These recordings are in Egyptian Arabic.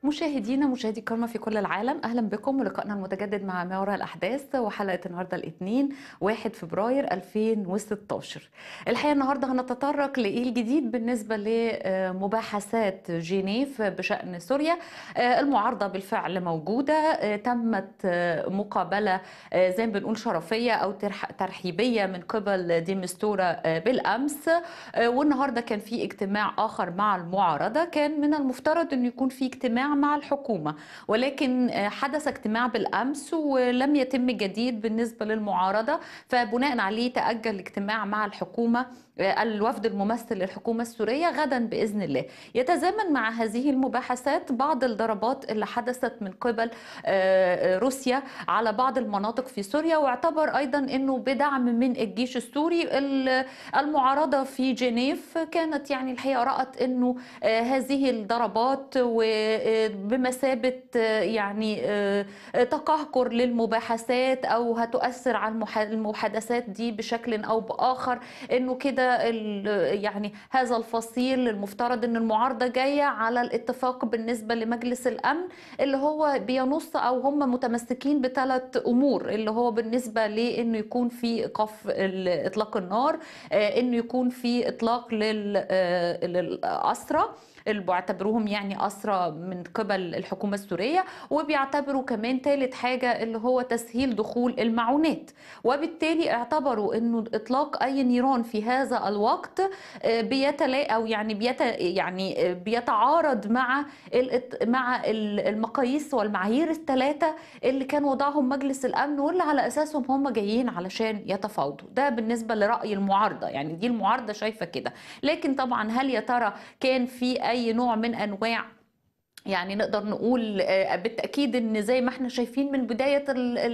مشاهدينا مشاهدي الكرامة في كل العالم أهلا بكم ولقائنا المتجدد مع ما وراء الأحداث وحلقة النهاردة الاثنين 1 فبراير 2016 الحقيقة النهاردة هنتطرق لإيه الجديد بالنسبة لمباحثات جنيف بشأن سوريا المعارضة بالفعل موجودة تمت مقابلة زي ما بنقول شرفية أو ترحيبية من قبل ديمستورا بالأمس والنهاردة كان في اجتماع آخر مع المعارضة كان من المفترض أن يكون في اجتماع مع الحكومة ولكن حدث اجتماع بالأمس ولم يتم جديد بالنسبة للمعارضة فبناء عليه تأجل الاجتماع مع الحكومة الوفد الممثل للحكومة السورية غدا بإذن الله يتزامن مع هذه المباحثات بعض الضربات اللي حدثت من قبل روسيا على بعض المناطق في سوريا واعتبر أيضا أنه بدعم من الجيش السوري المعارضة في جنيف كانت يعني الحقيقة رأت أنه هذه الضربات بمثابة يعني تقهقر للمباحثات أو هتؤثر على المحادثات دي بشكل أو بآخر أنه كده يعني هذا الفصيل المفترض ان المعارضه جايه على الاتفاق بالنسبه لمجلس الامن اللي هو بينص او هم متمسكين بثلاث امور اللي هو بالنسبه لانه يكون في ايقاف اطلاق النار انه يكون في اطلاق للاسرى اللي بيعتبروهم يعني أسرى من قبل الحكومة السورية وبيعتبروا كمان ثالث حاجة اللي هو تسهيل دخول المعونات وبالتالي اعتبروا أنه إطلاق أي نيران في هذا الوقت بيتلا أو يعني بيت يعني بيتعارض مع مع المقاييس والمعايير الثلاثة اللي كان وضعهم مجلس الأمن واللي على أساسهم هم جايين علشان يتفاوضوا ده بالنسبة لرأي المعارضة يعني دي المعارضة شايفة كده لكن طبعا هل يا ترى كان في اي نوع من انواع يعني نقدر نقول بالتاكيد ان زي ما احنا شايفين من بدايه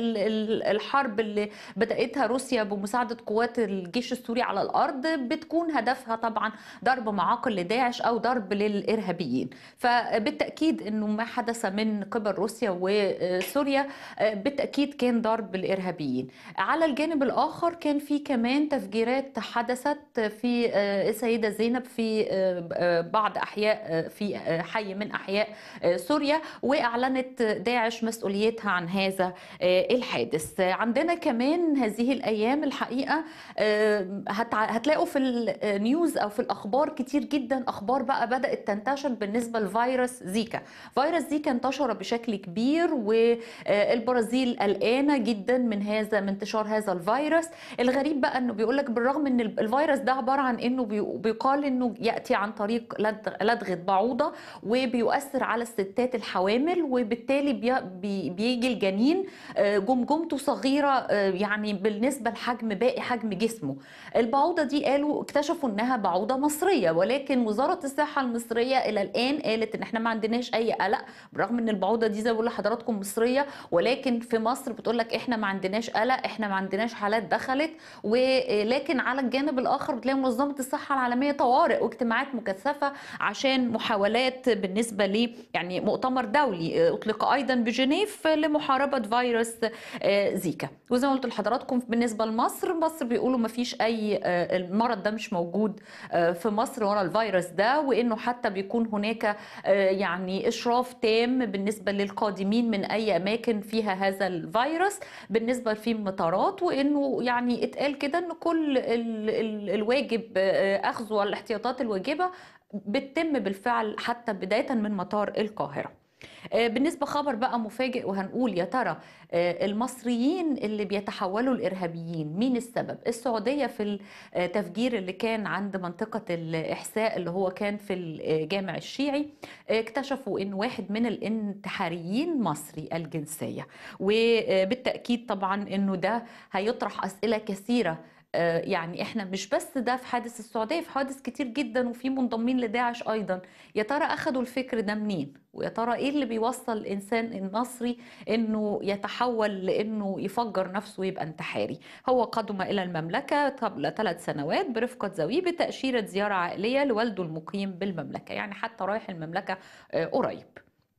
الحرب اللي بداتها روسيا بمساعده قوات الجيش السوري على الارض بتكون هدفها طبعا ضرب معاقل لداعش او ضرب للارهابيين فبالتاكيد انه ما حدث من قبل روسيا وسوريا بالتاكيد كان ضرب الارهابيين على الجانب الاخر كان في كمان تفجيرات حدثت في السيده زينب في بعض احياء في حي من احياء سوريا واعلنت داعش مسؤوليتها عن هذا الحادث عندنا كمان هذه الايام الحقيقه هتلاقوا في النيوز او في الاخبار كتير جدا اخبار بقى بدات تنتشر بالنسبه لفيروس زيكا فيروس زيكا انتشر بشكل كبير والبرازيل قلقانه جدا من هذا من انتشار هذا الفيروس الغريب بقى انه بيقول لك بالرغم ان الفيروس ده عباره عن انه بيقال انه ياتي عن طريق لدغه بعوضه وبيؤثر على الستات الحوامل وبالتالي بي بي بيجي الجنين جمجمته صغيرة يعني بالنسبة لحجم باقي حجم جسمه البعوضة دي قالوا اكتشفوا انها بعوضة مصرية ولكن وزارة الصحة المصرية الى الان قالت ان احنا ما عندناش اي قلق برغم ان البعوضة دي زي ما بقول لحضراتكم مصرية ولكن في مصر بتقول لك احنا ما عندناش قلق احنا ما عندناش حالات دخلت ولكن على الجانب الاخر بتلاقي منظمة الصحة العالمية طوارئ واجتماعات مكثفة عشان محاولات بالنسبة لي يعني مؤتمر دولي اطلق ايضا بجنيف لمحاربه فيروس زيكا وزي ما قلت لحضراتكم بالنسبه لمصر مصر بيقولوا ما فيش اي المرض ده مش موجود في مصر ولا الفيروس ده وانه حتى بيكون هناك يعني اشراف تام بالنسبه للقادمين من اي اماكن فيها هذا الفيروس بالنسبه في المطارات وانه يعني اتقال كده ان كل ال ال الواجب اخذه والاحتياطات الواجبه بتتم بالفعل حتى بداية من مطار القاهرة بالنسبة خبر بقى مفاجئ وهنقول يا ترى المصريين اللي بيتحولوا الإرهابيين مين السبب السعودية في التفجير اللي كان عند منطقة الإحساء اللي هو كان في الجامع الشيعي اكتشفوا ان واحد من الانتحاريين مصري الجنسية وبالتأكيد طبعا انه ده هيطرح أسئلة كثيرة يعني احنا مش بس ده في حادث السعوديه في حوادث كتير جدا وفي منضمين لداعش ايضا يا ترى اخذوا الفكر ده منين ويا ترى ايه اللي بيوصل الانسان المصري انه يتحول لانه يفجر نفسه ويبقى انتحاري هو قدم الى المملكه قبل ثلاث سنوات برفقه زويه بتاشيره زياره عائليه لوالده المقيم بالمملكه يعني حتى رايح المملكه قريب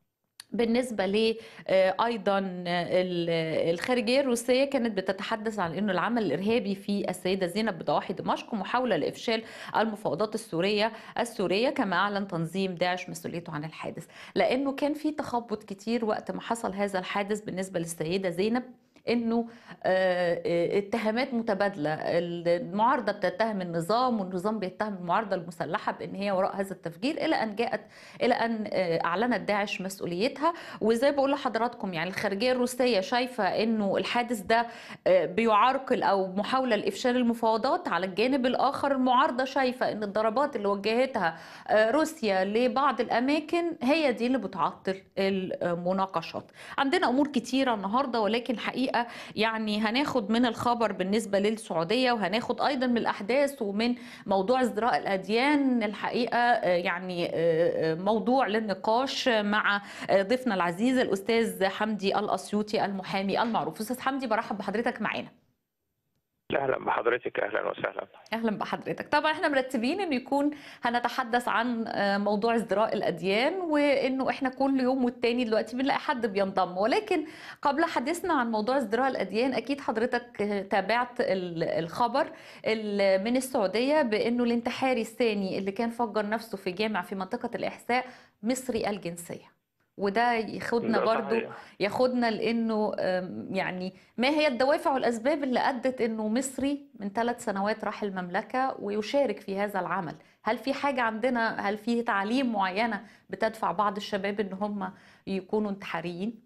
بالنسبة ل أيضا الخارجية الروسية كانت بتتحدث عن أنه العمل الإرهابي في السيدة زينب بضواحي دمشق محاولة لإفشال المفاوضات السورية السورية كما أعلن تنظيم داعش مسؤوليته عن الحادث لأنه كان في تخبط كتير وقت ما حصل هذا الحادث بالنسبة للسيدة زينب انه اتهامات متبادله المعارضه بتتهم النظام والنظام بيتهم المعارضه المسلحه بان هي وراء هذا التفجير الى ان جاءت الى ان اعلنت داعش مسؤوليتها وزي بقول لحضراتكم يعني الخارجيه الروسيه شايفه انه الحادث ده بيعرقل او محاوله لافشال المفاوضات على الجانب الاخر المعارضه شايفه ان الضربات اللي وجهتها روسيا لبعض الاماكن هي دي اللي بتعطل المناقشات عندنا امور كتيره النهارده ولكن حقيقه الحقيقه يعني هناخد من الخبر بالنسبه للسعوديه وهناخد ايضا من الاحداث ومن موضوع ازدراء الاديان الحقيقه يعني موضوع للنقاش مع ضيفنا العزيز الاستاذ حمدي الاسيوطي المحامي المعروف استاذ حمدي برحب بحضرتك معانا اهلا بحضرتك اهلا وسهلا اهلا بحضرتك طبعا احنا مرتبين انه يكون هنتحدث عن موضوع ازدراء الاديان وانه احنا كل يوم والتاني دلوقتي بنلاقي حد بينضم ولكن قبل حديثنا عن موضوع ازدراء الاديان اكيد حضرتك تابعت الخبر من السعوديه بانه الانتحاري الثاني اللي كان فجر نفسه في جامع في منطقه الاحساء مصري الجنسيه وده ياخدنا برضو ياخدنا لانه يعني ما هي الدوافع والاسباب اللي ادت انه مصري من ثلاث سنوات راح المملكه ويشارك في هذا العمل هل في حاجه عندنا هل في تعليم معينه بتدفع بعض الشباب ان هم يكونوا انتحاريين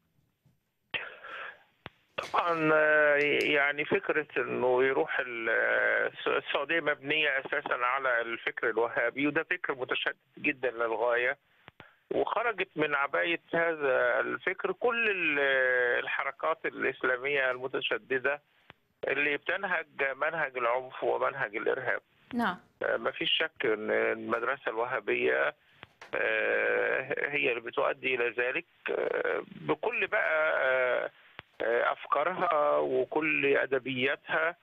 طبعا يعني فكرة انه يروح السعودية مبنية اساسا على الفكر الوهابي وده فكر متشدد جدا للغاية وخرجت من عباية هذا الفكر كل الحركات الإسلامية المتشددة اللي بتنهج منهج العنف ومنهج الإرهاب نعم ما فيش شك أن المدرسة الوهابية هي اللي بتؤدي إلى ذلك بكل بقى أفكارها وكل أدبياتها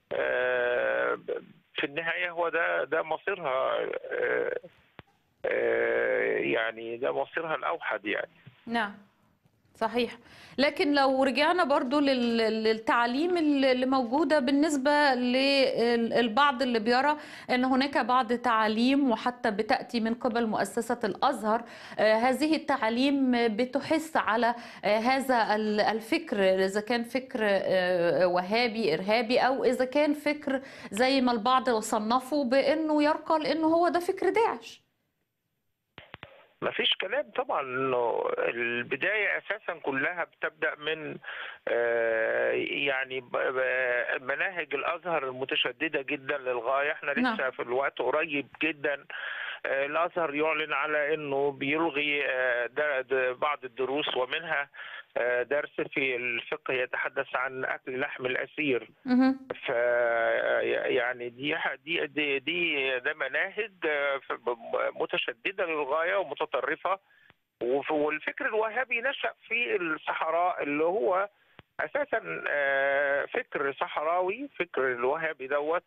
في النهاية هو ده ده مصيرها يعني ده مصيرها الاوحد يعني نعم صحيح لكن لو رجعنا برضو للتعليم اللي موجودة بالنسبة للبعض اللي بيرى أن هناك بعض تعاليم وحتى بتأتي من قبل مؤسسة الأزهر هذه التعاليم بتحس على هذا الفكر إذا كان فكر وهابي إرهابي أو إذا كان فكر زي ما البعض صنفه بأنه يرقى لأنه هو ده فكر داعش ما فيش كلام طبعا انه البدايه اساسا كلها بتبدا من يعني مناهج الازهر المتشدده جدا للغايه احنا لسه في الوقت قريب جدا الازهر يعلن على انه بيلغي بعض الدروس ومنها درس في الفقه يتحدث عن اكل لحم الاسير ف يعني دي دي دي, دي ده مناهج متشدده للغايه ومتطرفه والفكر الوهابي نشا في الصحراء اللي هو اساسا فكر صحراوي فكر الوهابي دوت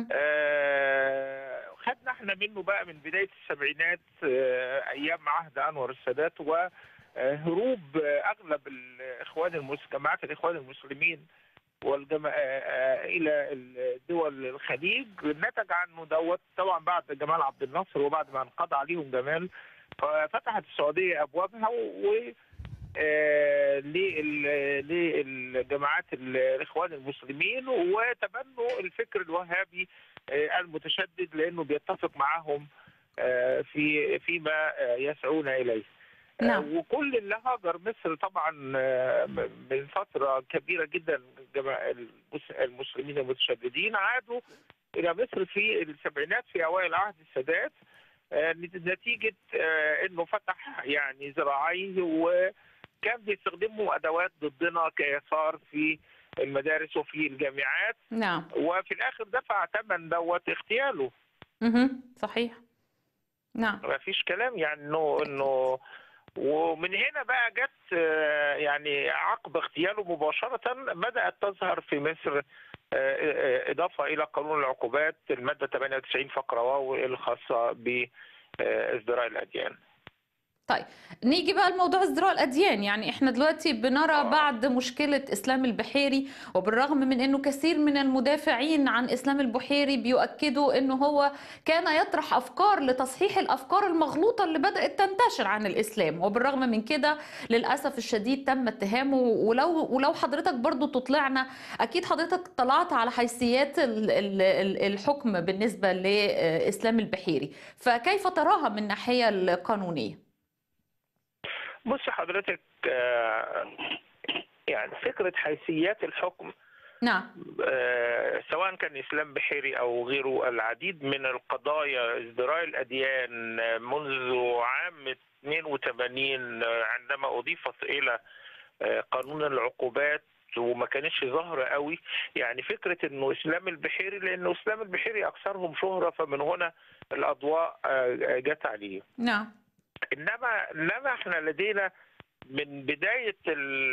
خدنا احنا منه بقى من بدايه السبعينات ايام عهد انور السادات و هروب اغلب الاخوان المسلمين جماعات الاخوان المسلمين والجما... الى دول الخليج نتج عنه دوت طبعا بعد جمال عبد الناصر وبعد ما انقضى عليهم جمال ففتحت السعوديه ابوابها و للجماعات الاخوان المسلمين وتبنوا الفكر الوهابي المتشدد لانه بيتفق معهم في فيما يسعون اليه. نعم. وكل اللي هاجر مصر طبعا من فتره كبيره جدا المسلمين المتشددين عادوا الى مصر في السبعينات في اوائل عهد السادات نتيجه انه فتح يعني ذراعيه وكان بيستخدموا ادوات ضدنا كيسار في المدارس وفي الجامعات نعم وفي الاخر دفع ثمن دوت اغتياله اها صحيح نعم ما فيش كلام يعني انه انه ومن هنا بقى جت يعني عقب اغتياله مباشرة بدأت تظهر في مصر إضافة إلى قانون العقوبات المادة 98 فقرة واو الخاصة بازدراء الأديان طيب نيجي بقى لموضوع ازدراء الأديان يعني احنا دلوقتي بنرى آه. بعد مشكلة إسلام البحيري وبالرغم من أنه كثير من المدافعين عن إسلام البحيري بيؤكدوا أنه هو كان يطرح أفكار لتصحيح الأفكار المغلوطة اللي بدأت تنتشر عن الإسلام وبالرغم من كده للأسف الشديد تم اتهامه ولو ولو حضرتك برضو تطلعنا أكيد حضرتك طلعت على حيثيات ال- ال- ال- الحكم بالنسبة لإسلام البحيري فكيف تراها من الناحية القانونية؟ بص حضرتك آه، يعني فكرة حيثيات الحكم نعم آه، سواء كان اسلام بحيري او غيره العديد من القضايا ازدراء الاديان آه، منذ عام 82 آه، عندما اضيفت الى آه، قانون العقوبات وما كانتش ظاهره قوي يعني فكره انه اسلام البحيري لانه اسلام البحيري اكثرهم شهره فمن هنا الاضواء آه، جت عليه نعم انما انما احنا لدينا من بدايه ال-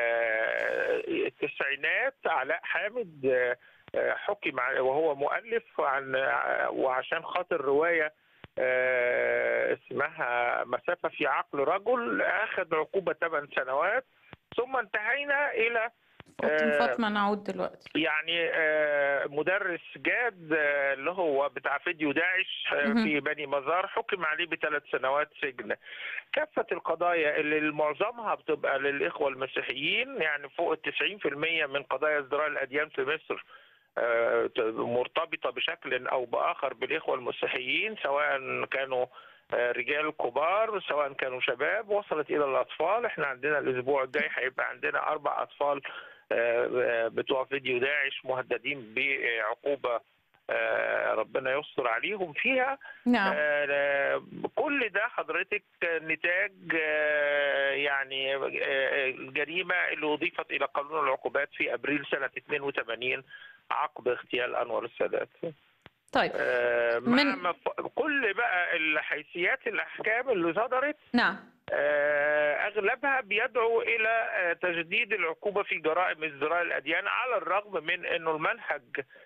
التسعينات علاء حامد آه، آه، حكم ع- وهو مؤلف عن وعشان خاطر روايه آه، اسمها مسافه في عقل رجل اخذ عقوبه 8 سنوات ثم انتهينا الى فاطمة آه، فاطمة نعود دلوقتي يعني آه، مدرس جاد آه، اللي هو بتاع فيديو داعش آه، مهم. في بني مزار حكم عليه بثلاث سنوات سجن كافة القضايا اللي معظمها بتبقى للإخوة المسيحيين يعني فوق التسعين في المية من قضايا ازدراء الأديان في مصر آه، مرتبطة بشكل أو بآخر بالإخوة المسيحيين سواء كانوا آه، رجال كبار سواء كانوا شباب وصلت إلى الأطفال احنا عندنا الأسبوع الجاي هيبقى عندنا أربع أطفال آه، آه، بتوع فيديو داعش مهددين بعقوبة آه، ربنا يستر عليهم فيها نعم آه، كل ده حضرتك نتاج آه، يعني آه، الجريمة اللي أضيفت إلى قانون العقوبات في أبريل سنة 82 عقب اغتيال أنور السادات طيب آه، مع من- مف- كل بقى الحيثيات الأحكام اللي صدرت نعم آه، اغلبها بيدعو الى آه، تجديد العقوبه في جرائم ازدراء الاديان على الرغم من انه المنهج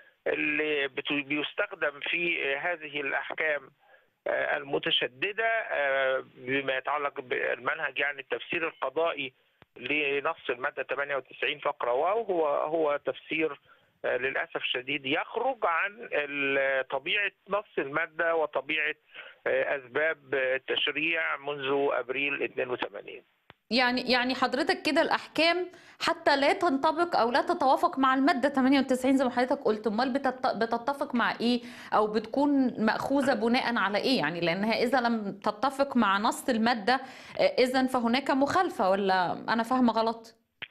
اللي بت- بيستخدم في آه، هذه الاحكام آه، المتشدده آه، بما يتعلق بالمنهج يعني التفسير القضائي لنص الماده 98 فقره واو هو هو تفسير آه، للاسف الشديد يخرج عن ال- طبيعه نص الماده وطبيعه آه، اسباب التشريع منذ ابريل 82 يعني يعني حضرتك كده الأحكام حتى لا تنطبق أو لا تتوافق مع المادة 98 زي ما حضرتك قلت أمال بتت- بتتفق مع إيه أو بتكون مأخوذة بناء على إيه يعني لأنها إذا لم تتفق مع نص المادة إذا فهناك مخالفة ولا أنا فاهمة غلط؟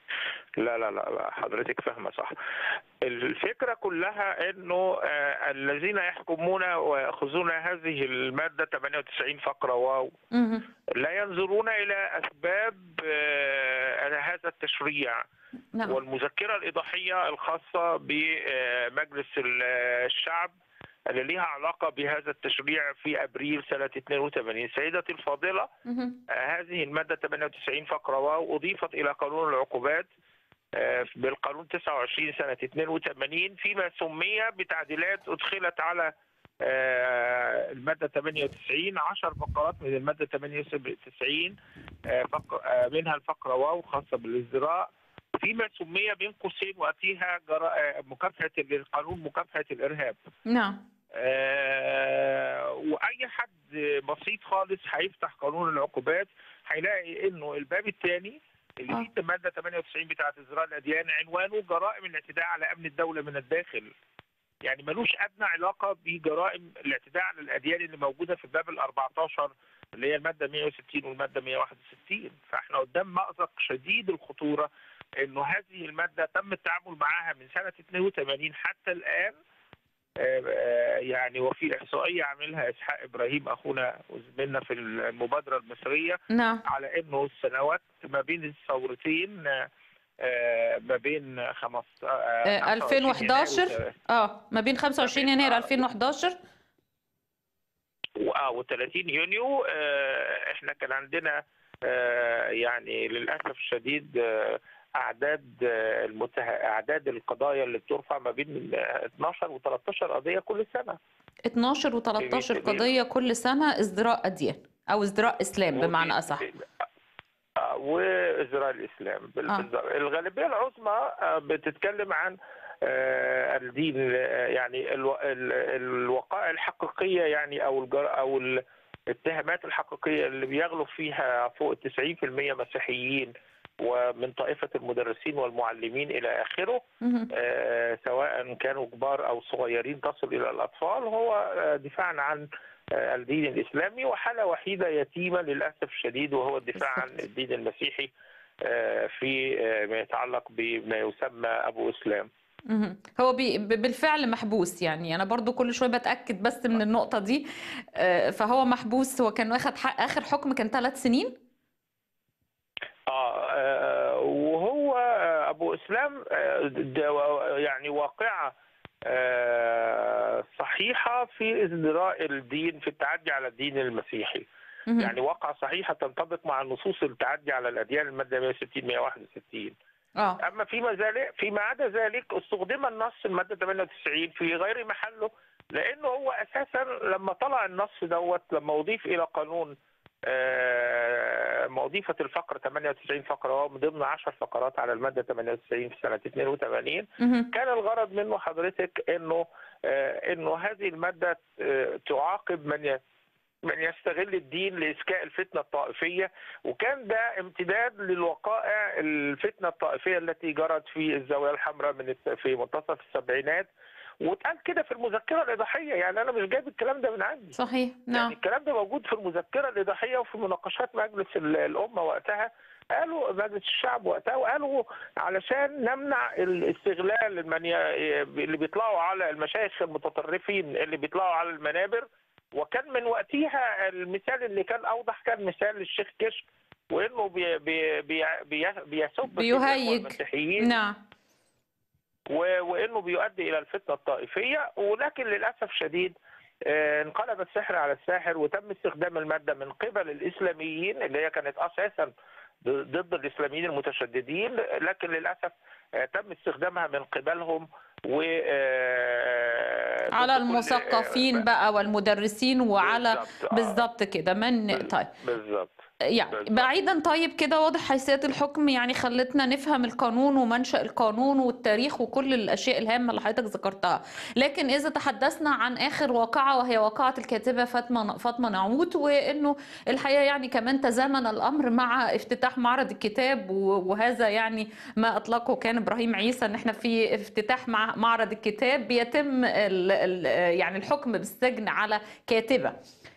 لا لا لا لا حضرتك فاهمه صح الفكره كلها انه آه، الذين يحكمون وياخذون هذه الماده 98 فقره واو مهم. لا ينظرون الى اسباب آه، هذا التشريع نعم والمذكره الايضاحيه الخاصه بمجلس الشعب اللي ليها علاقه بهذا التشريع في ابريل سنه 82 سيدتي الفاضله مهم. آه، هذه المادة 98 فقرة واو أضيفت إلى قانون العقوبات آه، بالقانون 29 سنة 82 فيما سمي بتعديلات أدخلت على آه، المادة 98 10 فقرات من المادة 98 آه، فق- آه، منها الفقرة واو خاصة بالازدراء فيما سمي بين قوسين وقتها جرا- آه، مكافحة القانون مكافحة الإرهاب نعم آه، واي حد بسيط خالص هيفتح قانون العقوبات هيلاقي انه الباب الثاني اللي آه. فيه الماده 98 بتاعه ازراء الاديان عنوانه جرائم الاعتداء على امن الدوله من الداخل يعني ملوش ادنى علاقه بجرائم الاعتداء على الاديان اللي موجوده في الباب ال 14 اللي هي الماده 160 والماده 161 فاحنا قدام مأزق شديد الخطوره انه هذه الماده تم التعامل معها من سنه 82 حتى الان آه، آه، يعني وفي احصائيه عاملها اسحاق ابراهيم اخونا وزميلنا في المبادره المصريه نعم على انه السنوات ما بين الثورتين آه، آه، ما بين خمس آه، آه، 25 2011 يناير اه ما بين 25 يناير 2011 و- و 30 يونيو آه، احنا كان عندنا آه، يعني للاسف الشديد آه، اعداد آه، المته... اعداد القضايا اللي بترفع ما بين آه، 12 و 13 قضيه كل سنه 12 و13 جميل. قضية كل سنة ازدراء أديان او ازدراء اسلام بمعنى ودي- اصح آه، وازراء الاسلام بال- آه. بالظبط. الغالبيه العظمى آه، بتتكلم عن آه، الدين آه، يعني الو- ال- الوقائع الحقيقيه يعني او الجر او الاتهامات الحقيقيه اللي بيغلب فيها فوق ال 90% مسيحيين ومن طائفه المدرسين والمعلمين الى اخره مهم. آه، سواء كانوا كبار او صغيرين تصل الى الاطفال هو آه، دفاعا عن آه، الدين الاسلامي وحاله وحيده يتيمه للاسف الشديد وهو الدفاع عن بالظبط. الدين المسيحي آه، في آه، ما يتعلق بما يسمى ابو اسلام مهم. هو بي ب- بالفعل محبوس يعني انا برضو كل شويه بتاكد بس من النقطه دي آه، فهو محبوس هو كان واخد حق اخر حكم كان ثلاث سنين آه آه، وهو آه، ابو اسلام آه، ده يعني واقعه آه، صحيحه في ازدراء الدين في التعدي على الدين المسيحي مهم. يعني واقعة صحيحة تنطبق مع النصوص التعدي على الأديان المادة 160 161 اه أما فيما ذلك فيما عدا ذلك استخدم النص المادة 98 في غير محله لأنه هو أساسا لما طلع النص دوت لما أضيف إلى قانون آه، ما أضيفت الفقرة 98 فقرة وهو من ضمن 10 فقرات على المادة 98 في سنة 82 مهم. كان الغرض منه حضرتك انه آه، انه هذه الماده آه، تعاقب من ي- من يستغل الدين لإسكاء الفتنة الطائفية وكان ده امتداد للوقائع الفتنة الطائفية التي جرت في الزاوية الحمراء من الت- في منتصف السبعينات واتقال كده في المذكرة الإيضاحية يعني أنا مش جايب الكلام ده من عندي صحيح يعني نعم الكلام ده موجود في المذكرة الإيضاحية وفي مناقشات مجلس ال- الأمة وقتها قالوا مجلس الشعب وقتها وقالوا علشان نمنع الاستغلال من ي- اللي بيطلعوا على المشايخ المتطرفين اللي بيطلعوا على المنابر وكان من وقتها المثال اللي كان أوضح كان مثال الشيخ كشك وإنه بي بي بي بي بيسب بيهيج. المسيحيين نعم و- وانه بيؤدي الى الفتنه الطائفيه ولكن للاسف شديد آه، انقلب السحر على الساحر وتم استخدام الماده من قبل الاسلاميين اللي هي كانت اساسا ض- ضد الاسلاميين المتشددين لكن للاسف آه، تم استخدامها من قبلهم و آه، على ضد كل- المثقفين بقى والمدرسين وعلى بالظبط، آه، بالظبط كده من بال- طيب بالظبط يعني بالظبط. بعيدا طيب كده واضح حيثيات الحكم يعني خلتنا نفهم القانون ومنشأ القانون والتاريخ وكل الأشياء الهامة اللي حضرتك ذكرتها لكن إذا تحدثنا عن آخر واقعة وهي واقعة الكاتبة فاطمة فاطمة نعوت وإنه الحقيقة يعني كمان تزامن الأمر مع افتتاح معرض الكتاب و- وهذا يعني ما أطلقه كان إبراهيم عيسى إن إحنا في افتتاح مع معرض الكتاب بيتم ال ال يعني الحكم بالسجن على كاتبة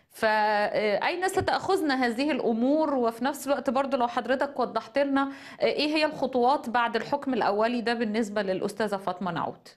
فأين ستأخذنا هذه الأمور وفي نفس الوقت برضو لو حضرتك وضحت لنا إيه هي الخطوات بعد الحكم الأولي ده بالنسبة للأستاذة فاطمة نعوت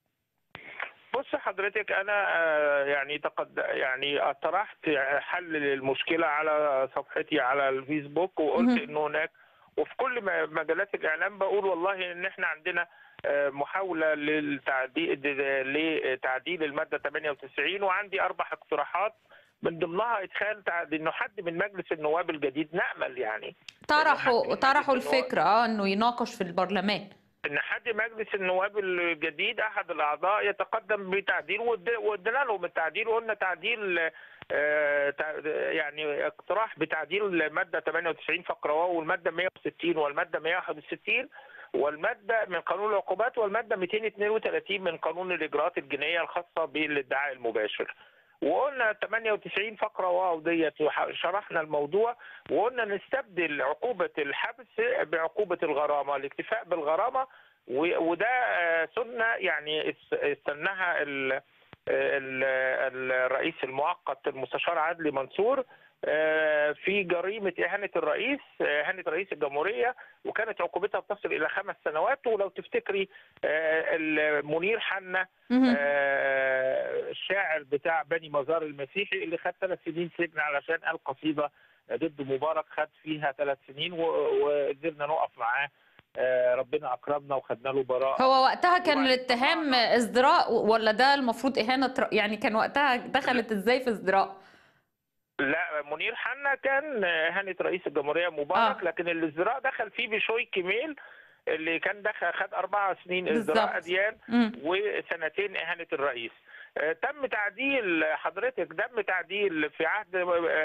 بص حضرتك انا آه، يعني تقد يعني طرحت حل للمشكله على صفحتي على الفيسبوك وقلت مهم. انه هناك وفي كل م- مجالات الاعلام بقول والله ان احنا عندنا آه، محاوله للتعديل لتعديل الماده 98 وعندي اربع اقتراحات من ضمنها ادخال تعد- انه حد من مجلس النواب الجديد نامل يعني طرحوا حد- طرحوا حد- الفكرة اه انه يناقش في البرلمان ان حد مجلس النواب الجديد احد الاعضاء يتقدم بتعديل واد- وادينا لهم التعديل وقلنا تعديل آه، تع- يعني اقتراح بتعديل الماده 98 فقره واو والماده 160 والماده 161 والماده من قانون العقوبات والماده 232 من قانون الاجراءات الجنائيه الخاصه بالادعاء المباشر وقلنا 98 فقره واو ديت وح- شرحنا الموضوع وقلنا نستبدل عقوبه الحبس بعقوبه الغرامه الاكتفاء بالغرامه و- وده آه، سنه يعني اس- استناها ال- ال- الرئيس المؤقت المستشار عدلي منصور آه، في جريمه اهانه الرئيس آه، اهانه رئيس الجمهوريه وكانت عقوبتها تصل الى خمس سنوات ولو تفتكري آه، منير حنا مهم. آه، الشاعر بتاع بني مزار المسيحي اللي خد ثلاث سنين سجن علشان قال قصيده ضد مبارك خد فيها ثلاث سنين و- وقدرنا نقف معاه آه، ربنا اكرمنا وخدنا له براءه هو وقتها كان وبعد الاتهام طبعاً- ازدراء ولا ده المفروض إهانة ر- يعني كان وقتها دخلت ازاي في ازدراء لا منير حنا كان اهانه رئيس الجمهوريه مبارك آه. لكن الازدراء دخل فيه بشوي كميل اللي كان دخل خد اربع سنين بالظبط. ازدراء اديان مم. وسنتين اهانه الرئيس آه، تم تعديل حضرتك تم تعديل في عهد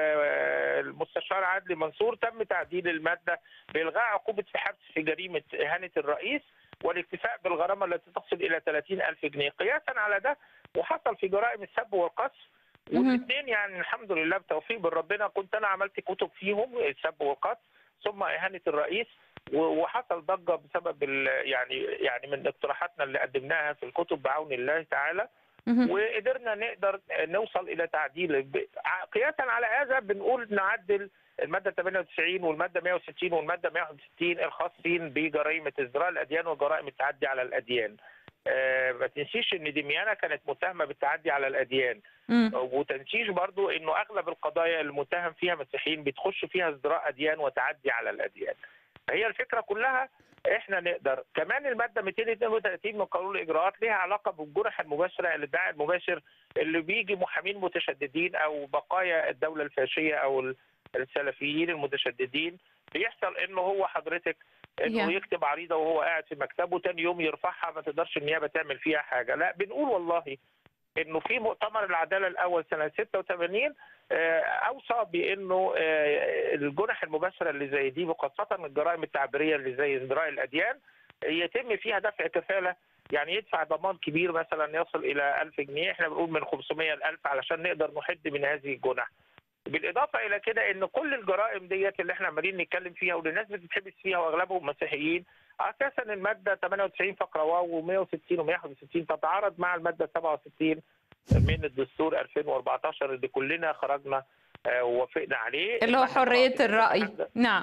آه، المستشار عدلي منصور تم تعديل الماده بالغاء عقوبه الحبس في جريمه اهانه الرئيس والاكتفاء بالغرامه التي تصل الى 30 ألف جنيه قياسا على ده وحصل في جرائم السب والقذف مهم. والاثنين يعني الحمد لله بتوفيق من ربنا كنت انا عملت كتب فيهم السب والقذف ثم اهانه الرئيس و- وحصل ضجه بسبب ال- يعني يعني من اقتراحاتنا اللي قدمناها في الكتب بعون الله تعالى مهم. وقدرنا نقدر نوصل الى تعديل ب- ع- قياسا على هذا بنقول نعدل الماده 98 والماده 160 والماده 161 الخاصين بجريمه ازدراء الاديان وجرائم التعدي على الاديان. آه، ما تنسيش ان دميانه كانت متهمه بالتعدي على الاديان مم. وتنسيش برضو انه اغلب القضايا المتهم فيها مسيحيين بتخش فيها ازدراء اديان وتعدي على الاديان. هي الفكره كلها احنا نقدر كمان الماده 232 من قانون الاجراءات ليها علاقه بالجرح المباشره الادعاء المباشر اللي بيجي محامين متشددين او بقايا الدوله الفاشيه او ال- السلفيين المتشددين بيحصل انه هو حضرتك انه Yeah. يكتب عريضه وهو قاعد في مكتبه تاني يوم يرفعها ما تقدرش النيابه تعمل فيها حاجه لا بنقول والله انه في مؤتمر العداله الاول سنه 86 آه، اوصى بانه آه، الجنح المباشره اللي زي دي وخاصه الجرائم التعبيريه اللي زي ازدراء الاديان يتم فيها دفع كفاله يعني يدفع ضمان كبير مثلا يصل الى 1000 جنيه احنا بنقول من 500 ل 1000 علشان نقدر نحد من هذه الجنح بالاضافه الى كده ان كل الجرائم ديت اللي احنا عمالين نتكلم فيها واللي الناس بتتحبس فيها واغلبهم مسيحيين اساسا الماده 98 فقره واو و160 و161 تتعارض مع الماده 67 من الدستور 2014 اللي كلنا خرجنا آه، ووافقنا عليه اللي هو المادة حرية 67 الرأي تتحدث- نعم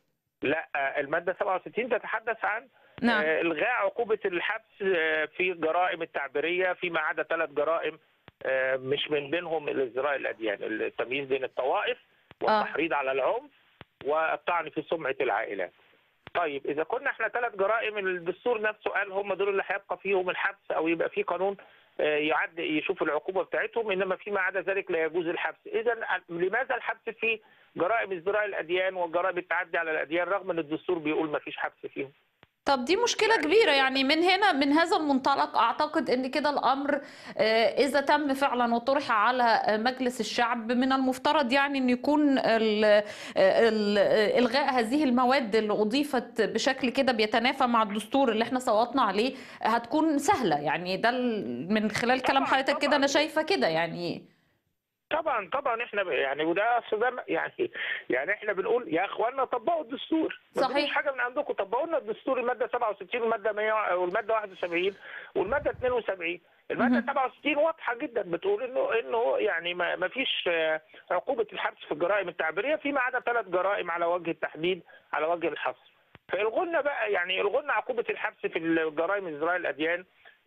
لا آه، الماده 67 تتحدث عن نعم آه، الغاء عقوبه الحبس آه، في الجرائم التعبيريه فيما عدا ثلاث جرائم آه، مش من بينهم الازدراء الاديان التمييز بين الطوائف والتحريض على العنف والطعن في سمعه العائلات. طيب اذا كنا احنا ثلاث جرائم الدستور نفسه قال هم دول اللي هيبقى فيهم الحبس او يبقى في قانون آه، يعد يشوف العقوبه بتاعتهم انما فيما عدا ذلك لا يجوز الحبس، اذا لماذا الحبس في جرائم ازدراء الاديان وجرائم التعدي على الاديان رغم ان الدستور بيقول ما فيش حبس فيهم؟ طب دي مشكلة كبيرة يعني من هنا من هذا المنطلق أعتقد أن كده الأمر آه، إذا تم فعلا وطرح على آه، مجلس الشعب من المفترض يعني أن يكون ال- آه، ال- آه، إلغاء هذه المواد اللي أضيفت بشكل كده بيتنافى مع الدستور اللي احنا صوتنا عليه هتكون سهلة يعني ده ال- من خلال كلام طبعاً، حضرتك كده طبعاً. أنا شايفة كده يعني طبعا طبعا احنا ب- يعني وده اصل ده يعني يعني احنا بنقول يا اخوانا طبقوا الدستور ما صحيح. تجيبوش حاجه من عندكم طبقوا لنا الدستور الماده 67 والماده 100 والماده 71 والماده 72 الماده مهم. 67 واضحه جدا بتقول انه انه يعني ما ما فيش آه، عقوبه الحبس في الجرائم التعبيريه فيما عدا ثلاث جرائم على وجه التحديد على وجه الحصر فالغوا لنا بقى يعني الغوا لنا عقوبه الحبس في الجرائم ازدراء الاديان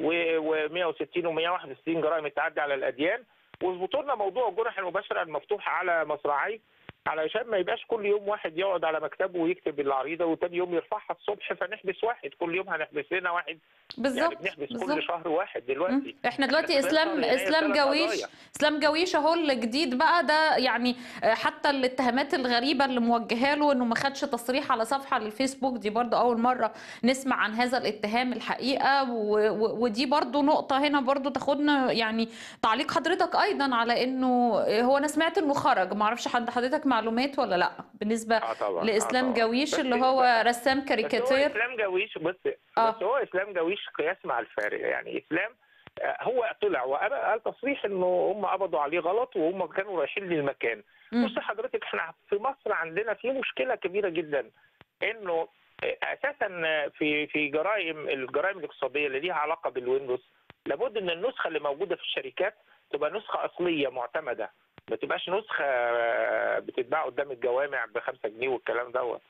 و160 و161 جرائم التعدي على الاديان واظبطوا لنا موضوع الجرح المباشره المفتوح على مصراعي علشان ما يبقاش كل يوم واحد يقعد على مكتبه ويكتب العريضه وتاني يوم يرفعها الصبح فنحبس واحد كل يوم هنحبس لنا واحد يعني بالظبط بنحبس كل بالظبط شهر واحد دلوقتي مم. احنا دلوقتي إحنا اسلام بنوصل لنهاية اسلام ثلاث جويش قضايا. اسلام جويش اهو الجديد بقى ده يعني آه، حتى الاتهامات الغريبه اللي موجهه له انه ما خدش تصريح على صفحه للفيسبوك دي برضو اول مره نسمع عن هذا الاتهام الحقيقه و- و- ودي برضو نقطه هنا برضو تاخدنا يعني تعليق حضرتك ايضا على انه آه، هو انا سمعت انه خرج ما اعرفش حد حضرتك معلومات ولا لا بالنسبه اه طبعا لاسلام آه طبعا. جويش بس- اللي هو رسام بس هو كاريكاتير اسلام جويش بص آه. بس هو اسلام جويش قياس مع الفارق يعني اسلام آه، هو طلع وقال تصريح انه هم قبضوا عليه غلط وهم كانوا رايحين للمكان مم. بص حضرتك احنا في مصر عندنا في مشكله كبيره جدا انه اساسا في في جرائم الجرائم الاقتصاديه اللي ليها علاقه بالويندوز لابد ان النسخه اللي موجوده في الشركات تبقى نسخه اصليه معتمده ما تبقاش نسخه بتتباع قدام الجوامع ب 5 جنيه والكلام دوت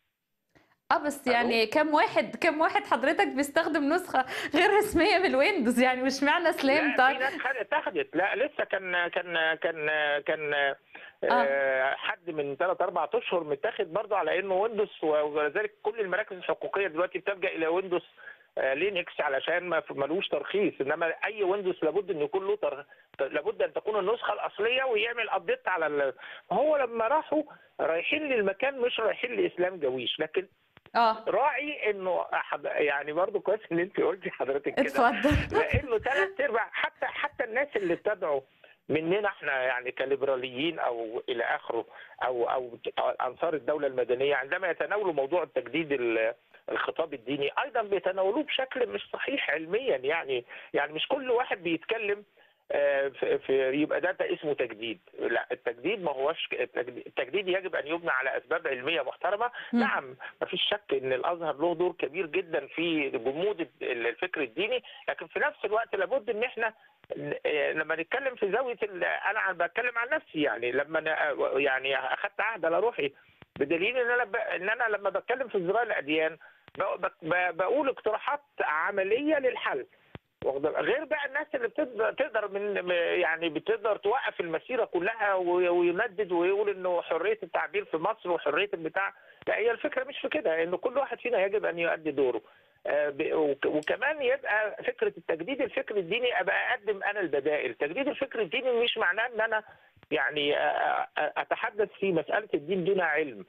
اه بس ألو؟ يعني كم واحد كم واحد حضرتك بيستخدم نسخة غير رسمية من الويندوز يعني مش معنى سلام لا طيب في ناس خدت اتخذت لا لسه كان كان كان كان آه. حد من ثلاث اربع اشهر متاخد برضه على انه ويندوز ولذلك كل المراكز الحقوقيه دلوقتي بتلجا الى ويندوز آه، لينكس علشان ما ملوش ترخيص انما اي ويندوز لابد ان يكون له تر... لابد ان تكون النسخه الاصليه ويعمل ابديت على ال... هو لما راحوا رايحين للمكان مش رايحين لاسلام جويش لكن اه راعي انه حد... يعني برضو كويس ان انت قلتي حضرتك كده اتفضل لانه ثلاث ارباع حتى حتى الناس اللي بتدعو مننا احنا يعني كليبراليين او الى اخره او او انصار الدوله المدنيه عندما يتناولوا موضوع التجديد ال- الخطاب الديني ايضا بيتناولوه بشكل مش صحيح علميا يعني يعني مش كل واحد بيتكلم آه، في في- يبقى ده ده اسمه تجديد لا التجديد ما هوش التجديد التجديد يجب ان يبنى على اسباب علميه محترمه مم. نعم ما فيش شك ان الازهر له دور كبير جدا في جمود ال- الفكر الديني لكن في نفس الوقت لابد ان احنا آه، لما نتكلم في زاويه ال- انا عم بتكلم عن نفسي يعني لما أنا يعني اخذت عهد على روحي بدليل ان انا ب... ان انا لما بتكلم في ازدراء الاديان ب... ب... بقول اقتراحات عمليه للحل واخد بالك؟ غير بقى الناس اللي بتقدر تقدر من م- يعني بتقدر توقف المسيره كلها وي- ويندد ويقول انه حريه التعبير في مصر وحريه البتاع لا هي الفكره مش في كده انه كل واحد فينا يجب ان يؤدي دوره آه، ب- وك- وكمان يبقى فكره التجديد الفكري الديني ابقى اقدم انا البدائل تجديد الفكر الديني مش معناه ان انا يعني آه، آه، اتحدث في مساله الدين دون علم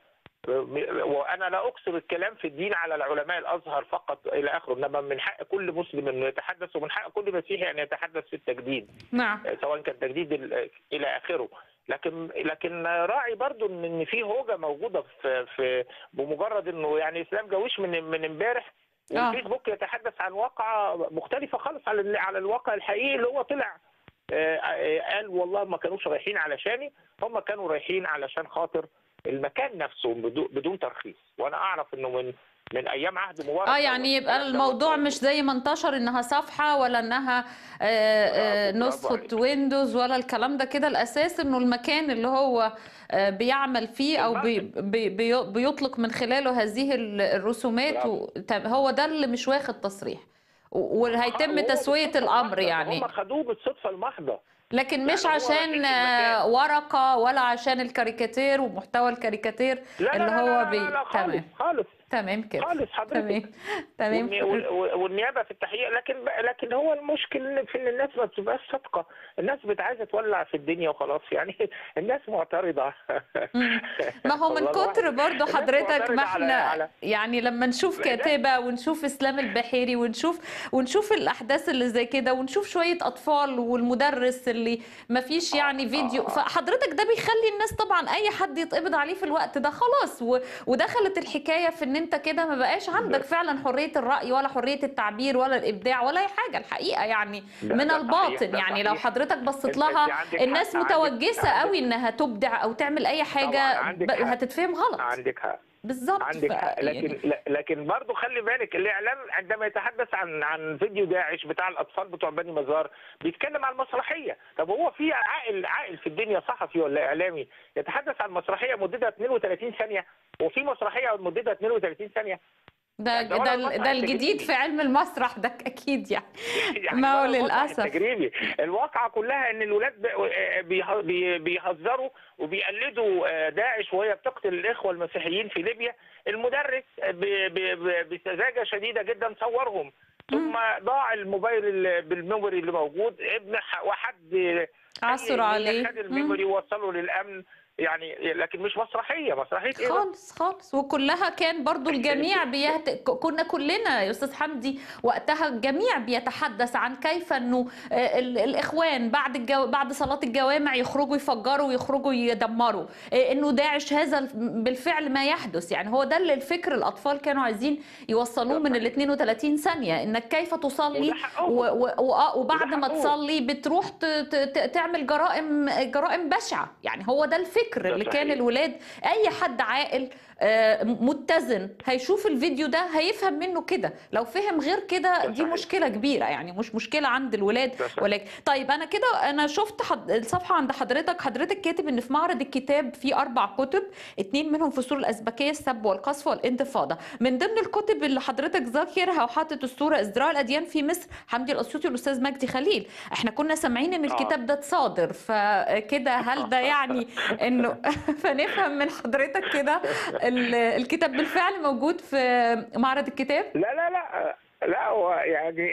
وانا لا اقصر الكلام في الدين على العلماء الازهر فقط الى اخره انما من حق كل مسلم انه يتحدث ومن حق كل مسيحي ان يتحدث في التجديد نعم سواء كان تجديد ال- الى اخره لكن لكن راعي برضو ان ان في هوجه موجوده في في بمجرد انه يعني اسلام جاويش من من امبارح آه. والفيسبوك يتحدث عن واقعه مختلفه خالص على ال- على الواقع الحقيقي اللي هو طلع آه، آه، قال والله ما كانوش رايحين علشاني هم كانوا رايحين علشان خاطر المكان نفسه بدون بدون ترخيص وانا اعرف انه من من ايام عهد مبارك اه يعني يبقى الموضوع مش زي ما انتشر انها صفحة ولا انها آه، آه، برافو نسخة عليك. ويندوز ولا الكلام ده كده الاساس انه المكان اللي هو آه، بيعمل فيه او بي بي بي- بيطلق من خلاله هذه ال- الرسومات برافو. و- طب هو ده اللي مش واخد تصريح و- وهيتم هو تسوية بالصدفة الامر المحضة، يعني هم خدوه بالصدفه المحضه لكن يعني مش هو عشان رئيس آه، المكان. ورقة ولا عشان الكاريكاتير ومحتوى الكاريكاتير لا لا اللي لا هو لا, لا, بي... لا خالص تمام خالص تمام كده خالص حضرتك تمام تمام والني- وال- وال- والنيابه في التحقيق لكن لكن هو المشكل في ان الناس ما بتبقاش صادقه الناس بت- عايزه تولع في الدنيا وخلاص يعني الناس معترضه مم. ما هو من والله كتر الواحد- برضو الناس حضرتك معترضة ما على- احنا على- يعني لما نشوف لا، لا. كاتبة ونشوف اسلام البحيري ونشوف ونشوف الاحداث اللي زي كده ونشوف شوية اطفال والمدرس اللي ما فيش يعني فيديو فحضرتك ده بيخلي الناس طبعا اي حد يتقبض عليه في الوقت ده خلاص و... ودخلت الحكاية في ان انت كده ما بقاش عندك فعلا حرية الرأي ولا حرية التعبير ولا الابداع ولا اي حاجة الحقيقة يعني ده- من ده الباطن صحيح، ده يعني لو صحيح. حضرتك بصيت أنت- لها أنت عندك الناس حق، عندك- متوجسة عندك- قوي انها تبدع او تعمل اي حاجة طبعاً، عندك ب- حق. هتتفهم غلط عندك حق بالظبط عندك ف- حق يعني- لكن ل- لكن برضه خلي بالك الاعلام عندما يتحدث عن عن فيديو داعش بتاع الاطفال بتوع بني مزار بيتكلم عن المسرحيه طب هو في عاقل عاقل في الدنيا صحفي ولا اعلامي يتحدث عن مسرحيه مدتها 32 ثانيه وفي مسرحيه مدتها 32 ثانيه ده يعني ده ولا ده المسرح ده الجديد التجريبي. في علم المسرح ده اكيد يعني يعني ما هو ولا المسرح للأسف. التجريبي الواقعه كلها ان الولاد ب- بيه- بي- بيهزروا وبيقلدوا آه، داعش وهي بتقتل الاخوه المسيحيين في ليبيا المدرس ب- ب- ب- بسذاجه شديده جدا صورهم ثم ضاع الموبايل اللي- بالميموري اللي موجود ابن ح- وحد عثر أي- عليه خد مم. الميموري ووصله للامن يعني لكن مش مسرحيه مسرحيه ايه بس؟ خالص خالص وكلها كان برضو الجميع بيهت... ك- كنا كلنا يا استاذ حمدي وقتها الجميع بيتحدث عن كيف انه آه، ال- الاخوان بعد الجو... بعد صلاه الجوامع يخرجوا يفجروا ويخرجوا يدمروا آه، انه داعش هذا الف- بالفعل ما يحدث يعني هو ده اللي الفكر الاطفال كانوا عايزين يوصلوه من ال 32 ثانيه انك كيف تصلي وده حقهم. و... و... وآه، وبعد وده ما حقهم. تصلي بتروح ت... ت... ت- تعمل جرائم جرائم بشعه يعني هو ده الفكر ده اللي كان صحيح. الولاد اي حد عاقل آه، متزن هيشوف الفيديو ده هيفهم منه كده لو فهم غير كده ده دي صحيح. مشكله كبيره يعني مش مشكله عند الولاد ده صحيح. ولكن طيب انا كده انا شفت حد... الصفحه عند حضرتك حضرتك كاتب ان في معرض الكتاب في اربع كتب اتنين منهم فصول الازبكيه السب والقذف والانتفاضه من ضمن الكتب اللي حضرتك ذاكرها وحاطط الصوره ازدراء الاديان في مصر حمدي الاسيوطي والاستاذ مجدي خليل احنا كنا سامعين ان آه. الكتاب ده اتصادر فكده هل ده يعني انه فنفهم من حضرتك كده ال- الكتاب بالفعل موجود في معرض الكتاب لا لا لا لا هو يعني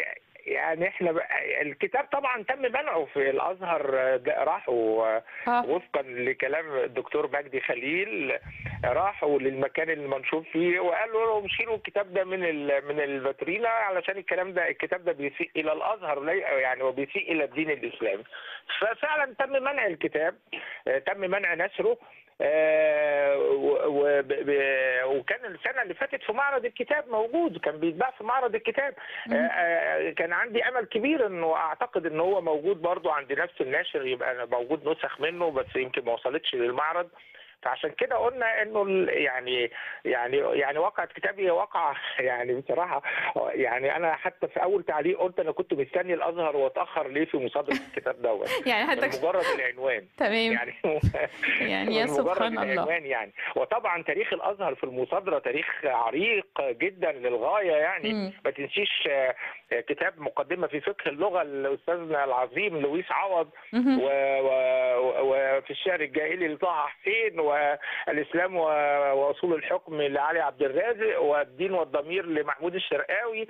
يعني احنا بقى الكتاب طبعا تم منعه في الازهر ده راحوا اه وفقا لكلام الدكتور مجدي خليل راحوا للمكان اللي منشور فيه وقالوا لهم شيلوا الكتاب ده من ال- من الفاترينا علشان الكلام ده الكتاب ده بيسيء الى الازهر لي- يعني وبيسيء الى الدين الاسلامي ففعلا تم منع الكتاب آه، تم منع نشره آه، و- و- ب- ب- وكان السنه اللي فاتت في معرض الكتاب موجود كان بيتباع في معرض الكتاب آه، آه، كان عندي امل كبير انه اعتقد ان هو موجود برضو عند نفس الناشر يبقى موجود نسخ منه بس يمكن ما وصلتش للمعرض فعشان كده قلنا انه ال- يعني يعني يعني واقعة كتابي واقعة يعني بصراحة يعني انا حتى في اول تعليق قلت انا كنت مستني الازهر واتاخر ليه في مصادرة الكتاب دوت يعني من حضرتك مجرد العنوان تمام يعني يعني يا من مجرد سبحان الله العنوان يعني وطبعا تاريخ الازهر في المصادره تاريخ عريق جدا للغايه يعني مم. ما تنسيش آه، آه، كتاب مقدمه في فقه اللغه لاستاذنا العظيم لويس عوض مهم. و- و- وفي الشعر الجاهلي لطه حسين والاسلام و- واصول الحكم لعلي عبد الرازق والدين والضمير لمحمود الشرقاوي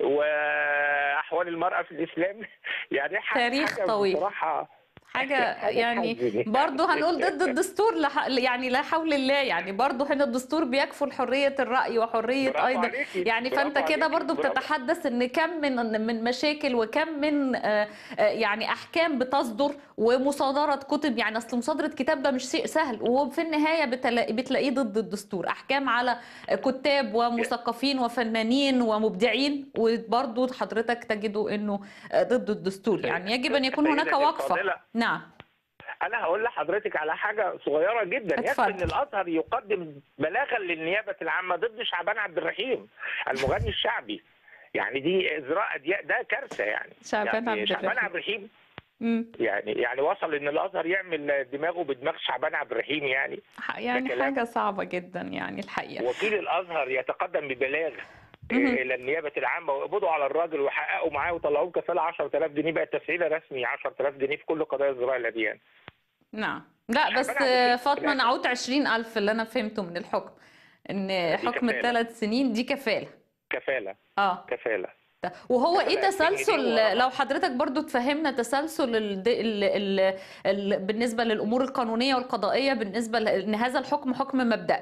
واحوال المراه في الاسلام يعني ح- تاريخ حاجة طويل. بصراحه حاجة حاجة يعني تحزن. برضه هنقول ضد الدستور لح... يعني لا حول الله يعني برضه هنا الدستور بيكفل حرية الرأي وحرية برافو أيضا عليكي، يعني برافو فأنت كده عليكي، برضه برافو. بتتحدث إن كم من من مشاكل وكم من آه، آه، يعني أحكام بتصدر ومصادرة كتب يعني أصل مصادرة كتاب ده مش شيء سهل وفي النهاية بتلا- بتلاقيه ضد الدستور أحكام على كتاب ومثقفين وفنانين ومبدعين وبرضه حضرتك تجده إنه آه، ضد الدستور يعني يجب أن يكون هناك سيدتي وقفة الفاضلة، نعم انا هقول لحضرتك على حاجه صغيره جدا يكفي اتفضل. ان الازهر يقدم بلاغا للنيابه العامه ضد شعبان عبد الرحيم المغني الشعبي يعني دي ازراء ادياء ده كارثه يعني شعبان يعني عبد شعبان الرحيم عبد الرحيم مم. يعني يعني وصل ان الازهر يعمل دماغه بدماغ شعبان عبد الرحيم يعني ح- يعني كلام. حاجة صعبة جدا يعني الحقيقة وكيل الازهر يتقدم ببلاغ مهم. الى النيابه العامه ويقبضوا على الراجل ويحققوا معاه ويطلعوه كفاله 10000 جنيه بقت تسعيره رسمي 10000 جنيه في كل قضايا ازراء الاديان نعم لا بس شعبان عبد الرحيم فاطمة في الآخر. نعود عشرين ألف اللي أنا فهمته من الحكم إن حكم كفالة. الثلاث سنين دي كفالة كفاله اه كفاله ده. وهو ايه كفالة 2000 تسلسل جنيه لو حضرتك برضو تفهمنا تسلسل ال ال ال ال بالنسبة للأمور القانونية والقضائية بالنسبة لأن هذا الحكم حكم مبدئي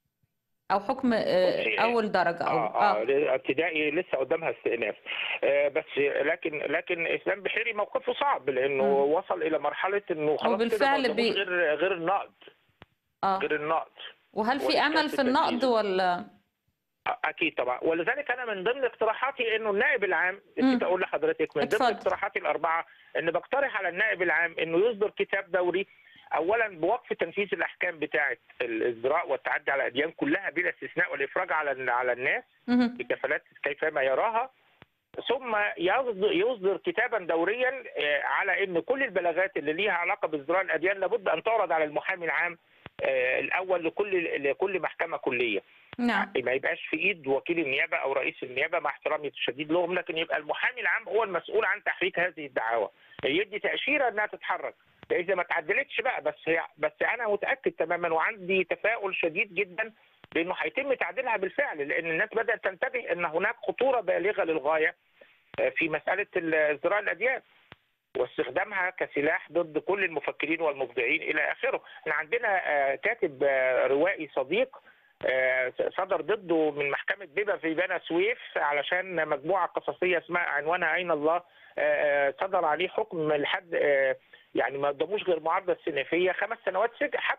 أو حكم آه، بصي، أول درجة أو اه اه ابتدائي لسه قدامها استئناف آه بس لكن لكن اسلام بحيري موقفه صعب لانه مم. وصل الى مرحله انه خلاص وبالفعل كده ما قداموش بي- غير غير النقد اه غير النقد وهل في وإسقاط أمل في التنفيذ. النقد ولا اكيد طبعا ولذلك انا من ضمن اقتراحاتي انه النائب العام مم. نسيت اقول لحضرتك من ضمن اتفضل. اقتراحاتي الاربعه ان بقترح على النائب العام انه يصدر كتاب دوري اولا بوقف تنفيذ الاحكام بتاعه الازدراء والتعدي على الاديان كلها بلا استثناء والافراج على على الناس مهم. بكفالات كيفما يراها ثم يصدر, يصدر كتابا دوريا آه، على ان كل البلاغات اللي ليها علاقه بازدراء الاديان لابد ان تعرض على المحامي العام آه، الاول لكل لكل محكمه كليه نعم ما يبقاش في ايد وكيل النيابه او رئيس النيابه مع احترامي الشديد لهم لكن يبقى المحامي العام هو المسؤول عن تحريك هذه الدعاوى يدي تاشيره انها تتحرك ده اذا ما تعدلتش بقى بس هي بس انا متاكد تماما وعندي تفاؤل شديد جدا بانه هيتم تعديلها بالفعل لان الناس بدات تنتبه ان هناك خطوره بالغه للغايه آه، في مساله ال- ازدراء الاديان واستخدامها كسلاح ضد كل المفكرين والمبدعين الى اخره. احنا عندنا آه، كاتب آه، روائي صديق آه، صدر ضده من محكمة بيبا في بني سويف علشان مجموعة قصصية اسمها عنوانها أين الله آه، آه، صدر عليه حكم لحد آه، يعني ما قدموش غير معارضة سنفية خمس سنوات سجن حبس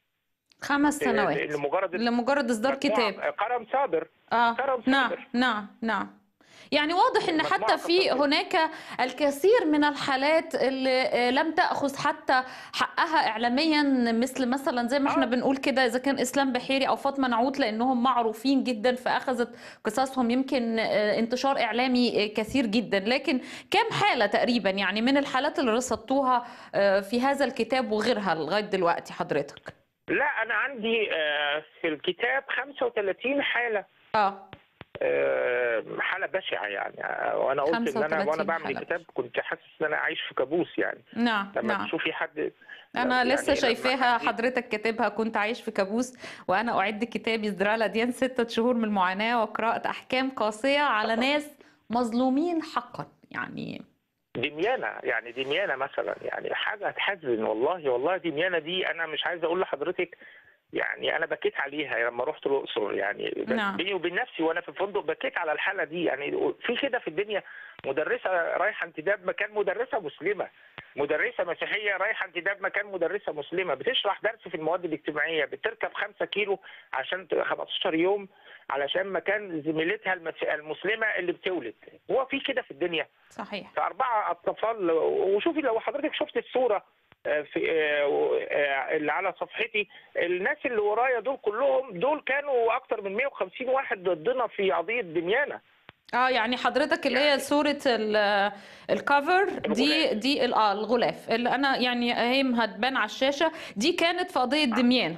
خمس آه، سنوات لمجرد لمجرد إصدار مجموعة كتاب قلم صابر اه كرم نعم صابر. نعم نعم يعني واضح ان مجموعة حتى في قصصية. هناك الكثير من الحالات اللي آه، لم تأخذ حتى حقها اعلاميا مثل مثلا زي ما احنا آه. بنقول كده اذا كان اسلام بحيري او فاطمه نعوت لانهم معروفين جدا فاخذت قصصهم يمكن آه، انتشار اعلامي آه، كثير جدا لكن كم حاله تقريبا يعني من الحالات اللي رصدتوها آه، في هذا الكتاب وغيرها لغايه دلوقتي حضرتك لا أنا عندي آه، في الكتاب 35 حالة اه آه، حالة بشعة يعني آه، وأنا قلت إن أنا 35 وأنا بعمل حالة. الكتاب كنت حاسس إن أنا عايش في كابوس يعني نعم لما نعم تشوفي حد انا يعني لسه لما شايفاها حد- حضرتك كاتبها كنت عايش في كابوس وانا اعد كتابي ازدراء الاديان ستة شهور من المعاناه وقراءه احكام قاسيه على ناس مظلومين حقا يعني دميانة يعني دميانة مثلا يعني حاجة تحزن والله والله دميانة دي أنا مش عايز أقول لحضرتك يعني أنا بكيت عليها لما رحت الأقصر يعني نعم. بيني وبين نفسي وأنا في الفندق بكيت على الحالة دي يعني في كده في الدنيا مدرسة رايحة انتداب مكان مدرسة مسلمة مدرسة مسيحية رايحة انتداب مكان مدرسة مسلمة بتشرح درس في المواد الاجتماعية بتركب خمسة كيلو عشان ت- 15 يوم علشان مكان زميلتها المس- المسلمة اللي بتولد هو في كده في الدنيا صحيح فأربعة أطفال وشوفي لو حضرتك شفت الصورة آه، في آه، آه، اللي على صفحتي الناس اللي ورايا دول كلهم دول كانوا أكتر من 150 واحد ضدنا في قضية دميانة اه يعني حضرتك اللي هي يعني- صورة ال- الكفر دي الغلاف. دي ال- اه الغلاف اللي انا يعني هي هتبان على الشاشة دي كانت في قضية دميان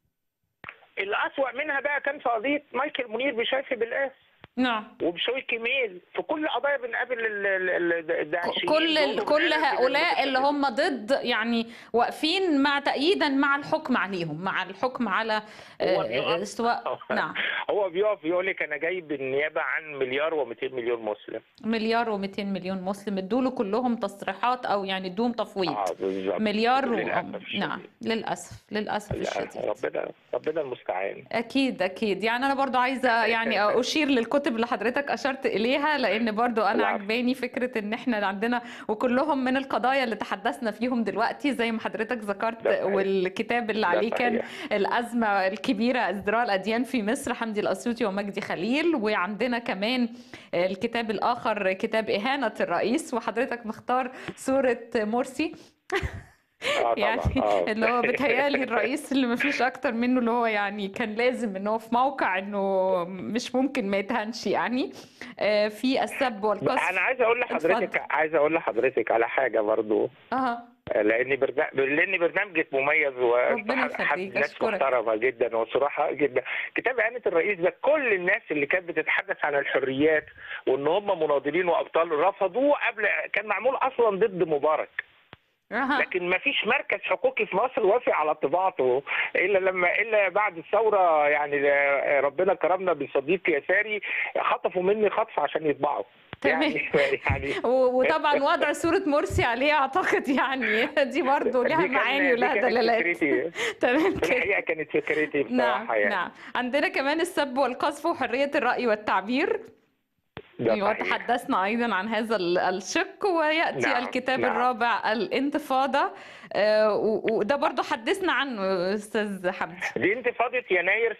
الأسوأ منها بقى كان في قضية مايكل منير بشايف بالقاس نعم وبشوي كميل في كل قضايا بنقابل ال- ال- ال- الداعشيين كل دول ال- كل وبنقابل هؤلاء اللي المتشددين. هم ضد يعني واقفين مع تأييدا مع الحكم عليهم مع الحكم على هو آه، بيقف- استواء نعم هو بيقف يقول لك أنا جاي بالنيابة عن مليار و200 مليون مسلم مليار و200 مليون مسلم ادوا كلهم تصريحات او يعني ادوهم تفويض اه بالظبط مليار و... للأسف الشديد. نعم للاسف للاسف الشديد ربنا ربنا المستعان اكيد اكيد يعني انا برضو عايزه يعني اشير للكتب اللي حضرتك اشرت اليها لان برضو انا العفو. عجباني فكره ان احنا عندنا وكلهم من القضايا اللي تحدثنا فيهم دلوقتي زي ما حضرتك ذكرت ده صحيح. والكتاب اللي ده عليه كان صحيح. الازمه الكبيره ازدراء الاديان في مصر حمدي الاسيوطي ومجدي خليل وعندنا كمان الكتاب الاخر كتاب اهانه الرئيس وحضرتك مختار صوره مرسي اه طبعا يعني اه اللي هو بيتهيألي الرئيس اللي ما فيش اكتر منه اللي هو يعني كان لازم ان هو في موقع انه مش ممكن ما يتهنش يعني آه، في السب والقذف انا عايز اقول لحضرتك عايز اقول لحضرتك على حاجه برضو اها لان برنامج لان برنامجك مميز ربنا وحد يخليك، ناس أشكرك. محترمه جدا وصراحه جدا كتاب اهانه الرئيس ده كل الناس اللي كانت بتتحدث عن الحريات وان هم مناضلين وابطال رفضوه قبل كان معمول اصلا ضد مبارك اها لكن ما فيش مركز حقوقي في مصر وافق على طباعته الا لما الا بعد الثوره يعني ربنا كرمنا بصديق يساري خطفوا مني خطف عشان يطبعوا تمام. يعني يعني و- وطبعا وضع صورة مرسي عليه اعتقد يعني دي برضه لها دي كان- معاني دي ولها كانت دلالات فكرتي. تمام في كده الحقيقه كانت فكرتي نعم بصراحه يعني نعم عندنا كمان السب والقذف وحرية الرأي والتعبير ده ايوه صحيح. تحدثنا ايضا عن هذا ال- الشق وياتي نعم، الكتاب نعم. الرابع الانتفاضه آه، و- وده برضو حدثنا عنه استاذ حمدي دي انتفاضه يناير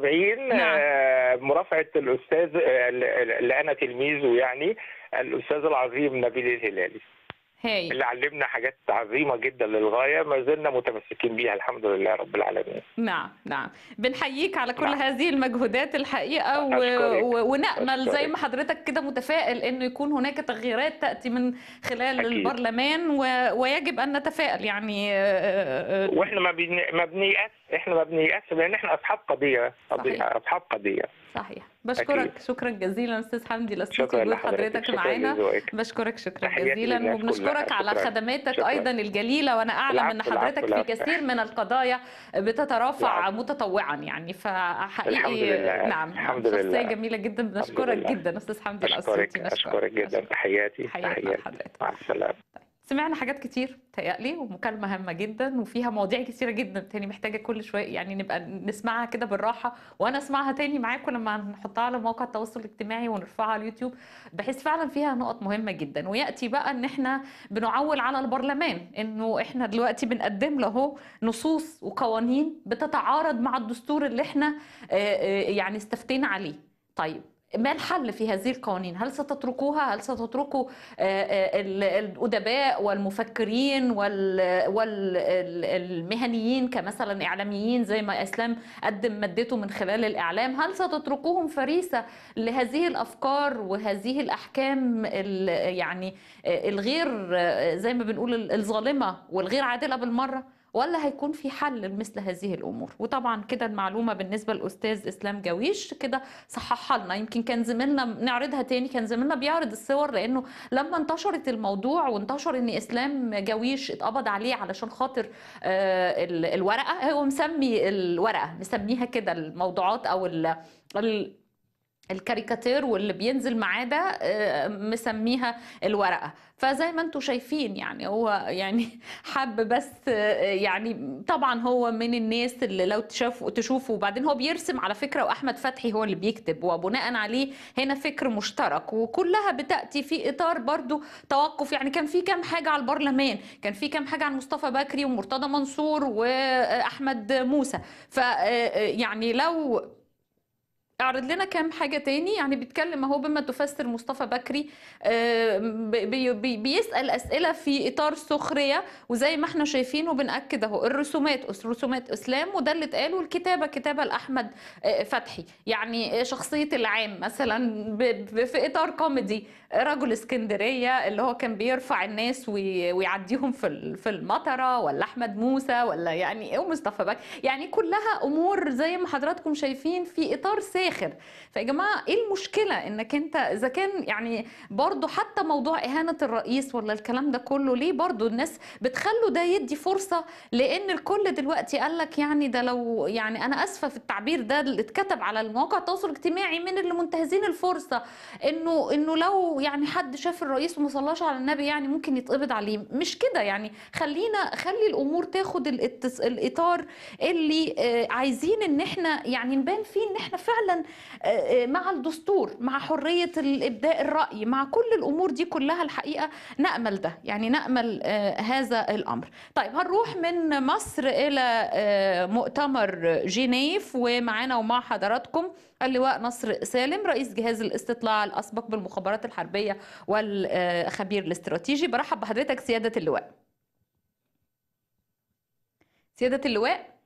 77 نعم. آه، مرافعه الاستاذ آه، اللي انا تلميذه يعني الاستاذ العظيم نبيل الهلالي هاي اللي علمنا حاجات عظيمه جدا للغايه ما زلنا متمسكين بيها الحمد لله رب العالمين نعم نعم بنحييك على كل نعم. هذه المجهودات الحقيقة و... أشكرك. و... ونأمل زي أشكرك. ما حضرتك كده متفائل انه يكون هناك تغييرات تأتي من خلال أكيد. البرلمان و... ويجب ان نتفائل يعني آه، آه، واحنا ما بن... ما بنيأس احنا ما بنيأس لان احنا اصحاب قضيه قضيه صحيح. اصحاب قضيه صحيح بشكرك أكيد. شكرا جزيلا استاذ حمدي لسيتي شكرا وجود لحضرتك حضرتك شكرا معانا لذوقك بشكرك شكرا تحياتي جزيلا للناس وبنشكرك كلها. على شكراً. خدماتك شكراً. ايضا الجليله وانا اعلم ان العفو، حضرتك العفو، في العفو. كثير من القضايا بتترافع العفو. متطوعا يعني فحقيقي الحمد لله. نعم الحمد نعم، لله. شخصيه جميله جدا بنشكرك لله. جدا استاذ حمدي اشكرك الاسيوطي اشكرك جدا تحياتي حياتنا تحياتي لحضرتك مع السلامه سمعنا حاجات كتير تهيألي ومكالمة هامة جدا وفيها مواضيع كتيرة جدا تاني محتاجة كل شوية يعني نبقى نسمعها كده بالراحة وأنا أسمعها تاني معاكم لما نحطها على مواقع التواصل الاجتماعي ونرفعها على اليوتيوب بحيث فعلا فيها نقط مهمة جدا ويأتي بقى إن إحنا بنعول على البرلمان إنه إحنا دلوقتي بنقدم له نصوص وقوانين بتتعارض مع الدستور اللي إحنا آه، آه، يعني استفتينا عليه طيب ما الحل في هذه القوانين؟ هل ستتركوها؟ هل ستتركوا آه، آه، ال- الأدباء والمفكرين والمهنيين كمثلا إعلاميين زي ما إسلام قدم مادته من خلال الإعلام هل ستتركوهم فريسة لهذه الأفكار وهذه الأحكام ال- يعني آه، الغير آه، زي ما بنقول الظالمة والغير عادلة بالمرة؟ ولا هيكون في حل لمثل هذه الامور وطبعا كده المعلومه بالنسبه للاستاذ اسلام جويش كده صححها لنا يمكن كان زميلنا نعرضها تاني كان زميلنا بيعرض الصور لانه لما انتشرت الموضوع وانتشر ان اسلام جويش اتقبض عليه علشان خاطر آه، ال- الورقه هو مسمي الورقه مسميها كده الموضوعات او ال ال- الكاريكاتير واللي بينزل معاه ده آه، مسميها الورقة فزي ما انتم شايفين يعني هو يعني حب بس آه، يعني طبعا هو من الناس اللي لو تشوفوا تشوفوا وبعدين هو بيرسم على فكرة واحمد فتحي هو اللي بيكتب وبناء عليه هنا فكر مشترك وكلها بتأتي في اطار برضو توقف يعني كان في كام حاجة على البرلمان كان في كام حاجة عن مصطفى بكري ومرتضى منصور واحمد موسى ف آه، يعني لو اعرض لنا كام حاجة تاني يعني بيتكلم اهو بما تفسر مصطفى بكري آه، بي بي بيسأل أسئلة في إطار سخرية وزي ما احنا شايفين وبنأكد اهو الرسومات رسومات إسلام وده اللي اتقال والكتابة كتابة لأحمد آه، فتحي يعني شخصية العام مثلا ب- ب- في إطار كوميدي رجل اسكندرية اللي هو كان بيرفع الناس وي- ويعديهم في ال- في المطرة ولا أحمد موسى ولا يعني إيه ومصطفى بكري يعني كلها أمور زي ما حضراتكم شايفين في إطار ساخر فيا جماعة إيه المشكلة إنك أنت إذا كان يعني برضو حتى موضوع إهانة الرئيس ولا الكلام ده كله ليه برضو الناس بتخلوا ده يدي فرصة لأن الكل دلوقتي قال لك يعني ده لو يعني أنا آسفة في التعبير ده اللي اتكتب على المواقع التواصل الاجتماعي من اللي منتهزين الفرصة إنه إنه لو يعني حد شاف الرئيس وما صلاش على النبي يعني ممكن يتقبض عليه مش كده يعني خلينا خلي الأمور تاخد الاتس- الإطار اللي آه، عايزين إن إحنا يعني نبان فيه إن إحنا فعلا آه، آه، مع الدستور مع حرية الإبداء الرأي مع كل الأمور دي كلها الحقيقة نأمل ده يعني نأمل آه، هذا الأمر طيب هنروح من مصر إلى آه، مؤتمر جنيف ومعانا ومع حضراتكم اللواء نصر سالم رئيس جهاز الاستطلاع الأسبق بالمخابرات الحربية والخبير الاستراتيجي برحب بحضرتك سيادة اللواء سيادة اللواء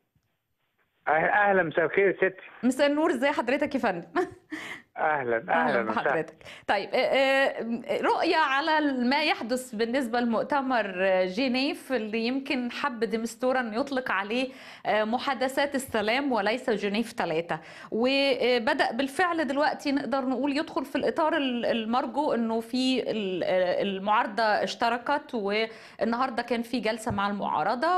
اهلا مساء الخير يا ستي مساء النور ازي حضرتك يا فندم اهلا اهلا اهلا وسهلا بحضرتك طيب آه، آه، رؤية على ما يحدث بالنسبة لمؤتمر آه، جنيف اللي يمكن حب ديمستورا أن يطلق عليه آه، محادثات السلام وليس جنيف ثلاثة وبدأ بالفعل دلوقتي نقدر نقول يدخل في الإطار ال- المرجو أنه في ال- آه، المعارضة اشتركت والنهاردة كان في جلسة مع المعارضة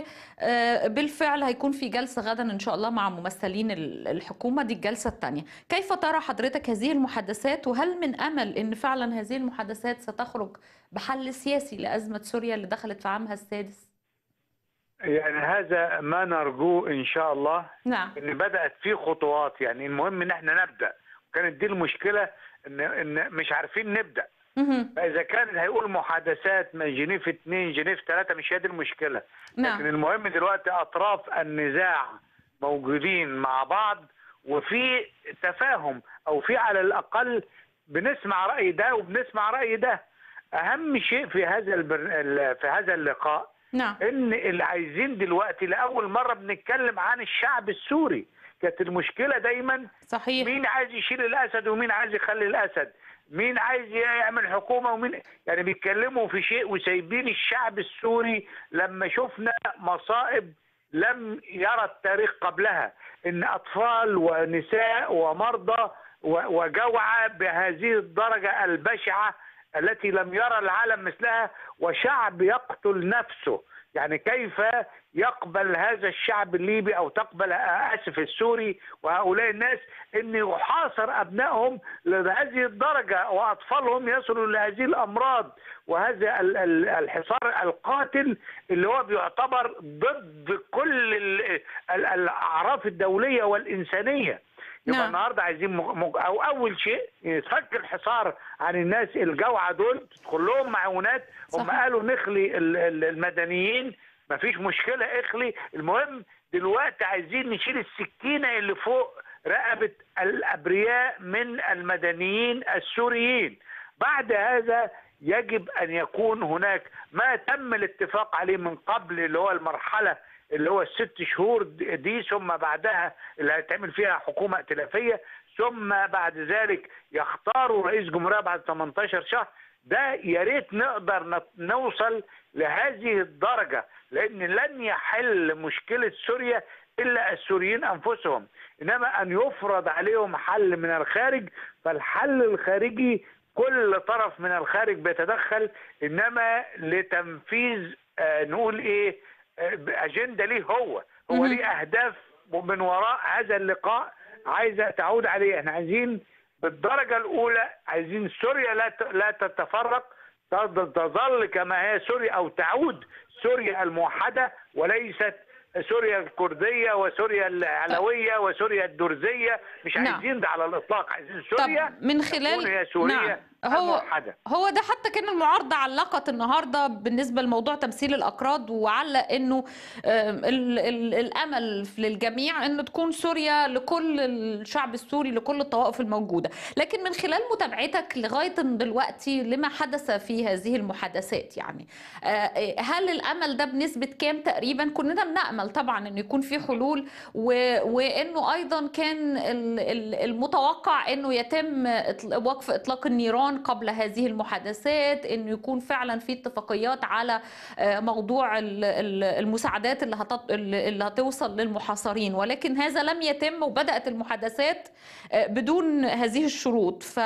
وبالفعل هيكون في جلسة غدا إن شاء الله مع ممثلين ال- الحكومة دي الجلسة الثانية كيف ترى حضرتك هذه المحادثات وهل من أمل أن فعلا هذه المحادثات ستخرج بحل سياسي لأزمة سوريا اللي دخلت في عامها السادس يعني هذا ما نرجوه ان شاء الله نعم ان بدات في خطوات يعني المهم ان احنا نبدا كانت دي المشكله ان ان مش عارفين نبدا مهم. فاذا كان هيقول محادثات من جنيف اثنين جنيف ثلاثه مش هي دي المشكله لكن نعم المهم دلوقتي اطراف النزاع موجودين مع بعض وفي تفاهم او في على الاقل بنسمع راي ده وبنسمع راي ده اهم شيء في هذا البر... ال- في هذا اللقاء نعم ان اللي عايزين دلوقتي لاول مره بنتكلم عن الشعب السوري كانت المشكله دايما صحيح مين عايز يشيل الاسد ومين عايز يخلي الاسد مين عايز يعمل حكومه ومين يعني بيتكلموا في شيء وسايبين الشعب السوري لما شفنا مصائب لم يرى التاريخ قبلها ان اطفال ونساء ومرضى و- وجوعى بهذه الدرجه البشعه التي لم يرى العالم مثلها وشعب يقتل نفسه يعني كيف يقبل هذا الشعب الليبي او تقبل اسف السوري وهؤلاء الناس ان يحاصر ابنائهم لهذه الدرجه واطفالهم يصلوا لهذه الامراض وهذا ال- ال- الحصار القاتل اللي هو بيعتبر ضد كل ال- ال- الاعراف الدوليه والانسانيه يبقى نعم. النهارده عايزين مج... مج... او اول شيء يتفك الحصار عن الناس الجوعى دول تدخل لهم معونات هم صحيح. قالوا نخلي ال- ال- المدنيين مفيش مشكله اخلي المهم دلوقتي عايزين نشيل السكينه اللي فوق رقبه الابرياء من المدنيين السوريين بعد هذا يجب ان يكون هناك ما تم الاتفاق عليه من قبل اللي هو المرحله اللي هو الست شهور دي ثم بعدها اللي هيتعمل فيها حكومه ائتلافيه ثم بعد ذلك يختاروا رئيس جمهوريه بعد 18 شهر ده يا ريت نقدر نت- نوصل لهذه الدرجه لان لن يحل مشكله سوريا الا السوريين انفسهم انما ان يفرض عليهم حل من الخارج فالحل الخارجي كل طرف من الخارج بيتدخل انما لتنفيذ آه نقول ايه آه اجنده ليه هو هو مهم. ليه اهداف من وراء هذا اللقاء عايزه تعود عليه احنا عايزين بالدرجه الاولى عايزين سوريا لا ت- لا تتفرق تظل تظل كما هي سوريا او تعود سوريا الموحده وليست سوريا الكرديه وسوريا العلويه وسوريا الدرزيه مش نعم. عايزين ده على الاطلاق عايزين طب سوريا من تكون خلال هي سوريا نعم هو الموحده هو ده حتى كان المعارضة علقت النهاردة بالنسبة لموضوع تمثيل الأكراد وعلق إنه آم، ال ال الأمل للجميع إنه تكون سوريا لكل الشعب السوري لكل الطوائف الموجودة لكن من خلال متابعتك لغاية دلوقتي لما حدث في هذه المحادثات يعني آه، هل الأمل ده بنسبة كام تقريبا كلنا بنأمل طبعا إنه يكون في حلول و- وإنه أيضا كان ال- ال- المتوقع إنه يتم إطل- وقف إطلاق النيران قبل هذه المحادثات انه يكون فعلا في اتفاقيات على آه، موضوع ال- ال- المساعدات اللي هتط... اللي هتوصل للمحاصرين ولكن هذا لم يتم وبدأت المحادثات آه، بدون هذه الشروط ف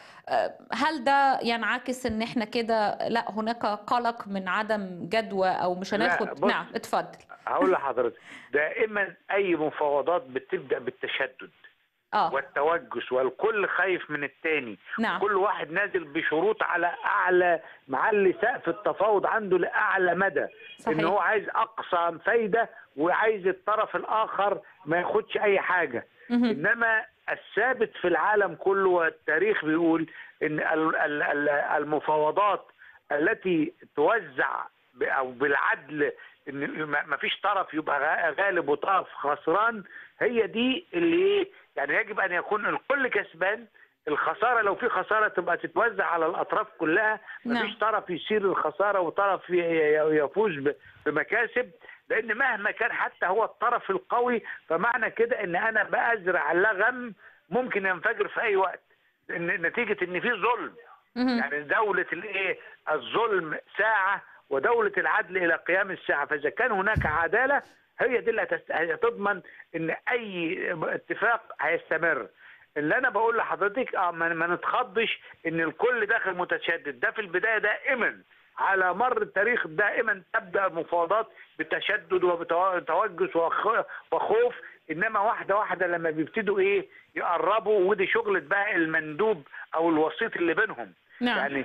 آه، هل ده ينعكس ان احنا كده لا هناك قلق من عدم جدوى او مش لا، هناخد بص. نعم اتفضل هقول لحضرتك دائما اي مفاوضات بتبدا بالتشدد اه والتوجس والكل خايف من التاني نعم كل واحد نازل بشروط على اعلى معلي سقف التفاوض عنده لاعلى مدى ان هو صحيح عايز اقصى فايده وعايز الطرف الاخر ما ياخدش اي حاجه مهم. انما الثابت في العالم كله والتاريخ بيقول ان ال- ال- ال- المفاوضات التي توزع ب- او بالعدل ان ما ما فيش طرف يبقى غا- غالب وطرف خسران هي دي اللي ايه يعني يجب ان يكون الكل كسبان الخساره لو في خساره تبقى تتوزع على الاطراف كلها ما فيش طرف يشيل الخساره وطرف ي- ي- يفوز ب- بمكاسب لان مهما كان حتى هو الطرف القوي فمعنى كده ان انا بازرع لغم ممكن ينفجر في اي وقت إن نتيجه ان في ظلم مهم. يعني دولة الايه الظلم ساعة ودولة العدل إلى قيام الساعة فإذا كان هناك عدالة هي دي اللي هتست- هتضمن إن أي اتفاق هيستمر اللي أنا بقول لحضرتك اه ما ما نتخضش إن الكل داخل متشدد ده في البداية دائما على مر التاريخ دائما تبدأ المفاوضات بتشدد وبتوجس وخ- وخوف انما واحده واحده لما بيبتدوا ايه يقربوا ودي شغله بقى المندوب او الوسيط اللي بينهم نعم يعني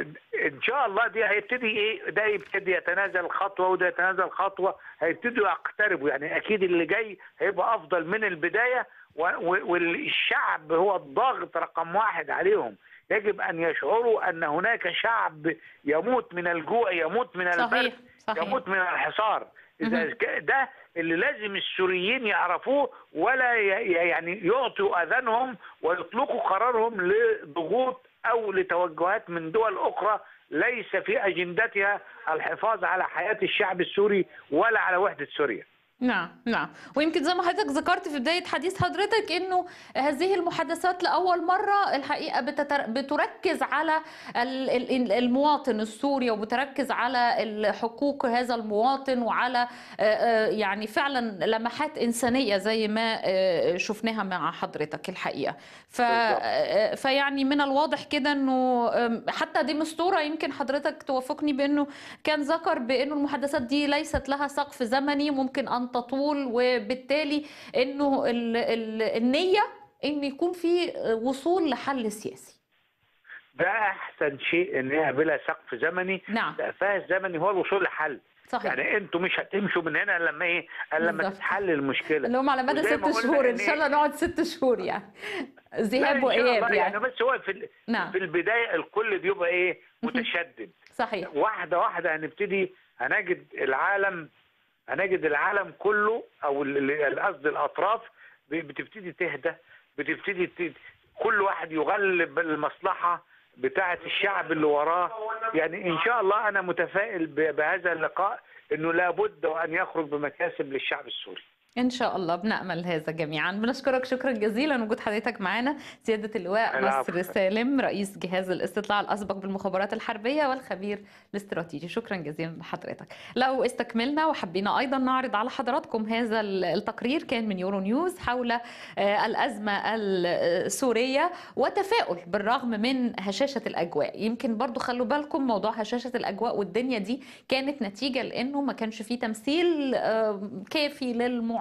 ان شاء الله دي هيبتدي ايه ده يبتدي يتنازل خطوه وده يتنازل خطوه هيبتدوا يقتربوا يعني اكيد اللي جاي هيبقى افضل من البدايه و- و- والشعب هو الضاغط رقم واحد عليهم يجب ان يشعروا ان هناك شعب يموت من الجوع يموت من البرد صحيح صحيح يموت من الحصار اذا مهم. ك- ده اللي لازم السوريين يعرفوه ولا ي- يعني يعطوا اذانهم ويطلقوا قرارهم لضغوط او لتوجهات من دول اخرى ليس في اجندتها الحفاظ على حياه الشعب السوري ولا على وحده سوريا نعم نعم ويمكن زي ما حضرتك ذكرت في بداية حديث حضرتك انه هذه المحادثات لأول مرة الحقيقة بتتر... بتركز على ال- ال- المواطن السوري وبتركز على ال- حقوق هذا المواطن وعلى آه، آه، يعني فعلا لمحات إنسانية زي ما آه، شفناها مع حضرتك الحقيقة ف... بالظبط. آه، فيعني من الواضح كده انه آم، حتى دي مستورة يمكن حضرتك توافقني بانه كان ذكر بانه المحادثات دي ليست لها سقف زمني ممكن ان تطول وبالتالي انه ال ال النيه ان يكون في وصول لحل سياسي ده احسن شيء ان هي بلا سقف زمني نعم سقفها الزمني هو الوصول لحل صحيح يعني انتوا مش هتمشوا من هنا إلا لما ايه الا لما بالظبط. تتحل المشكله اللي هم على مدى وزي ما ست قلنا شهور ان إن شاء الله نقعد ست شهور يعني لا، إن ذهاب شاء الله واياب يعني يعني بس هو في ال- نعم في البدايه الكل بيبقى ايه متشدد صحيح واحده واحده هنبتدي هنجد العالم هنجد العالم كله او ال- ال- قصدي الاطراف ب- بتبتدي تهدى بتبتدي ت- كل واحد يغلب المصلحه بتاعه الشعب اللي وراه يعني ان شاء الله انا متفائل ب- بهذا اللقاء انه لابد وان يخرج بمكاسب للشعب السوري ان شاء الله بنامل هذا جميعا بنشكرك شكرا جزيلا وجود حضرتك معنا سياده اللواء العفو. مصر سالم رئيس جهاز الاستطلاع الاسبق بالمخابرات الحربيه والخبير الاستراتيجي شكرا جزيلا لحضرتك لو استكملنا وحبينا ايضا نعرض على حضراتكم هذا التقرير كان من يورو نيوز حول آه، الازمه السوريه وتفاؤل بالرغم من هشاشه الاجواء يمكن برضو خلوا بالكم موضوع هشاشه الاجواء والدنيا دي كانت نتيجه لانه ما كانش فيه تمثيل آه، كافي للمعارضه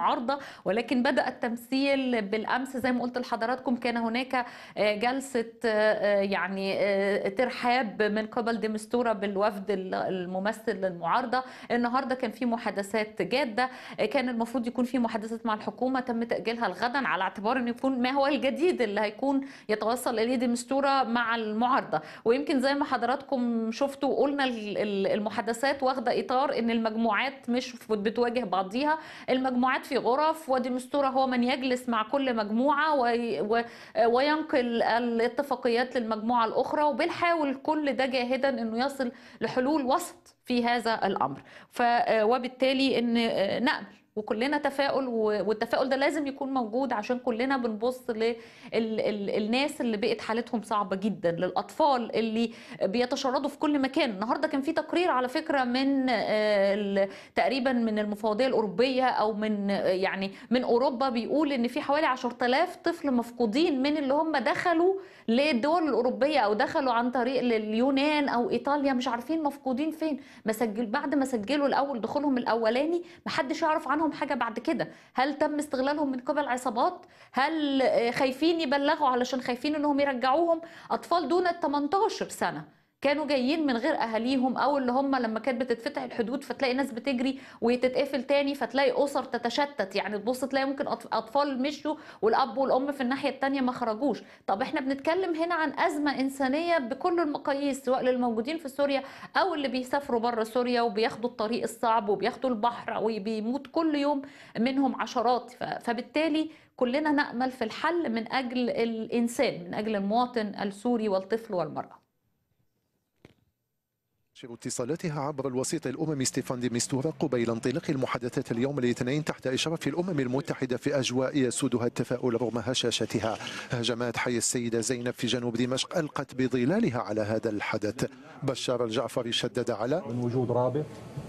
المعارضه ولكن بدا التمثيل بالامس زي ما قلت لحضراتكم كان هناك جلسه يعني ترحاب من قبل ديمستورا بالوفد الممثل للمعارضه النهارده كان في محادثات جاده كان المفروض يكون في محادثات مع الحكومه تم تاجيلها لغدا على اعتبار انه يكون ما هو الجديد اللي هيكون يتوصل اليه ديمستورا مع المعارضه ويمكن زي ما حضراتكم شفتوا قلنا المحادثات واخده اطار ان المجموعات مش بتواجه بعضيها المجموعات في غرف وديمستورا هو من يجلس مع كل مجموعه وينقل الاتفاقيات للمجموعه الاخرى وبنحاول كل ده جاهدا انه يصل لحلول وسط في هذا الامر ف وبالتالي ان نامل وكلنا تفاؤل والتفاؤل ده لازم يكون موجود عشان كلنا بنبص للناس اللي بقت حالتهم صعبة جدا للأطفال اللي بيتشردوا في كل مكان النهاردة كان في تقرير على فكرة من تقريبا من المفوضية الأوروبية أو من يعني من أوروبا بيقول إن في حوالي 10000 طفل مفقودين من اللي هم دخلوا للدول الأوروبية أو دخلوا عن طريق اليونان أو إيطاليا مش عارفين مفقودين فين مسجل بعد ما سجلوا الأول دخولهم الأولاني محدش يعرف عنهم حاجة بعد كده هل تم استغلالهم من قبل عصابات هل خايفين يبلغوا علشان خايفين انهم يرجعوهم اطفال دون ال 18 سنه كانوا جايين من غير اهاليهم او اللي هم لما كانت بتتفتح الحدود فتلاقي ناس بتجري وتتقفل تاني فتلاقي اسر تتشتت يعني تبص تلاقي ممكن اطفال مشوا والاب والام في الناحيه الثانيه ما خرجوش طب احنا بنتكلم هنا عن ازمه انسانيه بكل المقاييس سواء للموجودين في سوريا او اللي بيسافروا بره سوريا وبياخدوا الطريق الصعب وبياخدوا البحر وبيموت كل يوم منهم عشرات فبالتالي كلنا نامل في الحل من اجل الانسان من اجل المواطن السوري والطفل والمراه تنشر اتصالاتها عبر الوسيط الأممي ستيفان دي ميستورا قبيل انطلاق المحادثات اليوم الاثنين تحت إشراف الأمم المتحدة في أجواء يسودها التفاؤل رغم هشاشتها هجمات حي السيدة زينب في جنوب دمشق ألقت بظلالها على هذا الحدث بشار الجعفري شدد على من وجود رابط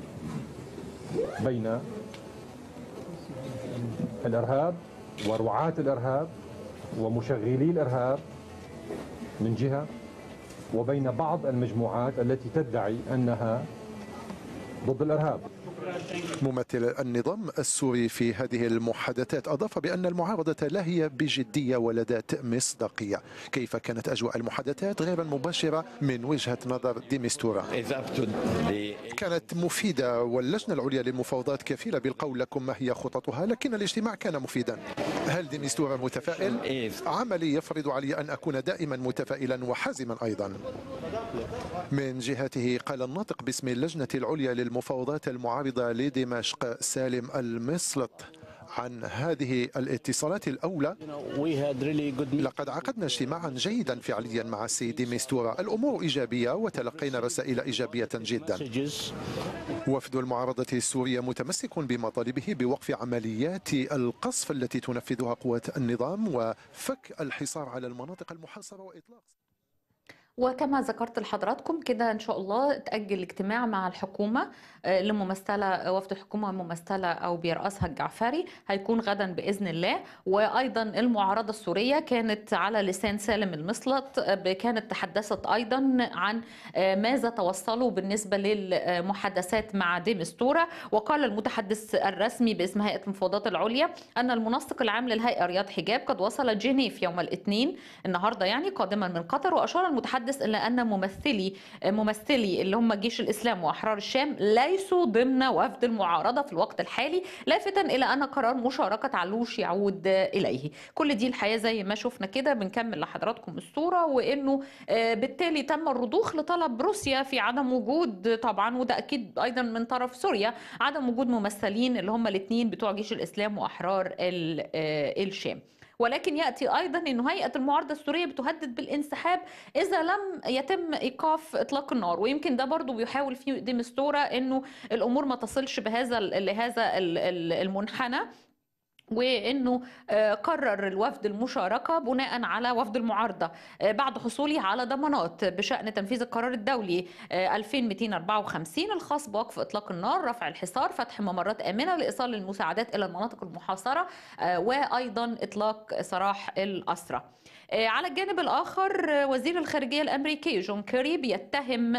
بين الإرهاب ورعاة الإرهاب ومشغلي الإرهاب من جهة وبين بعض المجموعات التي تدعي انها ضد الارهاب ممثل النظام السوري في هذه المحادثات أضاف بأن المعارضة لا هي بجدية ولا ذات مصداقية كيف كانت أجواء المحادثات غير المباشرة من وجهة نظر ديمستورا كانت مفيدة واللجنة العليا للمفاوضات كفيلة بالقول لكم ما هي خططها لكن الاجتماع كان مفيدا هل ديمستورا متفائل؟ عملي يفرض علي أن أكون دائما متفائلا وحازما أيضا من جهته قال الناطق باسم اللجنة العليا للمفاوضات المعارضة لدمشق سالم المسلط عن هذه الاتصالات الأولى لقد عقدنا اجتماعا جيدا فعليا مع السيد ميستورا الأمور إيجابية وتلقينا رسائل إيجابية جدا وفد المعارضة السورية متمسك بمطالبه بوقف عمليات القصف التي تنفذها قوات النظام وفك الحصار على المناطق المحاصرة وإطلاق وكما ذكرت لحضراتكم كده ان شاء الله تاجل اجتماع مع الحكومه لممثله وفد الحكومه ممثله او بيرأسها الجعفري هيكون غدا باذن الله وايضا المعارضه السوريه كانت على لسان سالم المسلط كانت تحدثت ايضا عن ماذا توصلوا بالنسبه للمحادثات مع ديمستورا وقال المتحدث الرسمي باسم هيئه المفاوضات العليا ان المنسق العام للهيئه رياض حجاب قد وصل جنيف يوم الاثنين النهارده يعني قادما من قطر واشار المتحدث المتحدث إلا أن ممثلي ممثلي اللي هم جيش الإسلام وأحرار الشام ليسوا ضمن وفد المعارضة في الوقت الحالي لافتا إلى أن قرار مشاركة علوش يعود إليه كل دي الحياة زي ما شفنا كده بنكمل لحضراتكم الصورة وإنه بالتالي تم الرضوخ لطلب روسيا في عدم وجود طبعا وده أكيد أيضا من طرف سوريا عدم وجود ممثلين اللي هم الاثنين بتوع جيش الإسلام وأحرار الشام ولكن ياتي ايضا انه هيئه المعارضه السوريه بتهدد بالانسحاب اذا لم يتم ايقاف اطلاق النار ويمكن ده برضو بيحاول فيه ديمستورا انه الامور ما تصلش بهذا لهذا المنحنى وانه قرر الوفد المشاركه بناء على وفد المعارضه بعد حصوله على ضمانات بشان تنفيذ القرار الدولي 2254 الخاص بوقف اطلاق النار رفع الحصار فتح ممرات امنه لايصال المساعدات الى المناطق المحاصره وايضا اطلاق سراح الاسرى آه، على الجانب الآخر آه، وزير الخارجية الأمريكي جون كيري بيتهم آه،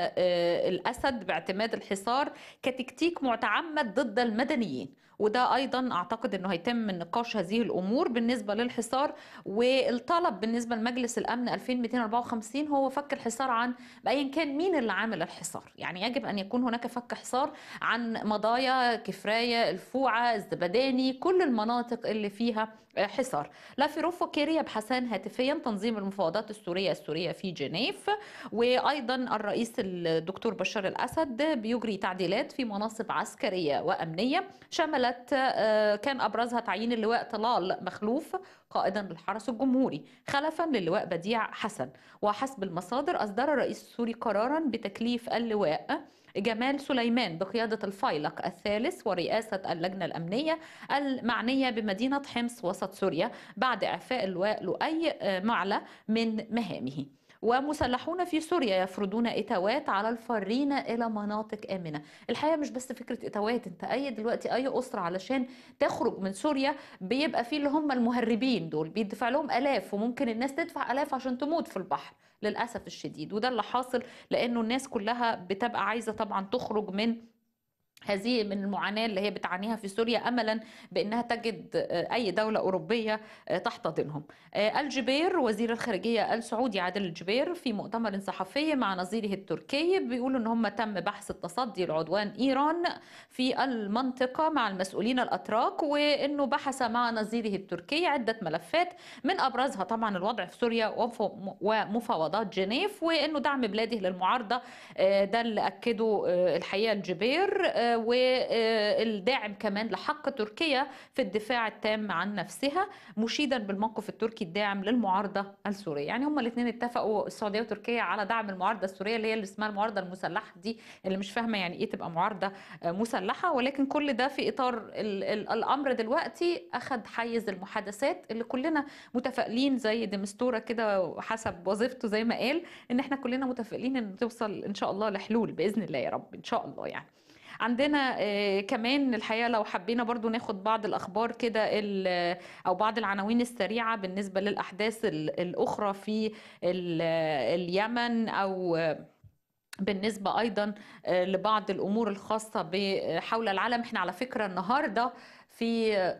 آه، الأسد باعتماد الحصار كتكتيك متعمد ضد المدنيين وده أيضا أعتقد أنه هيتم نقاش هذه الأمور بالنسبة للحصار والطلب بالنسبة لمجلس الأمن 2254 هو فك الحصار عن بأيا كان مين اللي عامل الحصار يعني يجب أن يكون هناك فك حصار عن مضايا كفراية الفوعة الزبداني كل المناطق اللي فيها حصار لافيروف وكيري يبحثان هاتفيا تنظيم المفاوضات السورية السورية في جنيف وأيضا الرئيس الدكتور بشار الأسد بيجري تعديلات في مناصب عسكرية وأمنية شملت آه، كان أبرزها تعيين اللواء طلال مخلوف قائدا للحرس الجمهوري خلفا للواء بديع حسن وحسب المصادر أصدر الرئيس السوري قرارا بتكليف اللواء جمال سليمان بقيادة الفايلق الثالث ورئاسة اللجنة الأمنية المعنية بمدينة حمص وسط سوريا بعد إعفاء اللواء لؤي آه، معلى من مهامه ومسلحون في سوريا يفرضون اتاوات على الفارين الى مناطق امنه الحقيقه مش بس فكره اتاوات انت اي دلوقتي اي اسره علشان تخرج من سوريا بيبقى في اللي هم المهربين دول بيدفع لهم الاف وممكن الناس تدفع الاف عشان تموت في البحر للاسف الشديد وده اللي حاصل لانه الناس كلها بتبقى عايزه طبعا تخرج من هذه من المعاناة اللي هي بتعانيها في سوريا أملا بأنها تجد آه، أي دولة أوروبية آه، تحتضنهم آه، الجبير وزير الخارجية السعودي عادل الجبير في مؤتمر صحفي مع نظيره التركي بيقولوا أن هم تم بحث التصدي لعدوان إيران في المنطقة مع المسؤولين الأتراك وأنه بحث مع نظيره التركي عدة ملفات من أبرزها طبعا الوضع في سوريا وف- ومفاوضات جنيف وأنه دعم بلاده للمعارضة آه، ده اللي أكده آه، الحقيقة الجبير آه، والداعم كمان لحق تركيا في الدفاع التام عن نفسها مشيدا بالموقف التركي الداعم للمعارضة السورية يعني هما الاثنين اتفقوا السعودية وتركيا على دعم المعارضة السورية اللي هي اللي اسمها المعارضة المسلحة دي اللي مش فاهمة يعني ايه تبقى معارضة آه، مسلحة ولكن كل ده في إطار ال- ال- الأمر دلوقتي أخذ حيز المحادثات اللي كلنا متفائلين زي ديمستورا كده حسب وظيفته زي ما قال ان احنا كلنا متفائلين ان توصل ان شاء الله لحلول باذن الله يا رب ان شاء الله يعني عندنا آه، كمان الحقيقه لو حبينا برضو ناخد بعض الاخبار كده ال- او بعض العناوين السريعه بالنسبه للاحداث ال- الاخرى في ال- اليمن او آه، بالنسبة أيضا آه، لبعض الأمور الخاصة ب- حول العالم احنا على فكرة النهاردة في آه،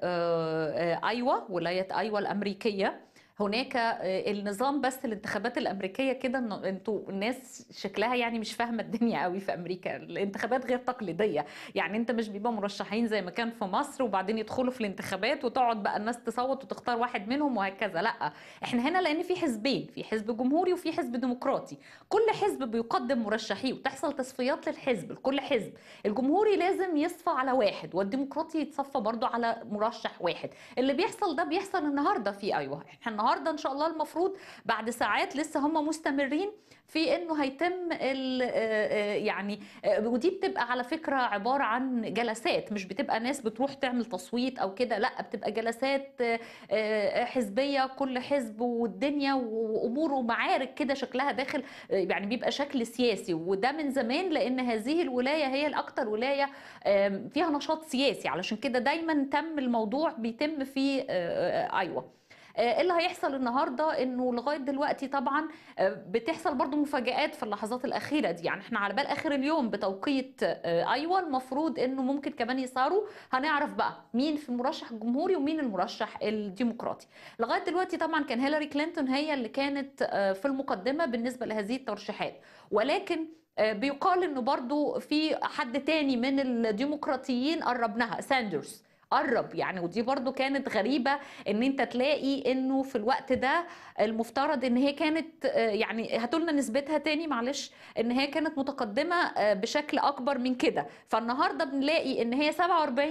آه، أيوة ولاية أيوة الأمريكية هناك آه، النظام بس الانتخابات الامريكيه كده إن انتوا الناس شكلها يعني مش فاهمه الدنيا قوي في امريكا الانتخابات غير تقليديه يعني انت مش بيبقى مرشحين زي ما كان في مصر وبعدين يدخلوا في الانتخابات وتقعد بقى الناس تصوت وتختار واحد منهم وهكذا لا احنا هنا لان في حزبين في حزب جمهوري وفي حزب ديمقراطي كل حزب بيقدم مرشحيه وتحصل تصفيات للحزب لكل حزب الجمهوري لازم يصفى على واحد والديمقراطي يتصفى برضو على مرشح واحد اللي بيحصل ده بيحصل النهارده في ايوه احنا النهارده ان شاء الله المفروض بعد ساعات لسه هم مستمرين في انه هيتم ال- آه، آه، يعني آه، ودي بتبقى على فكره عباره عن جلسات مش بتبقى ناس بتروح تعمل تصويت او كده لا بتبقى جلسات آه، آه، حزبيه كل حزب والدنيا وامور ومعارك كده شكلها داخل آه، يعني بيبقى شكل سياسي وده من زمان لان هذه الولايه هي الاكثر ولايه آم، فيها نشاط سياسي علشان كده دايما تم الموضوع بيتم في آه، آه، ايوه آه، اللي هيحصل النهارده انه لغايه دلوقتي طبعا آه، بتحصل برضو مفاجآت في اللحظات الاخيره دي يعني احنا على بال اخر اليوم بتوقيت آه، ايوه المفروض انه ممكن كمان يصاروا هنعرف بقى مين في المرشح الجمهوري ومين المرشح الديمقراطي لغايه دلوقتي طبعا كان هيلاري كلينتون هي اللي كانت آه، في المقدمه بالنسبه لهذه الترشيحات ولكن آه، بيقال انه برضو في حد تاني من الديمقراطيين قربناها ساندرز قرب يعني ودي برضو كانت غريبة ان انت تلاقي انه في الوقت ده المفترض ان هي كانت آه، يعني هاتولنا نسبتها تاني معلش ان هي كانت متقدمة آه، بشكل اكبر من كده فالنهاردة بنلاقي ان هي 47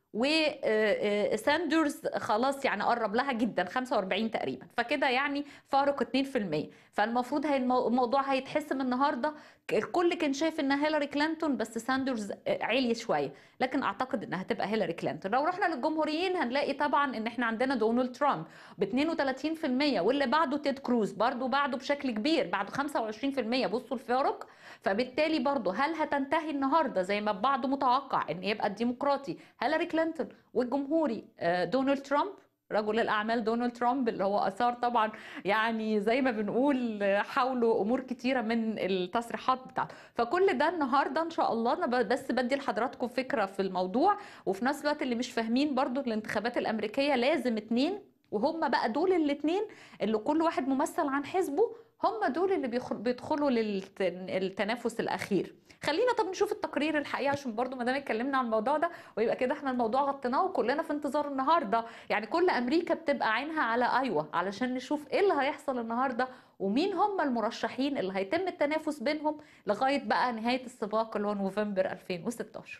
وساندرز خلاص يعني قرب لها جدا 45 تقريبا فكده يعني فارق 2% فالمفروض هي المو- الموضوع هيتحسم النهارده الكل كان شايف انها هيلاري كلينتون بس ساندرز عالي شويه لكن اعتقد انها هتبقى هيلاري كلينتون لو رحنا للجمهوريين هنلاقي طبعا ان احنا عندنا دونالد ترامب ب 32% واللي بعده تيد كروز برضه بعده بشكل كبير بعده 25% بصوا الفارق فبالتالي برضه هل هتنتهي النهارده زي ما البعض متوقع ان يبقى الديمقراطي هيلاري كلينتون والجمهوري آه، دونالد ترامب رجل الاعمال دونالد ترامب اللي هو اثار طبعا يعني زي ما بنقول حوله امور كتيره من التصريحات بتاعته فكل ده النهارده ان شاء الله انا بس بدي لحضراتكم فكره في الموضوع وفي نفس الوقت اللي مش فاهمين برضو الانتخابات الامريكيه لازم اتنين وهم بقى دول الاتنين اللي كل واحد ممثل عن حزبه هم دول اللي بيدخلوا للتنافس الاخير خلينا طب نشوف التقرير الحقيقه عشان برضو ما دام اتكلمنا عن الموضوع ده ويبقى كده احنا الموضوع غطيناه وكلنا في انتظار النهارده يعني كل امريكا بتبقى عينها على ايوه علشان نشوف ايه اللي هيحصل النهارده ومين هم المرشحين اللي هيتم التنافس بينهم لغايه بقى نهايه السباق اللي هو نوفمبر 2016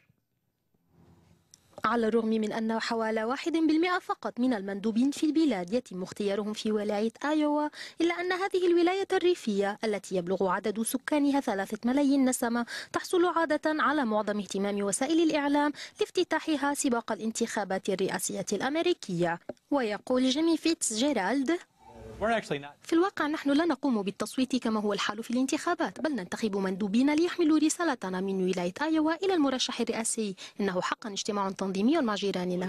على الرغم من أن حوالي واحد بالمئة فقط من المندوبين في البلاد يتم اختيارهم في ولاية آيوا إلا أن هذه الولاية الريفية التي يبلغ عدد سكانها ثلاثة ملايين نسمة تحصل عادة على معظم اهتمام وسائل الإعلام لافتتاحها سباق الانتخابات الرئاسية الأمريكية ويقول جيمي فيتس جيرالد في الواقع نحن لا نقوم بالتصويت كما هو الحال في الانتخابات بل ننتخب مندوبين ليحملوا رسالتنا من ولاية آيوا إلى المرشح الرئاسي إنه حقا اجتماع تنظيمي مع جيراننا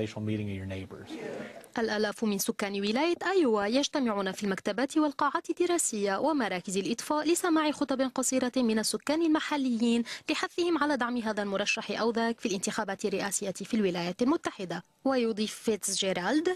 الآلاف من سكان ولاية آيوا يجتمعون في المكتبات والقاعات الدراسية ومراكز الإطفاء لسماع خطب قصيرة من السكان المحليين لحثهم على دعم هذا المرشح أو ذاك في الانتخابات الرئاسية في الولايات المتحدة ويضيف فيتس جيرالد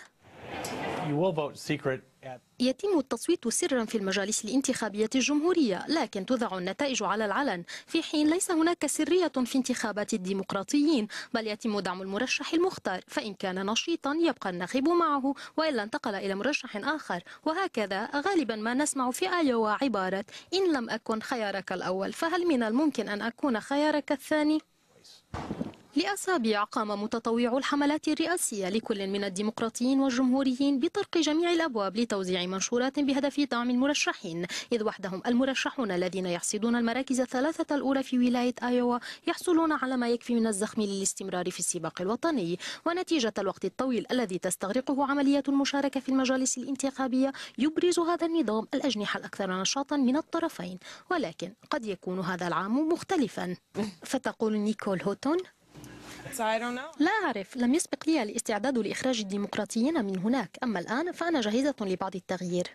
يتم التصويت سرا في المجالس الانتخابية الجمهورية لكن تذاع النتائج على العلن في حين ليس هناك سرية في انتخابات الديمقراطيين بل يتم دعم المرشح المختار فإن كان نشيطا يبقى الناخب معه وإلا انتقل إلى مرشح آخر وهكذا غالبا ما نسمع في آيوا عبارة إن لم أكن خيارك الأول فهل من الممكن أن أكون خيارك الثاني؟ لأسابيع قام متطوعو الحملات الرئاسية لكل من الديمقراطيين والجمهوريين بطرق جميع الأبواب لتوزيع منشورات بهدف دعم المرشحين إذ وحدهم المرشحون الذين يحصدون المراكز الثلاثة الأولى في ولاية آيوا يحصلون على ما يكفي من الزخم للاستمرار في السباق الوطني ونتيجة الوقت الطويل الذي تستغرقه عملية المشاركة في المجالس الانتخابية يبرز هذا النظام الأجنحة الأكثر نشاطا من الطرفين ولكن قد يكون هذا العام مختلفا فتقول نيكول هوتون لا أعرف لم يسبق لي الاستعداد لإخراج الديمقراطيين من هناك أما الآن فأنا جاهزة لبعض التغيير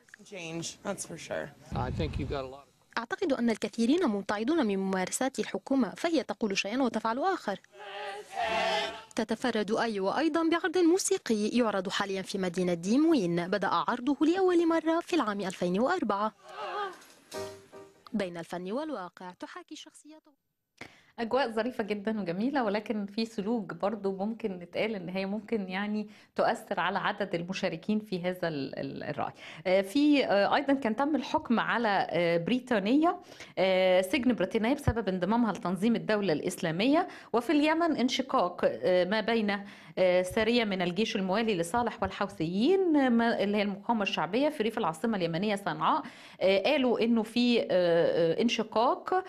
أعتقد أن الكثيرين ممتعضون من ممارسات الحكومة فهي تقول شيئا وتفعل آخر تتفرد أيوة أيضا بعرض موسيقي يعرض حاليا في مدينة ديموين بدأ عرضه لأول مرة في العام 2004 بين الفن والواقع تحاكي شخصيته اجواء ظريفه جدا وجميله ولكن في سلوك برضو ممكن نتقال ان هي ممكن يعني تؤثر على عدد المشاركين في هذا الراي في ايضا كان تم الحكم على بريطانيا سجن بريطانيا بسبب انضمامها لتنظيم الدوله الاسلاميه وفي اليمن انشقاق ما بين سريه من الجيش الموالي لصالح والحوثيين اللي هي المقاومه الشعبيه في ريف العاصمه اليمنيه صنعاء قالوا انه في انشقاق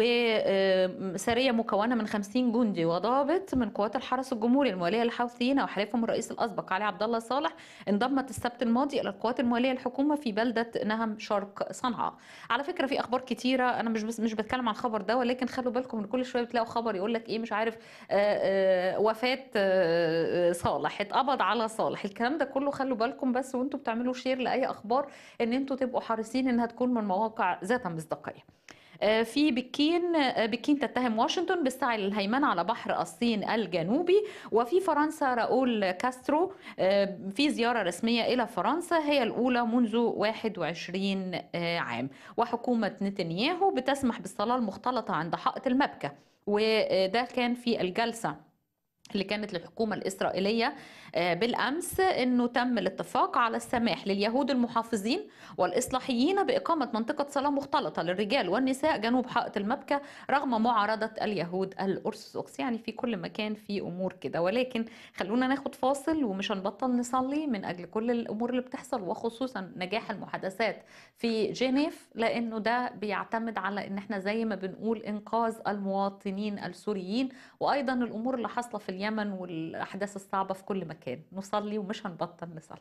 وسريه مكونه من 50 جندي وضابط من قوات الحرس الجمهوري المواليه للحوثيين وحلفهم الرئيس الاسبق علي عبد الله صالح انضمت السبت الماضي الى القوات المواليه للحكومه في بلده نهم شرق صنعاء على فكره في اخبار كتيره انا مش بس مش بتكلم عن الخبر ده ولكن خلوا بالكم ان كل شويه بتلاقوا خبر يقول لك ايه مش عارف وفاه صالح اتقبض على صالح الكلام ده كله خلوا بالكم بس وانتم بتعملوا شير لاي اخبار ان انتم تبقوا حريصين انها تكون من مواقع ذات مصداقيه في بكين بكين تتهم واشنطن بالسعي للهيمنة على بحر الصين الجنوبي وفي فرنسا راؤول كاسترو في زيارة رسمية إلى فرنسا هي الأولى منذ 21 عام وحكومة نتنياهو بتسمح بالصلاة المختلطة عند حائط المبكى وده كان في الجلسة اللي كانت للحكومة الإسرائيلية بالأمس أنه تم الاتفاق على السماح لليهود المحافظين والإصلاحيين بإقامة منطقة صلاة مختلطة للرجال والنساء جنوب حائط المبكى رغم معارضة اليهود الأرثوذكس يعني في كل مكان في أمور كده ولكن خلونا ناخد فاصل ومش هنبطل نصلي من أجل كل الأمور اللي بتحصل وخصوصا نجاح المحادثات في جنيف لأنه ده بيعتمد على أن احنا زي ما بنقول إنقاذ المواطنين السوريين وأيضا الأمور اللي حاصلة في اليمن والأحداث الصعبة في كل مكان نصلي ومش هنبطل نصلي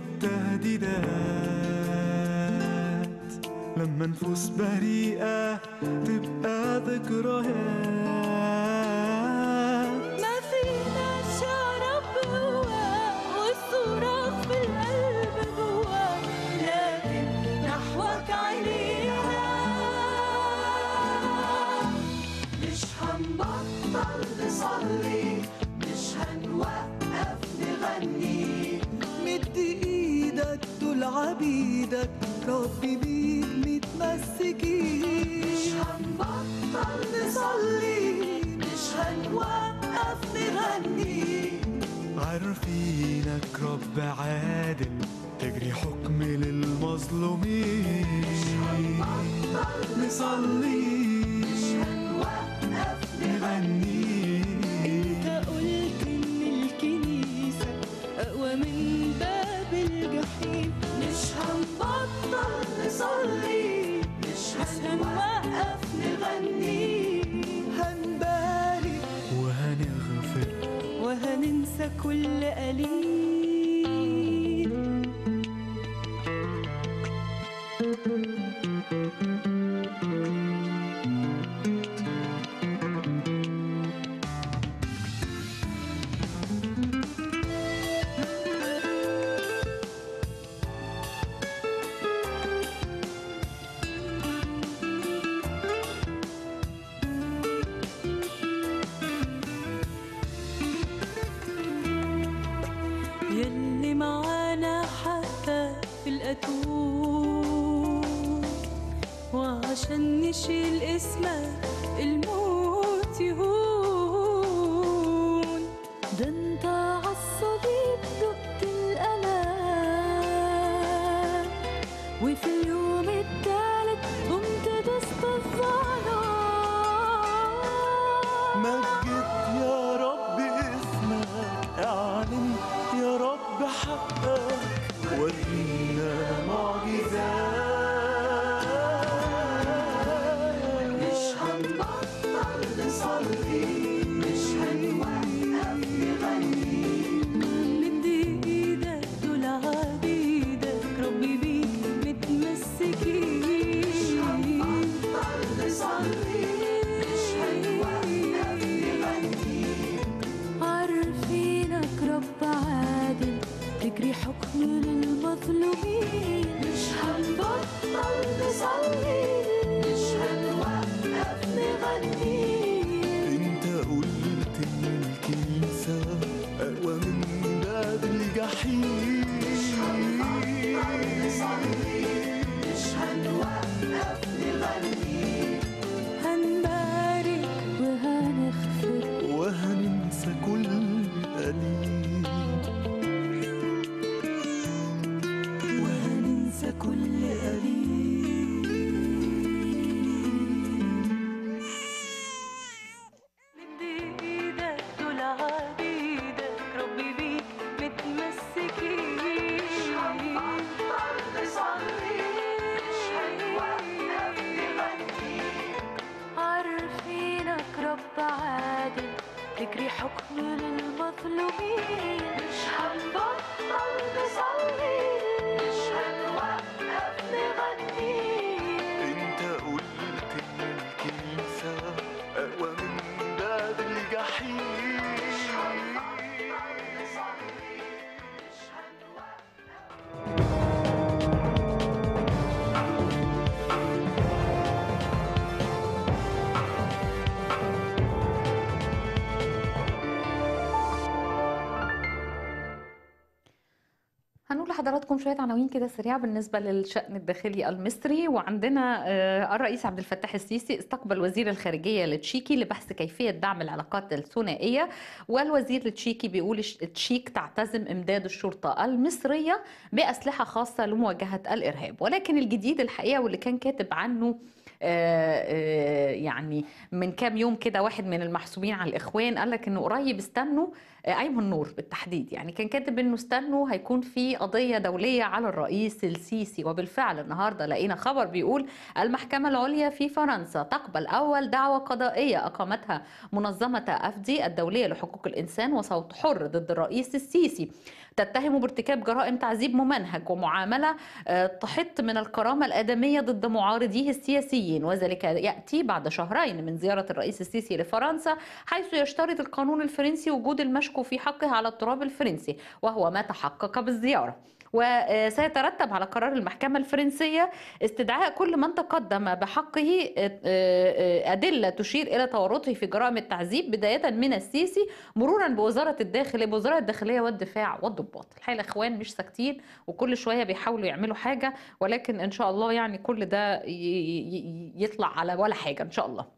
التهديدات لما نفوس بريئة تبقى ذكريات ما فينا شعر بهوا والصراخ في القلب جوا لكن نحوك عليها مش هنبطل نصلي مش هنوقف نغني مد ايدك دول عبيدك ربي بيك متمسكين مش هنبطل نصلي مش هنوقف نغني عارفينك رب عادل تجري حكم للمظلومين نصلي مش هنوقف نغني انت قلت ان الكنيسة اقوى من باب الجحيم مش هنبطل نصلي مش هنوقف نغني هنبارك وهنغفر وهننسى كل قليل يلي معانا حتى في الأتون وعشان نشيل اسمك الموت يهون ده انت عالصليب دقت الألم وفي اليوم التالت قمت دست الظلام مجد يا رب اسمك اعلن يا رب حقك ورينا معجزات مش هنبطل نصلي مش هنوقف نغني مد ايدك دول عبيدك ربي بيك متمسكين مش هنبطل نصلي مش هنوقف نغني عارفينك رب عادل تجري حكم للمظلومين مش هنبطل نصلي مش هنوقف نغني انت قلت ان الكنيسة اقوى من باب الجحيم مش هنبطل نصلي مش هنوقف نغني هنبارك وهنغفر وهننسى كل قليل وهننسى كل قليل مد ايدك دول عبيدك ربي بيك متمسكين مش هنبطل نصلي مش هنوقف نغني عارفينك رب عادل تجري حكم للمظلومين مش هنبطل نصلي مش هنوقف نغني انت قلت ان الكنيسة اقوى من باب الجحيم هنقول لحضراتكم شوية عناوين كده سريعة بالنسبة للشأن الداخلي المصري وعندنا آه، الرئيس عبد الفتاح السيسي استقبل وزير الخارجية التشيكي لبحث كيفية دعم العلاقات الثنائية والوزير التشيكي بيقول الش- التشيك تعتزم إمداد الشرطة المصرية بأسلحة خاصة لمواجهة الإرهاب ولكن الجديد الحقيقة واللي كان كاتب عنه آه، آه، يعني من كام يوم كده واحد من المحسوبين على الإخوان قال لك إنه قريب استنوا آه، ايمن نور بالتحديد يعني كان كاتب انه استنوا هيكون في قضيه دوليه على الرئيس السيسي وبالفعل النهارده لقينا خبر بيقول المحكمه العليا في فرنسا تقبل اول دعوه قضائيه اقامتها منظمه افدي الدوليه لحقوق الانسان وصوت حر ضد الرئيس السيسي تتهم بارتكاب جرائم تعذيب ممنهج ومعامله آه، تحط من الكرامه الادميه ضد معارضيه السياسيين وذلك ياتي بعد شهرين من زياره الرئيس السيسي لفرنسا حيث يشترط القانون الفرنسي وجود المشكو في حقه على التراب الفرنسي وهو ما تحقق بالزياره وسيترتب على قرار المحكمة الفرنسية استدعاء كل من تقدم بحقه أدلة تشير إلى تورطه في جرائم التعذيب بداية من السيسي مرورا بوزارة الداخلية بوزارة الداخلية والدفاع والضباط الحقيقة الإخوان مش ساكتين وكل شوية بيحاولوا يعملوا حاجة ولكن إن شاء الله يعني كل ده ي- ي- يطلع على ولا حاجة إن شاء الله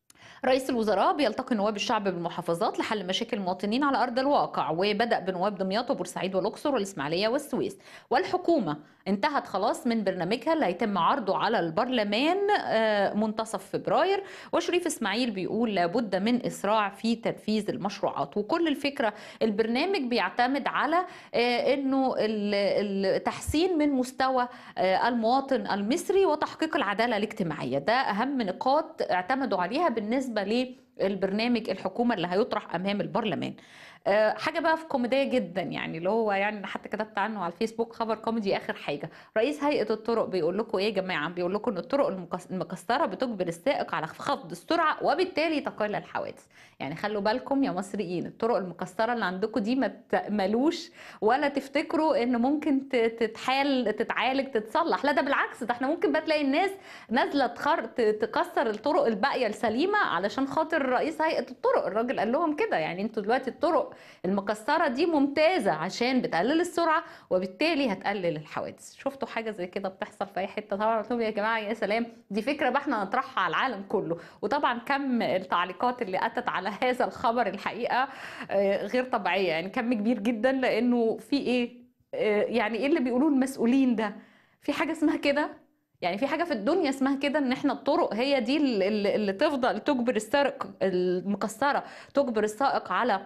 رئيس الوزراء بيلتقي نواب الشعب بالمحافظات لحل مشاكل المواطنين على ارض الواقع وبدا بنواب دمياط وبورسعيد والاقصر والاسماعيليه والسويس والحكومه انتهت خلاص من برنامجها اللي هيتم عرضه على البرلمان آه، منتصف فبراير وشريف اسماعيل بيقول لابد من اسراع في تنفيذ المشروعات وكل الفكره البرنامج بيعتمد على آه، انه ال- التحسين من مستوى آه، المواطن المصري وتحقيق العداله الاجتماعيه ده اهم نقاط اعتمدوا عليها بالنسبه للبرنامج الحكومه اللي هيطرح امام البرلمان آه، حاجه بقى في كوميديه جدا يعني اللي هو يعني أنا حتى كتبت عنه على الفيسبوك خبر كوميدي اخر حاجه رئيس هيئه الطرق بيقول لكم ايه يا جماعه بيقول لكم ان الطرق المكس- المكسره بتجبر السائق على خفض السرعه وبالتالي تقل الحوادث يعني خلوا بالكم يا مصريين الطرق المكسره اللي عندكم دي ما تأملوش ولا تفتكروا ان ممكن ت- تتحال تتعالج تتصلح لا ده بالعكس ده احنا ممكن بقى تلاقي الناس نازله تخر ت- تكسر الطرق الباقيه السليمه علشان خاطر رئيس هيئه الطرق الراجل قال لهم كده يعني انتوا دلوقتي الطرق المكسره دي ممتازه عشان بتقلل السرعه وبالتالي هتقلل الحوادث شفتوا حاجه زي كده بتحصل في اي حته طبعا قلت لهم يا جماعه يا سلام دي فكره بقى احنا نطرحها على العالم كله وطبعا كم التعليقات اللي اتت على هذا الخبر الحقيقه آه، غير طبيعيه يعني كم كبير جدا لانه في ايه آه، يعني ايه اللي بيقولوه المسؤولين ده في حاجه اسمها كده يعني في حاجه في الدنيا اسمها كده ان احنا الطرق هي دي اللي, اللي اللي تفضل تجبر السارق المكسره تجبر السائق على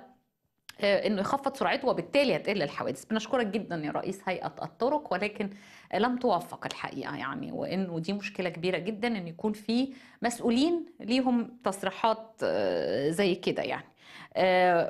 آه، انه يخفض سرعته وبالتالي هتقل الحوادث بنشكرك جدا يا رئيس هيئه الطرق ولكن لم توفق الحقيقه يعني وانه دي مشكله كبيره جدا ان يكون في مسؤولين ليهم تصريحات آه، زي كده يعني آه،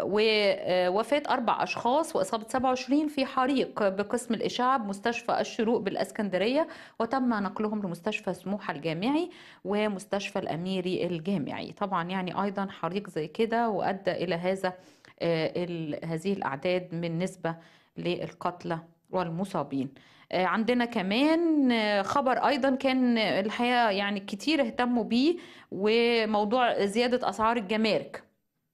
ووفاة أربع أشخاص وإصابة 27 في حريق بقسم الإشعاع بمستشفى الشروق بالإسكندرية وتم نقلهم لمستشفى سموحة الجامعي ومستشفى الأميري الجامعي طبعا يعني أيضا حريق زي كده وأدى إلى هذا آه، ال- هذه الأعداد من نسبة للقتلى والمصابين آه، عندنا كمان آه، خبر ايضا كان الحقيقه يعني كتير اهتموا بيه وموضوع زياده اسعار الجمارك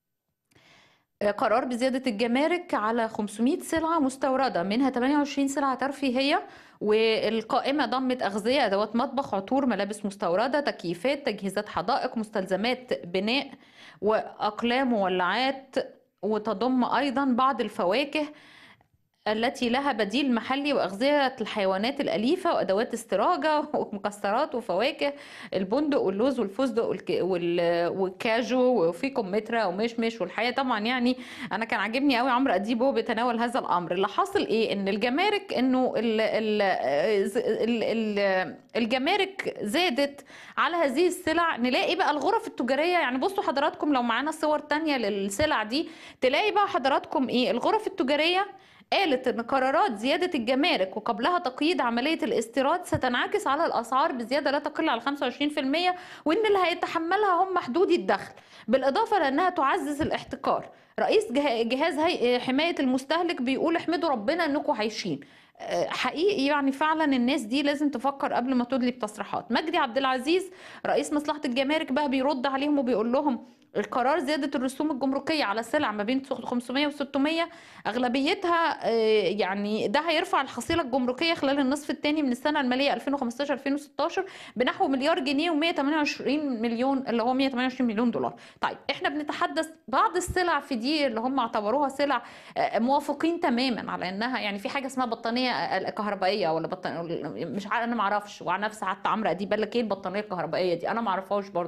آه، قرار بزيادة الجمارك على 500 سلعة مستوردة منها 28 سلعة ترفيهية والقائمة ضمت أغذية أدوات مطبخ عطور ملابس مستوردة تكييفات تجهيزات حدائق مستلزمات بناء وأقلام وولعات وتضم أيضا بعض الفواكه التي لها بديل محلي وأغذية الحيوانات الأليفة وأدوات استراجة ومكسرات وفواكه البندق واللوز والفستق والك- وال- والكاجو وفي كمثرى ومشمش والحقيقة طبعا يعني أنا كان عاجبني قوي عمرو أديب وهو بيتناول هذا الأمر اللي حاصل إيه إن الجمارك إنه ال ال ال ال الجمارك زادت على هذه السلع نلاقي بقى الغرف التجارية يعني بصوا حضراتكم لو معانا صور تانية للسلع دي تلاقي بقى حضراتكم إيه الغرف التجارية قالت ان قرارات زياده الجمارك وقبلها تقييد عمليه الاستيراد ستنعكس على الاسعار بزياده لا تقل عن 25% وان اللي هيتحملها هم محدودي الدخل بالاضافه لانها تعزز الاحتكار رئيس جه- جهاز هي- حمايه المستهلك بيقول احمدوا ربنا انكم عايشين آه، حقيقي يعني فعلا الناس دي لازم تفكر قبل ما تدلي بتصريحات مجدي عبد العزيز رئيس مصلحه الجمارك بقى بيرد عليهم وبيقول لهم القرار زيادة الرسوم الجمركية على سلع ما بين 500 و 600 أغلبيتها آه، يعني ده هيرفع الحصيلة الجمركية خلال النصف الثاني من السنة المالية 2015-2016 بنحو مليار جنيه و128 مليون اللي هو 128 مليون دولار طيب احنا بنتحدث بعض السلع في دي اللي هم اعتبروها سلع آه، موافقين تماما على انها يعني في حاجه اسمها بطانيه آه، كهربائيه ولا بطانيه مش عارف انا ما اعرفش وعلى نفسي حتى عمرو اديب قال لك ايه البطانيه الكهربائيه دي انا ما اعرفهاش برضو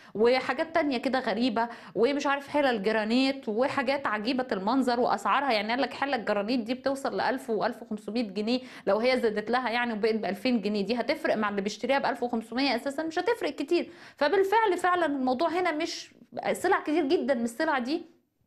وحاجات تانية كده غريبة ومش عارف حلل جرانيت وحاجات عجيبة المنظر وأسعارها يعني قال لك حلة الجرانيت دي بتوصل ل 1000 و 1500 جنيه لو هي زادت لها يعني وبقت ب 2000 جنيه دي هتفرق مع اللي بيشتريها ب 1500 أساسا مش هتفرق كتير فبالفعل فعلا الموضوع هنا مش سلع كتير جدا من السلع دي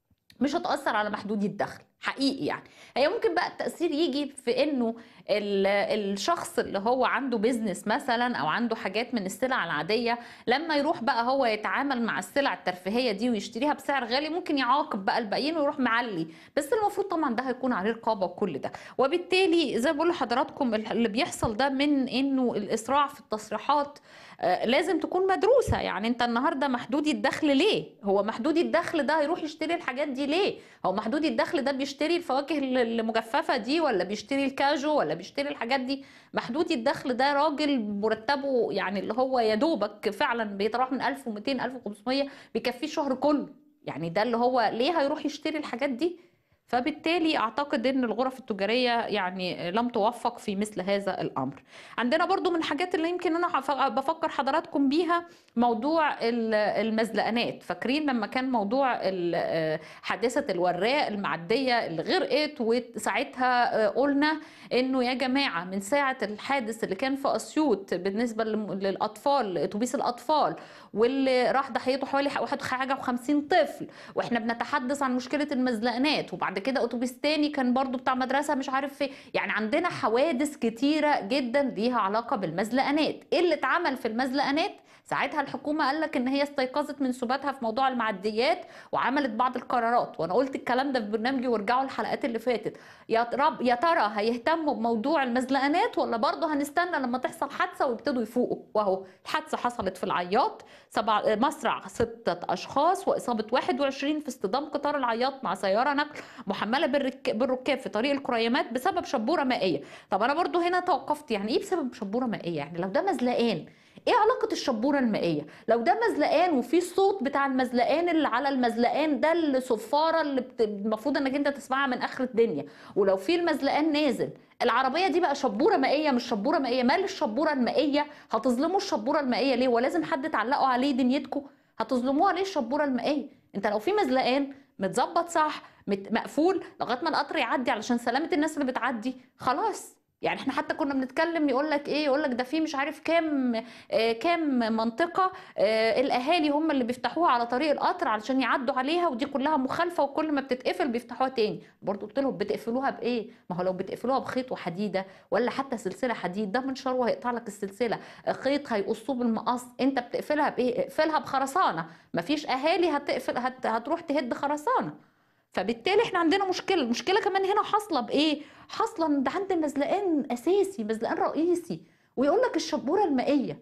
مش هتأثر على محدودي الدخل حقيقي يعني هي ممكن بقى التأثير يجي في انه ال- الشخص اللي هو عنده بيزنس مثلا او عنده حاجات من السلع العادية لما يروح بقى هو يتعامل مع السلع الترفيهية دي ويشتريها بسعر غالي ممكن يعاقب بقى الباقيين ويروح معلي بس المفروض طبعا ده هيكون عليه رقابة وكل ده وبالتالي زي ما بقول لحضراتكم اللي بيحصل ده من انه الاسراع في التصريحات آه، لازم تكون مدروسة يعني انت النهاردة محدودي الدخل ليه هو محدودي الدخل ده هيروح يشتري الحاجات دي ليه هو محدودي الدخل ده بيشتري الفواكه المجففة دي ولا بيشتري الكاجو ولا بيشتري الحاجات دي محدودي الدخل ده راجل مرتبه يعني اللي هو يا دوبك فعلا بيتراوح من 1200 1500 بيكفيه الشهر كله يعني ده اللي هو ليه هيروح يشتري الحاجات دي فبالتالي اعتقد ان الغرف التجاريه يعني لم توفق في مثل هذا الامر عندنا برضو من الحاجات اللي يمكن انا هف- بفكر حضراتكم بيها موضوع ال- المزلقانات فاكرين لما كان موضوع ال- حادثه الوراق المعديه اللي غرقت وساعتها قلنا انه يا جماعه من ساعه الحادث اللي كان في اسيوط بالنسبه للم- للاطفال اتوبيس الاطفال واللي راح ضحيته حوالي واحد حاجه و50 طفل واحنا بنتحدث عن مشكله المزلقانات وبعد كده اتوبيس تاني كان برضو بتاع مدرسه مش عارف ايه يعني عندنا حوادث كتيره جدا ليها علاقه بالمزلقانات ايه اللي اتعمل في المزلقانات ساعتها الحكومه قال لك ان هي استيقظت من سباتها في موضوع المعديات وعملت بعض القرارات وانا قلت الكلام ده في برنامجي وارجعوا الحلقات اللي فاتت يا رب يا ترى هيهتموا بموضوع المزلقانات ولا برضه هنستنى لما تحصل حادثه ويبتدوا يفوقوا وهو الحادثه حصلت في العياط سبع مصرع ستة أشخاص وإصابة 21 في اصطدام قطار العياط مع سيارة نقل محملة بالرك... بالركاب في طريق الكريمات بسبب شبورة مائية طب أنا برضو هنا توقفت يعني إيه بسبب شبورة مائية يعني لو ده مزلقان ايه علاقة الشبورة المائية؟ لو ده مزلقان وفي الصوت بتاع المزلقان اللي على المزلقان ده الصفارة اللي بت... المفروض انك انت تسمعها من اخر الدنيا ولو في المزلقان نازل العربية دي بقى شبورة مائية مش شبورة مائية مال الشبورة المائية هتظلموا الشبورة المائية ليه ولازم حد تعلقوا عليه دنيتكم هتظلموها ليه الشبورة المائية انت لو في مزلقان متظبط صح مت- مقفول لغايه ما القطر يعدي علشان سلامه الناس اللي بتعدي خلاص يعني احنا حتى كنا بنتكلم يقول لك ايه يقول لك ده في مش عارف كام آه كام منطقه آه الاهالي هم اللي بيفتحوها على طريق القطر علشان يعدوا عليها ودي كلها مخالفه وكل ما بتتقفل بيفتحوها تاني برضو قلت لهم بتقفلوها بايه ما هو لو بتقفلوها بخيط وحديده ولا حتى سلسله حديد ده منشار وهيقطع لك السلسله خيط هيقصوه بالمقص انت بتقفلها بايه اقفلها بخرسانه مفيش اهالي هتقفل هت... هتروح تهد خرسانه فبالتالي احنا عندنا مشكله المشكله كمان هنا حاصله بايه حاصله ان ده عند مزلقان اساسي مزلقان رئيسي ويقول لك الشبوره المائيه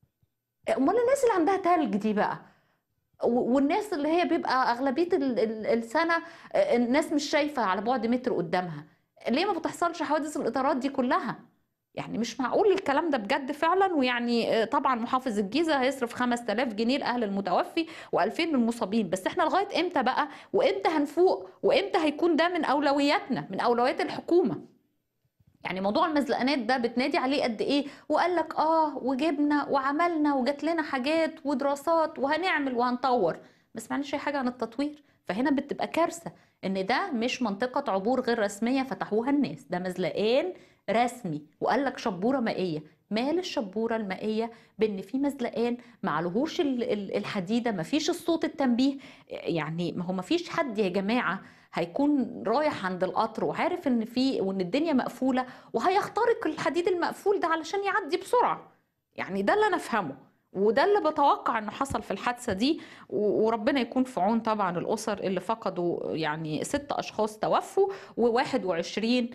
امال الناس اللي عندها تلج دي بقى و- والناس اللي هي بيبقى اغلبيه ال- ال- السنه آه، الناس مش شايفه على بعد متر قدامها ليه ما بتحصلش حوادث الاطارات دي كلها يعني مش معقول الكلام ده بجد فعلا ويعني آه، طبعا محافظ الجيزه هيصرف 5000 جنيه لاهل المتوفي و2000 للمصابين بس احنا لغايه امتى بقى وامتى هنفوق وامتى هيكون ده من اولوياتنا من اولويات الحكومه يعني موضوع المزلقانات ده بتنادي عليه قد ايه وقال لك اه وجبنا وعملنا وجات لنا حاجات ودراسات وهنعمل وهنطور ما سمعناش اي حاجه عن التطوير فهنا بتبقى كارثه ان ده مش منطقه عبور غير رسميه فتحوها الناس ده مزلقان رسمي وقال لك شبوره مائيه مال الشبوره المائيه بان في مزلقان معلهوش ال- ال- الحديده مفيش الصوت التنبيه يعني ما هو مفيش حد يا جماعه هيكون رايح عند القطر وعارف ان في وان الدنيا مقفوله وهيخترق الحديد المقفول ده علشان يعدي بسرعه يعني ده اللي انا افهمه وده اللي بتوقع انه حصل في الحادثه دي و- وربنا يكون في عون طبعا الاسر اللي فقدوا يعني ست اشخاص توفوا و21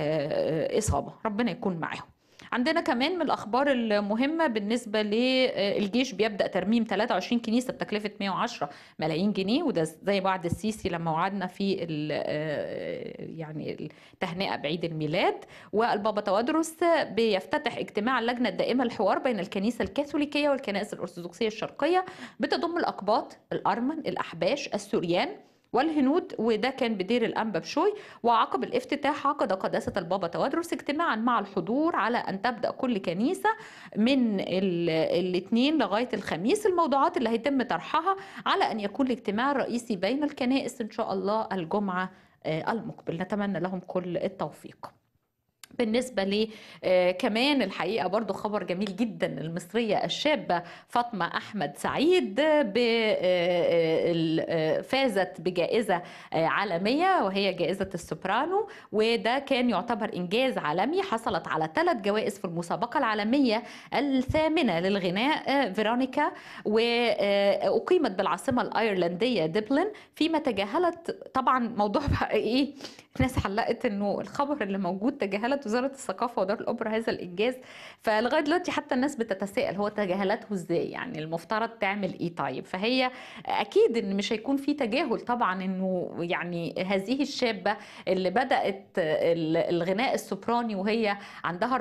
اصابه ربنا يكون معاهم عندنا كمان من الاخبار المهمه بالنسبه للجيش بيبدا ترميم 23 كنيسه بتكلفه 110 ملايين جنيه وده زي وعد السيسي لما وعدنا في ال- آه، يعني التهنئه بعيد الميلاد والبابا توادرس بيفتتح اجتماع اللجنه الدائمه للحوار بين الكنيسه الكاثوليكيه والكنائس الارثوذكسيه الشرقيه بتضم الاقباط الارمن الاحباش السوريان والهنود وده كان بدير الأنبا بشوي وعقب الافتتاح عقد قداسة البابا توادرس اجتماعا مع الحضور على أن تبدأ كل كنيسة من ال- الاثنين لغاية الخميس الموضوعات اللي هيتم طرحها على أن يكون الاجتماع الرئيسي بين الكنائس إن شاء الله الجمعة آه، المقبل نتمنى لهم كل التوفيق بالنسبة لي آه، كمان الحقيقة برضو خبر جميل جدا المصرية الشابة فاطمة أحمد سعيد ب- آه، ال- آه، فازت بجائزة آه، عالمية وهي جائزة السوبرانو وده كان يعتبر إنجاز عالمي حصلت على ثلاث جوائز في المسابقة العالمية الثامنة للغناء آه، فيرونيكا وأقيمت بالعاصمة الأيرلندية دبلن فيما تجاهلت طبعا موضوع بقى إيه الناس علقت انه الخبر اللي موجود تجاهلت وزاره الثقافه ودار الاوبرا هذا الانجاز فلغايه دلوقتي حتى الناس بتتساءل هو تجاهلته ازاي يعني المفترض تعمل ايه طيب فهي اكيد ان مش هيكون في تجاهل طبعا انه يعني هذه الشابه اللي بدات ال- الغناء السوبراني وهي عندها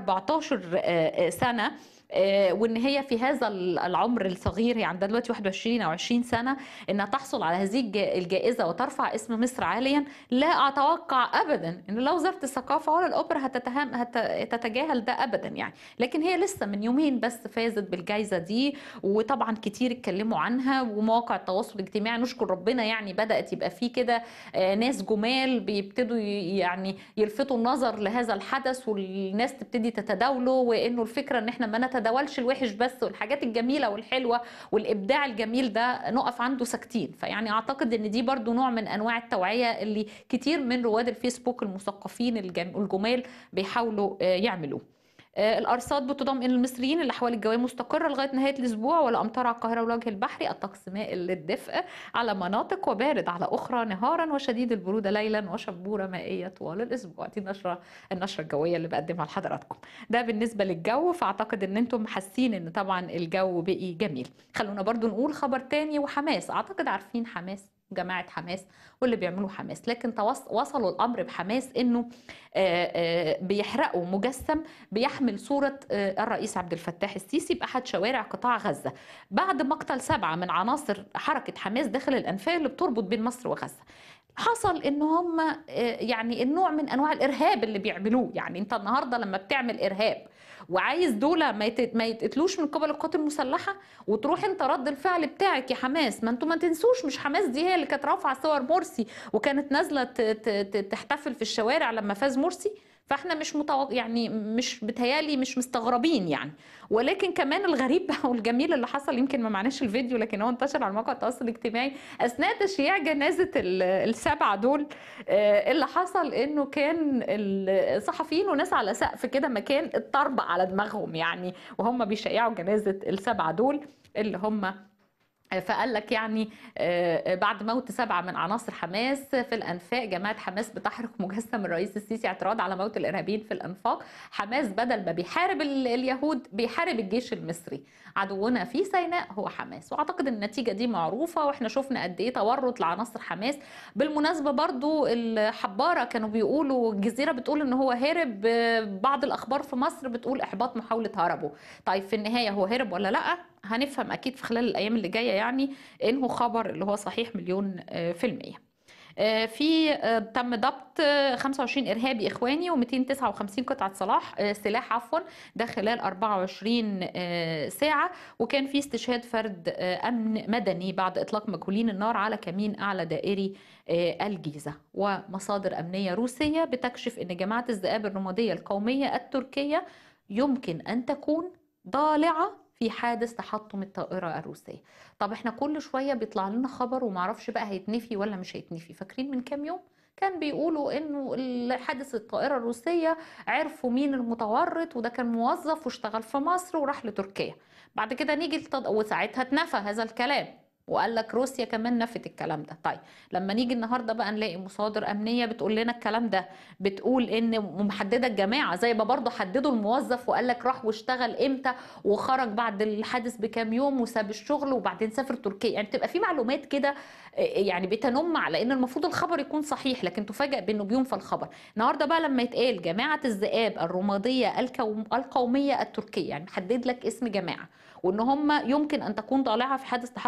14 سنه آه، وان هي في هذا العمر الصغير هي عندها دلوقتي 21 او 20 سنه انها تحصل على هذه الج- الجائزه وترفع اسم مصر عاليا لا اتوقع ابدا ان لا وزاره الثقافه ولا الاوبرا هتتهم هت- تتجاهل ده ابدا يعني لكن هي لسه من يومين بس فازت بالجائزه دي وطبعا كتير اتكلموا عنها ومواقع التواصل الاجتماعي نشكر ربنا يعني بدات يبقى في كده آه، ناس جمال بيبتدوا ي- يعني يلفتوا النظر لهذا الحدث والناس تبتدي تتداوله وانه الفكره ان احنا ما نتداولش الوحش بس والحاجات الجميله والحلوه والابداع الجميل ده نقف عنده ساكتين فيعني اعتقد ان دي برضو نوع من انواع التوعيه اللي كتير من رواد الفيسبوك المثقفين الجم- الجمال بيحاولوا آه، يعملوه آه، الارصاد بتضم ان المصريين الاحوال الجويه مستقره لغايه نهايه الاسبوع ولا امطار على القاهره والوجه البحري الطقس مائل للدفء على مناطق وبارد على اخرى نهارا وشديد البروده ليلا وشبوره مائيه طوال الاسبوع دي نشره النشره الجويه اللي بقدمها لحضراتكم ده بالنسبه للجو فاعتقد ان انتم حاسين ان طبعا الجو بقي جميل خلونا برضو نقول خبر تاني وحماس اعتقد عارفين حماس جماعة حماس واللي بيعملوا حماس لكن توص- وصلوا الأمر بحماس أنه آه، آه، بيحرقوا مجسم بيحمل صورة آه، الرئيس عبد الفتاح السيسي بأحد شوارع قطاع غزة بعد مقتل سبعة من عناصر حركة حماس داخل الأنفاق اللي بتربط بين مصر وغزة حصل ان هم آه، يعني النوع من انواع الارهاب اللي بيعملوه يعني انت النهارده لما بتعمل ارهاب وعايز دول ما يت- ما يتقتلوش من قبل القوات المسلحه وتروح انت رد الفعل بتاعك يا حماس ما انتوا ما تنسوش مش حماس دي هي اللي كانت رافعه صور مرسي وكانت نازله ت- ت- ت- تحتفل في الشوارع لما فاز مرسي فاحنا مش متوق... يعني مش بتهيالي مش مستغربين يعني ولكن كمان الغريب بقى والجميل اللي حصل يمكن ما معناش الفيديو لكن هو انتشر على مواقع التواصل الاجتماعي اثناء تشييع جنازه ال- السبعه دول آه، اللي حصل انه كان الصحفيين وناس على سقف كده مكان اتطربق على دماغهم يعني وهم بيشيعوا جنازه السبعه دول اللي هم فقال لك يعني آه، بعد موت سبعة من عناصر حماس في الأنفاق جماعة حماس بتحرق مجسم الرئيس السيسي اعتراض على موت الإرهابيين في الأنفاق حماس بدل ما بيحارب ال- اليهود بيحارب الجيش المصري عدونا في سيناء هو حماس وأعتقد النتيجة دي معروفة وإحنا شفنا قد إيه تورط لعناصر حماس بالمناسبة برضو الحبارة كانوا بيقولوا الجزيرة بتقول إن هو هرب آه، بعض الأخبار في مصر بتقول إحباط محاولة هربه طيب في النهاية هو هرب ولا لأ هنفهم اكيد في خلال الايام اللي جايه يعني انه خبر اللي هو صحيح مليون آه، في الميه آه، في آه، تم ضبط آه، 25 ارهابي اخواني و259 قطعه صلاح آه، سلاح عفوا ده خلال 24 آه، ساعه وكان في استشهاد فرد آه، امن مدني بعد اطلاق مجهولين النار على كمين اعلى دائري آه، الجيزه ومصادر امنيه روسيه بتكشف ان جماعه الذئاب الرماديه القوميه التركيه يمكن ان تكون ضالعه في حادث تحطم الطائرة الروسية طب احنا كل شوية بيطلع لنا خبر ومعرفش بقى هيتنفي ولا مش هيتنفي فاكرين من كام يوم كان بيقولوا انه حادث الطائرة الروسية عرفوا مين المتورط وده كان موظف واشتغل في مصر وراح لتركيا بعد كده نيجي التد... وساعتها اتنفى هذا الكلام وقال لك روسيا كمان نفت الكلام ده طيب لما نيجي النهارده بقى نلاقي مصادر امنيه بتقول لنا الكلام ده بتقول ان محدده الجماعه زي ما برضه حددوا الموظف وقال لك راح واشتغل امتى وخرج بعد الحادث بكام يوم وساب الشغل وبعدين سافر تركيا يعني بتبقى في معلومات كده يعني بتنم على ان المفروض الخبر يكون صحيح لكن تفاجئ بانه بينفى الخبر النهارده بقى لما يتقال جماعه الذئاب الرماديه الكوم القوميه التركيه يعني محدد لك اسم جماعه وان هم يمكن ان تكون ضالعه في حادث تحطم الطائره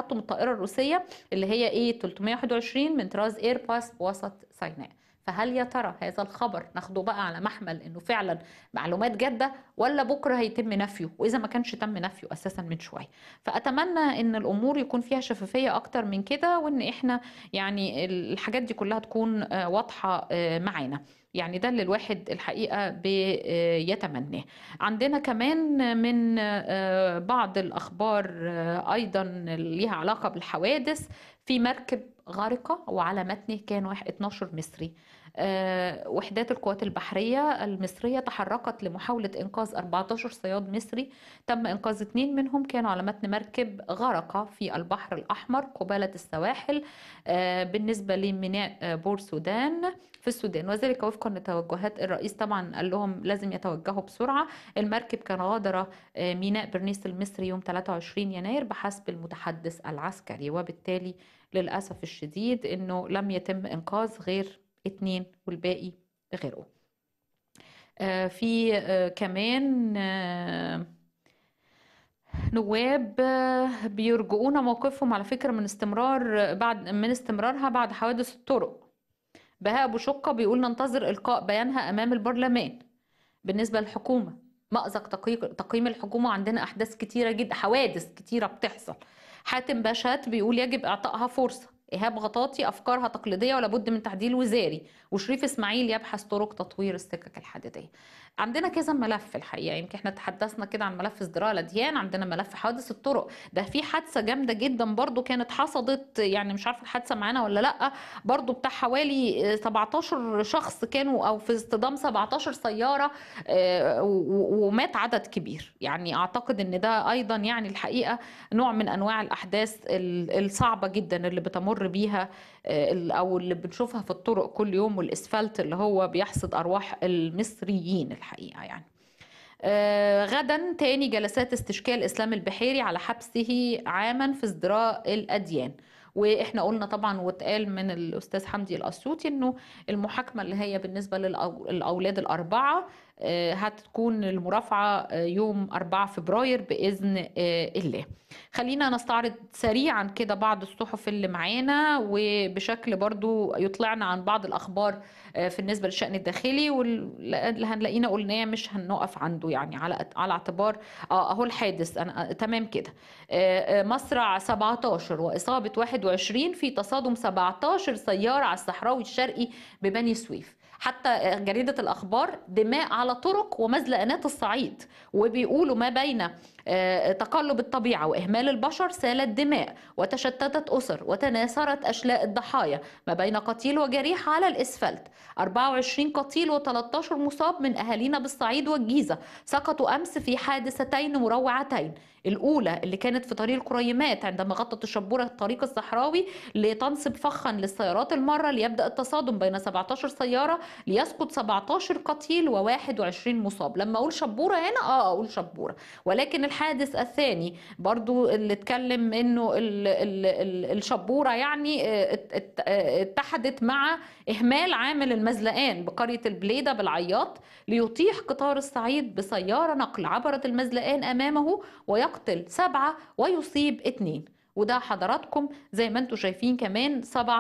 الطائرة الروسية اللي هي ايه 321 من طراز ايرباص بوسط سيناء فهل يا ترى هذا الخبر ناخده بقى على محمل انه فعلا معلومات جاده ولا بكره هيتم نفيه واذا ما كانش تم نفيه اساسا من شويه فاتمنى ان الامور يكون فيها شفافيه اكتر من كده وان احنا يعني الحاجات دي كلها تكون آه، واضحه آه، معانا يعني ده اللي الواحد الحقيقه بيتمناه عندنا كمان من آه، بعض الاخبار آه، ايضا ليها علاقه بالحوادث في مركب غارقه وعلى متنه كان واحد 12 مصري آه، وحدات القوات البحرية المصرية تحركت لمحاولة إنقاذ 14 صياد مصري تم إنقاذ اثنين منهم كانوا على متن مركب غرق في البحر الأحمر قبالة السواحل آه، بالنسبة لميناء آه، بور سودان في السودان وذلك وفقا لتوجهات الرئيس طبعا قال لهم لازم يتوجهوا بسرعة المركب كان غادر آه، ميناء برنيس المصري يوم 23 يناير بحسب المتحدث العسكري وبالتالي للأسف الشديد أنه لم يتم إنقاذ غير اتنين والباقي غيره آه، في آه، كمان آه، نواب آه، بيرجؤون موقفهم على فكرة من استمرار بعد من استمرارها بعد حوادث الطرق بهاء أبو شقة بيقول ننتظر إلقاء بيانها أمام البرلمان بالنسبة للحكومة مأزق تقييم تقييم الحكومة عندنا أحداث كتيرة جدا حوادث كتيرة بتحصل حاتم باشات بيقول يجب إعطائها فرصة إيهاب غطاطي أفكارها تقليدية ولا بد من تعديل وزاري وشريف إسماعيل يبحث طرق تطوير السكك الحديدية عندنا كذا ملف الحقيقة يمكن احنا تحدثنا كده عن ملف ازدراء الأديان عندنا ملف حوادث الطرق ده في حادثة جامدة جدا برضو كانت حصلت يعني مش عارفة الحادثة معانا ولا لأ برضو بتاع حوالي 17 شخص كانوا أو في اصطدام 17 سيارة آه، و- ومات عدد كبير يعني أعتقد إن ده أيضا يعني الحقيقة نوع من أنواع الأحداث ال- الصعبة جدا اللي بتمر بيها آه، ال- أو اللي بنشوفها في الطرق كل يوم والإسفلت اللي هو بيحصد أرواح المصريين الحقيقة يعني آه، غدا تاني جلسات استشكال إسلام البحيري على حبسه عاما في ازدراء الأديان واحنا قلنا طبعا واتقال من الاستاذ حمدي الاسيوطي انه المحاكمه اللي هي بالنسبه للاولاد الاربعه آه، هتكون المرافعه آه، يوم 4 فبراير باذن آه، الله خلينا نستعرض سريعا كده بعض الصحف اللي معانا وبشكل برضو يطلعنا عن بعض الاخبار آه، في النسبه للشان الداخلي واللي هنلاقينا قلناه مش هنقف عنده يعني على على اعتبار اه اهو الحادث انا آه، تمام كده آه، آه، مصرع 17 واصابه 21 في تصادم 17 سياره على الصحراوي الشرقي ببني سويف حتى جريدة الأخبار دماء على طرق ومزلقانات الصعيد وبيقولوا ما بين آه، تقلب الطبيعة وإهمال البشر سالت دماء وتشتتت أسر وتناثرت أشلاء الضحايا ما بين قتيل وجريح على الإسفلت 24 قتيل و13 مصاب من أهالينا بالصعيد والجيزة سقطوا أمس في حادثتين مروعتين الأولى اللي كانت في طريق القريمات عندما غطت الشبورة الطريق الصحراوي لتنصب فخا للسيارات المرة ليبدأ التصادم بين 17 سيارة ليسقط 17 قتيل و21 مصاب لما أقول شبورة هنا آه أقول شبورة ولكن الحادث الثاني برضو اللي اتكلم انه ال ال ال الشبورة يعني اه، ات- ات- اه، اتحدت مع اهمال عامل المزلقان بقرية البليدة بالعياط ليطيح قطار الصعيد بسيارة نقل عبرت المزلقان امامه ويقتل سبعة ويصيب اتنين وده حضراتكم زي ما انتم شايفين كمان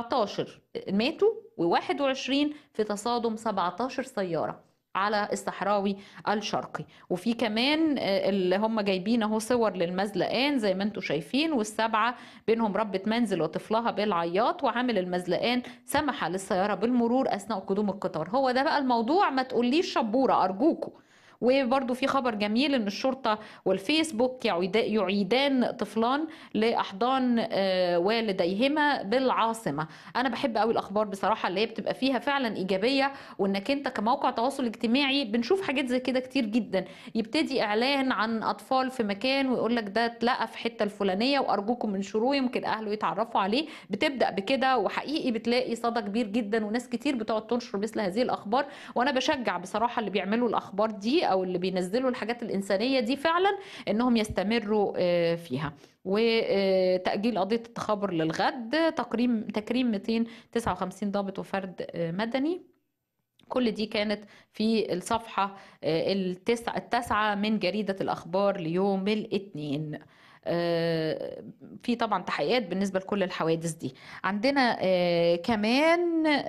17 ماتوا و21 في تصادم 17 سيارة على الصحراوي الشرقي وفي كمان آه، اللي هم جايبين اهو صور للمزلقان زي ما انتم شايفين والسبعه بينهم ربة منزل وطفلها بالعياط وعامل المزلقان سمح للسياره بالمرور اثناء قدوم القطار هو ده بقى الموضوع ما تقوليش شبوره ارجوكم وبرضو في خبر جميل ان الشرطه والفيسبوك يعيد- يعيدان طفلان لاحضان آه، والديهما بالعاصمه انا بحب قوي الاخبار بصراحه اللي هي بتبقى فيها فعلا ايجابيه وانك انت كموقع تواصل اجتماعي بنشوف حاجات زي كده كتير جدا يبتدي اعلان عن اطفال في مكان ويقول لك ده اتلقى في حته الفلانيه وارجوكم منشروه يمكن اهله يتعرفوا عليه بتبدا بكده وحقيقي بتلاقي صدى كبير جدا وناس كتير بتقعد تنشر مثل هذه الاخبار وانا بشجع بصراحه اللي بيعملوا الاخبار دي او اللي بينزلوا الحاجات الانسانيه دي فعلا انهم يستمروا آه، فيها وتأجيل قضية التخابر للغد تكريم تكريم 259 ضابط وفرد آه، مدني كل دي كانت في الصفحة آه، التسعة التاسعة من جريدة الأخبار ليوم الاثنين آه، في طبعا تحقيقات بالنسبه لكل الحوادث دي عندنا آه، كمان آه،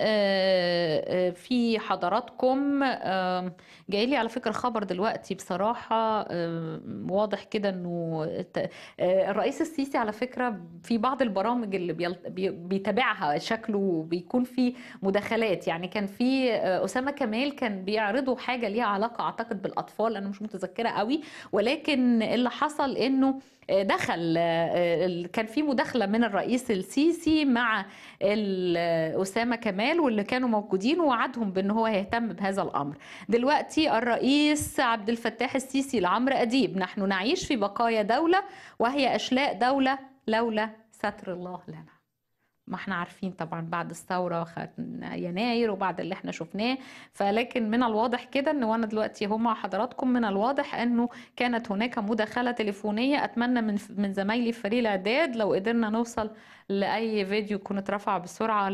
آه، في حضراتكم آه، جاي لي على فكره خبر دلوقتي بصراحه آه، واضح كده انه الت- آه، الرئيس السيسي على فكره في بعض البرامج اللي بيل- بي- بيتابعها شكله بيكون في مداخلات يعني كان في آه، اسامه كمال كان بيعرضوا حاجه ليها علاقه اعتقد بالاطفال انا مش متذكره قوي ولكن اللي حصل انه آه، دخل آه، ال- كان في مداخله من الرئيس السيسي مع ال- آه، اسامه كمال واللي كانوا موجودين ووعدهم بان هو هيهتم بهذا الامر دلوقتي الرئيس عبد الفتاح السيسي لعمرو اديب نحن نعيش في بقايا دوله وهي اشلاء دوله لولا ستر الله لنا ما احنا عارفين طبعا بعد الثورة خدنا يناير وبعد اللي احنا شفناه فلكن من الواضح كده ان وانا دلوقتي هم مع حضراتكم من الواضح انه كانت هناك مداخلة تليفونية اتمنى من من زمايلي في فريق الاعداد لو قدرنا نوصل لاي فيديو يكون اترفع بسرعة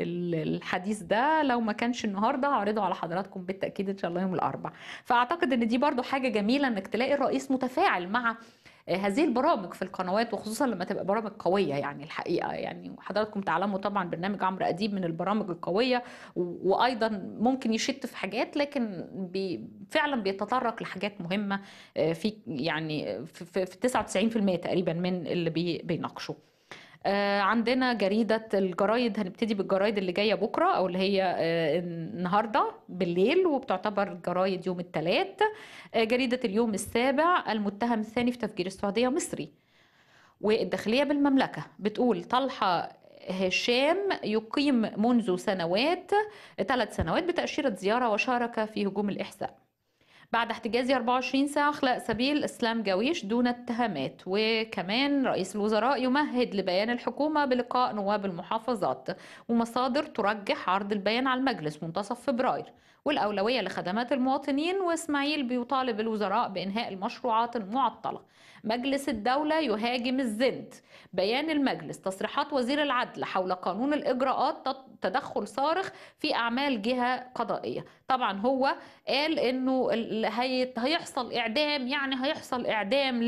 للحديث ده لو ما كانش النهارده هعرضه على حضراتكم بالتأكيد ان شاء الله يوم الاربعاء فاعتقد ان دي برضو حاجة جميلة انك تلاقي الرئيس متفاعل مع هذه البرامج في القنوات وخصوصا لما تبقى برامج قويه يعني الحقيقه يعني حضراتكم تعلموا طبعا برنامج عمرو اديب من البرامج القويه و- وايضا ممكن يشت في حاجات لكن بي فعلا بيتطرق لحاجات مهمه آه، في يعني في في- في 99% تقريبا من اللي بي- بيناقشوا آه، عندنا جريدة الجرايد هنبتدي بالجرايد اللي جاية بكرة أو اللي هي آه، النهاردة بالليل وبتعتبر جرايد يوم الثلاث جريدة اليوم السابع المتهم الثاني في تفجير السعودية مصري والداخلية بالمملكة بتقول طلحة هشام يقيم منذ سنوات ثلاث سنوات بتأشيرة زيارة وشارك في هجوم الإحساء بعد احتجازي 24 ساعة خلق سبيل إسلام جاويش دون اتهامات وكمان رئيس الوزراء يمهد لبيان الحكومة بلقاء نواب المحافظات ومصادر ترجح عرض البيان على المجلس منتصف فبراير والأولوية لخدمات المواطنين وإسماعيل بيطالب الوزراء بإنهاء المشروعات المعطلة مجلس الدولة يهاجم الزند بيان المجلس تصريحات وزير العدل حول قانون الإجراءات تط- تدخل صارخ في أعمال جهة قضائية طبعا هو قال انه ال- هي- هيحصل اعدام يعني هيحصل اعدام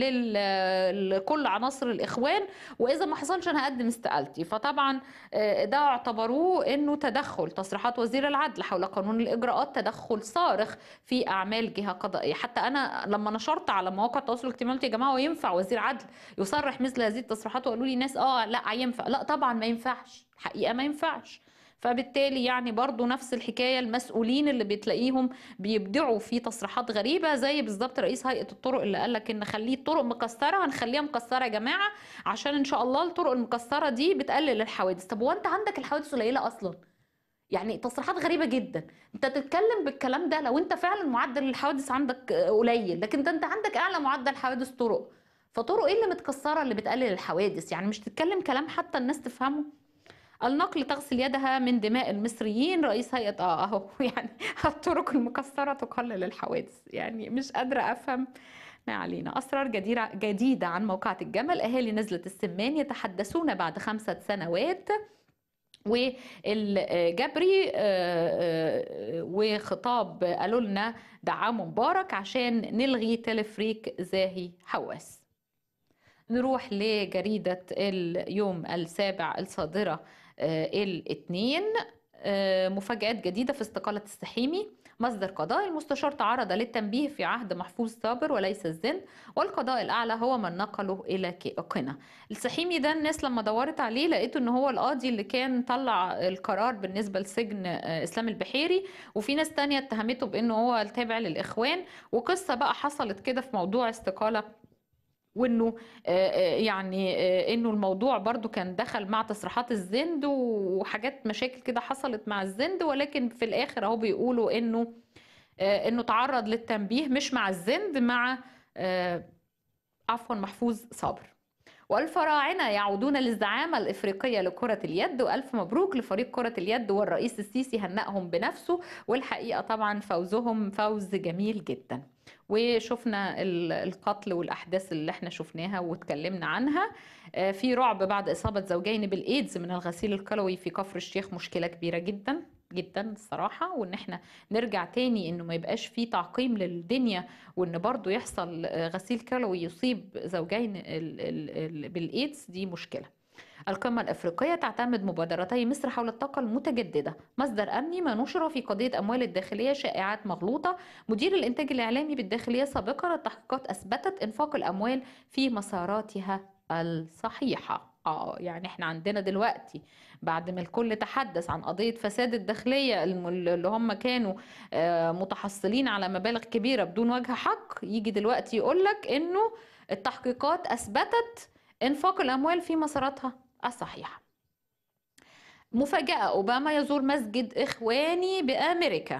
لل- لكل عناصر الاخوان واذا ما حصلش انا هقدم استقالتي فطبعا آه، ده اعتبروه انه تدخل تصريحات وزير العدل حول قانون الاجراءات تدخل صارخ في اعمال جهه قضائيه حتى انا لما نشرت على مواقع التواصل الاجتماعي قلت يا جماعه هو ينفع وزير عدل يصرح مثل هذه التصريحات وقالوا لي ناس اه لا ينفع لا طبعا ما ينفعش حقيقه ما ينفعش فبالتالي يعني برضو نفس الحكاية المسؤولين اللي بتلاقيهم بيبدعوا في تصريحات غريبة زي بالظبط رئيس هيئة الطرق اللي قال لك ان خليه الطرق مكسرة هنخليها مكسرة يا جماعة عشان ان شاء الله الطرق المكسرة دي بتقلل الحوادث طب هو انت عندك الحوادث قليلة اصلا يعني تصريحات غريبة جدا انت تتكلم بالكلام ده لو انت فعلا معدل الحوادث عندك قليل لكن ده انت عندك اعلى معدل حوادث طرق فطرق ايه اللي متكسرة اللي بتقلل الحوادث يعني مش تتكلم كلام حتى الناس تفهمه النقل تغسل يدها من دماء المصريين رئيس هيئة اه اهو يعني الطرق المكسرة تقلل الحوادث يعني مش قادرة افهم ما علينا أسرار جديرة جديدة عن موقعة الجمل أهالي نزلة السمان يتحدثون بعد خمسة سنوات والجبري وخطاب قالوا لنا دعموا مبارك عشان نلغي تلفريك زاهي حواس نروح لجريدة اليوم السابع الصادرة آه، الاثنين آه، مفاجآت جديدة في استقالة السحيمي مصدر قضاء المستشار تعرض للتنبيه في عهد محفوظ صابر وليس الزند والقضاء الأعلى هو من نقله إلى ك- قنا السحيمي ده الناس لما دورت عليه لقيته إن هو القاضي اللي كان طلع القرار بالنسبة لسجن آه، إسلام البحيري وفي ناس تانية اتهمته بأنه هو التابع للإخوان وقصة بقى حصلت كده في موضوع استقالة وانه آه، آه، يعني آه، انه الموضوع برضو كان دخل مع تصريحات الزند وحاجات مشاكل كده حصلت مع الزند ولكن في الاخر اهو بيقولوا انه آه، انه تعرض للتنبيه مش مع الزند مع آه، عفوا محفوظ صابر والفراعنة يعودون للزعامة الإفريقية لكرة اليد وألف مبروك لفريق كرة اليد والرئيس السيسي هنأهم بنفسه والحقيقة طبعا فوزهم فوز جميل جدا وشفنا ال- القتل والأحداث اللي احنا شفناها واتكلمنا عنها آه، في رعب بعد إصابة زوجين بالإيدز من الغسيل الكلوي في كفر الشيخ مشكلة كبيرة جدا جدا الصراحة وان احنا نرجع تاني انه ما يبقاش فيه تعقيم للدنيا وان برضو يحصل آه، غسيل كلوي يصيب زوجين ال- ال- ال- بالايدز دي مشكلة القمة الأفريقية تعتمد مبادرتي مصر حول الطاقة المتجددة مصدر أمني ما نشر في قضية أموال الداخلية شائعات مغلوطة مدير الإنتاج الإعلامي بالداخلية سابقا التحقيقات أثبتت إنفاق الأموال في مساراتها الصحيحة اه يعني احنا عندنا دلوقتي بعد ما الكل تحدث عن قضية فساد الداخلية الم- اللي هم كانوا آه، متحصلين على مبالغ كبيرة بدون وجه حق يجي دلوقتي يقولك انه التحقيقات أثبتت إنفاق الأموال في مساراتها الصحيحة مفاجأة أوباما يزور مسجد إخواني بأمريكا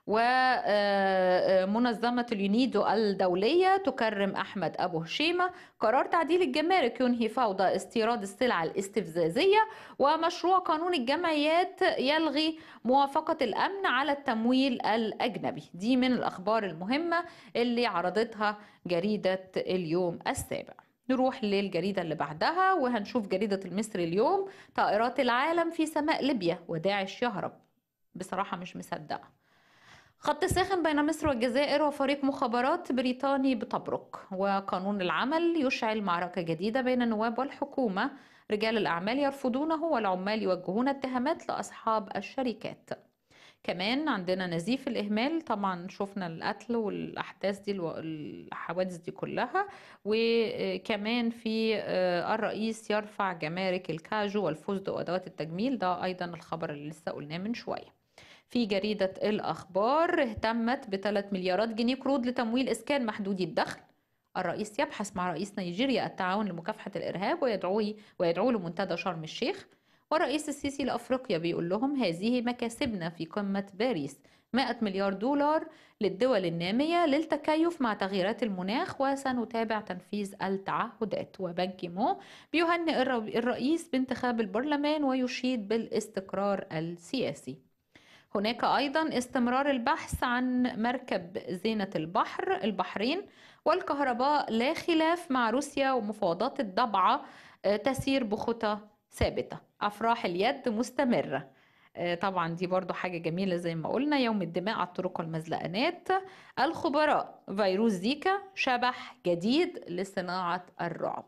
ومنظمة اليونيدو الدولية تكرم أحمد أبو هشيمة قرار تعديل الجمارك ينهي فوضى استيراد السلع الاستفزازية ومشروع قانون الجمعيات يلغي موافقة الأمن على التمويل الأجنبي دي من الأخبار المهمة اللي عرضتها جريدة اليوم السابع نروح للجريدة اللي بعدها وهنشوف جريدة المصري اليوم طائرات العالم في سماء ليبيا وداعش يهرب بصراحة مش مصدقة خط ساخن بين مصر والجزائر وفريق مخابرات بريطاني بطبرق وقانون العمل يشعل معركة جديدة بين النواب والحكومة رجال الأعمال يرفضونه والعمال يوجهون اتهامات لأصحاب الشركات كمان عندنا نزيف الإهمال طبعا شفنا القتل والأحداث دي الو- الحوادث دي كلها وكمان في آه، الرئيس يرفع جمارك الكاجو والفستق وأدوات التجميل ده أيضا الخبر اللي لسه قلناه من شوية في جريدة الأخبار اهتمت بثلاث مليارات جنيه قروض لتمويل إسكان محدودي الدخل الرئيس يبحث مع رئيس نيجيريا التعاون لمكافحة الإرهاب ويدعوه ويدعو لمنتدى شرم الشيخ ورئيس السيسي لأفريقيا بيقول لهم هذه مكاسبنا في قمة باريس 100 مليار دولار للدول النامية للتكيف مع تغييرات المناخ وسنتابع تنفيذ التعهدات وبان كيمون بيهنئ الر- الرئيس بانتخاب البرلمان ويشيد بالاستقرار السياسي هناك أيضا استمرار البحث عن مركب زينة البحر البحرين والكهرباء لا خلاف مع روسيا ومفاوضات الضبعة آه، تسير بخطى ثابتة أفراح اليد مستمرة آه، طبعا دي برضو حاجة جميلة زي ما قلنا يوم الدماء على الطرق والمزلقانات الخبراء فيروس زيكا شبح جديد لصناعة الرعب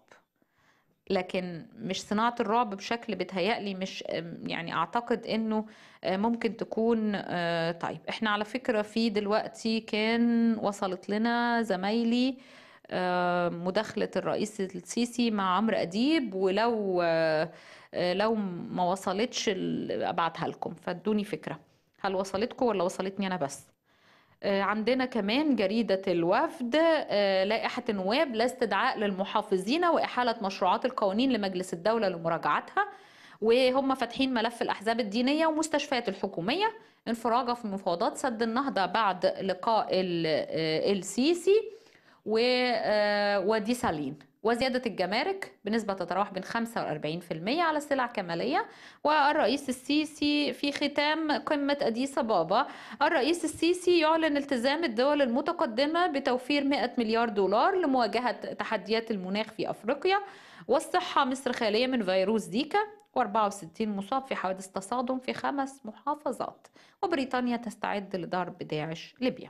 لكن مش صناعة الرعب بشكل بتهيألي مش يعني أعتقد إنه ممكن تكون آه، طيب إحنا على فكرة في دلوقتي كان وصلت لنا زمايلي آه، مداخلة الرئيس السيسي مع عمرو أديب ولو آه، آه، لو ما وصلتش ال- أبعتها لكم فادوني فكرة هل وصلتكم ولا وصلتني أنا بس آه، عندنا كمان جريدة الوفد آه، لائحة النواب لا استدعاء للمحافظين وإحالة مشروعات القوانين لمجلس الدولة لمراجعتها وهم فاتحين ملف الأحزاب الدينية ومستشفيات الحكومية انفراجة في مفاوضات سد النهضة بعد لقاء ال- آه، السيسي و- آه، ودي سالين وزيادة الجمارك بنسبة تتراوح بين 45% على السلع كمالية والرئيس السيسي في ختام قمة أديس أبابا الرئيس السيسي يعلن التزام الدول المتقدمة بتوفير 100 مليار دولار لمواجهة تحديات المناخ في أفريقيا والصحة مصر خالية من فيروس زيكا و64 مصاب في حوادث تصادم في خمس محافظات وبريطانيا تستعد لضرب داعش ليبيا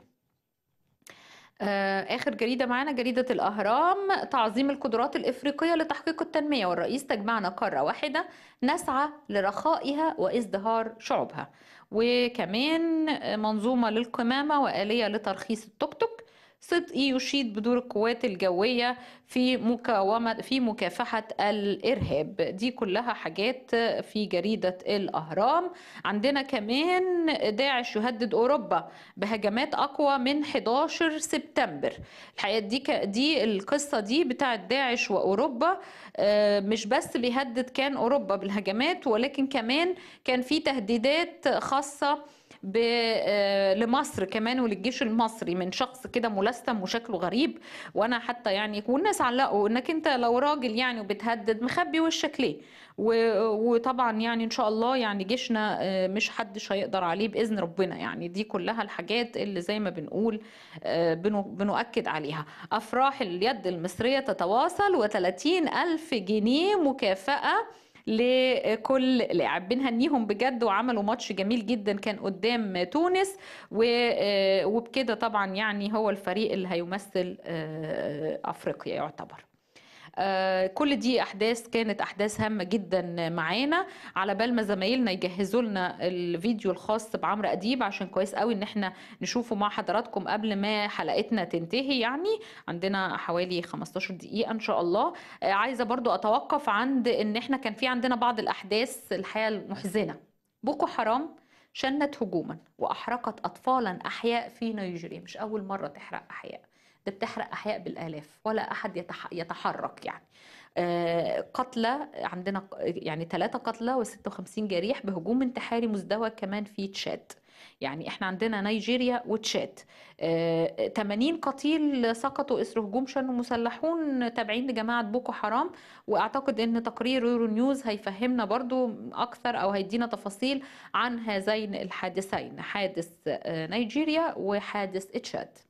آه، آخر جريدة معانا جريدة الأهرام تعظيم القدرات الإفريقية لتحقيق التنمية والرئيس تجمعنا قارة واحدة نسعى لرخائها وازدهار شعوبها وكمان منظومة للقمامة وآلية لترخيص التوك توك صدقي يشيد بدور القوات الجوية في مقاومة في مكافحة الإرهاب دي كلها حاجات في جريدة الأهرام عندنا كمان داعش يهدد أوروبا بهجمات أقوى من 11 سبتمبر الحقيقة دي ك- دي القصة دي بتاعت داعش وأوروبا آه، مش بس بيهدد كان أوروبا بالهجمات ولكن كمان كان في تهديدات خاصة ب... آه، لمصر كمان وللجيش المصري من شخص كده ملثم وشكله غريب وانا حتى يعني والناس علقوا انك انت لو راجل يعني وبتهدد مخبي وشك ليه و... وطبعا يعني ان شاء الله يعني جيشنا آه، مش حدش هيقدر عليه باذن ربنا يعني دي كلها الحاجات اللي زي ما بنقول آه، بنو... بنؤكد عليها افراح اليد المصريه تتواصل و30 الف جنيه مكافاه لكل لاعب بنهنيهم بجد وعملوا ماتش جميل جدا كان قدام تونس و- آه، وبكده طبعا يعني هو الفريق اللي هيمثل آه، افريقيا يعتبر آه، كل دي احداث كانت احداث هامه جدا معانا على بال ما زمايلنا يجهزوا لنا الفيديو الخاص بعمرو اديب عشان كويس قوي ان احنا نشوفه مع حضراتكم قبل ما حلقتنا تنتهي يعني عندنا حوالي 15 دقيقه ان شاء الله آه، عايزه برضو اتوقف عند ان احنا كان في عندنا بعض الاحداث الحقيقه المحزنه بوكو حرام شنت هجوما واحرقت اطفالا احياء في نيجيريا مش اول مره تحرق احياء ده بتحرق احياء بالالاف ولا احد يتح... يتحرك يعني آه، قتلى عندنا ق- يعني ثلاثة قتلى و56 جريح بهجوم انتحاري مزدوج كمان في تشاد يعني احنا عندنا نيجيريا وتشاد آه، 80 قتيل سقطوا اثر هجوم شنوا مسلحون تابعين لجماعة بوكو حرام واعتقد ان تقرير يورو نيوز هيفهمنا برضو اكثر او هيدينا تفاصيل عن هذين الحادثين حادث آه، نيجيريا وحادث تشاد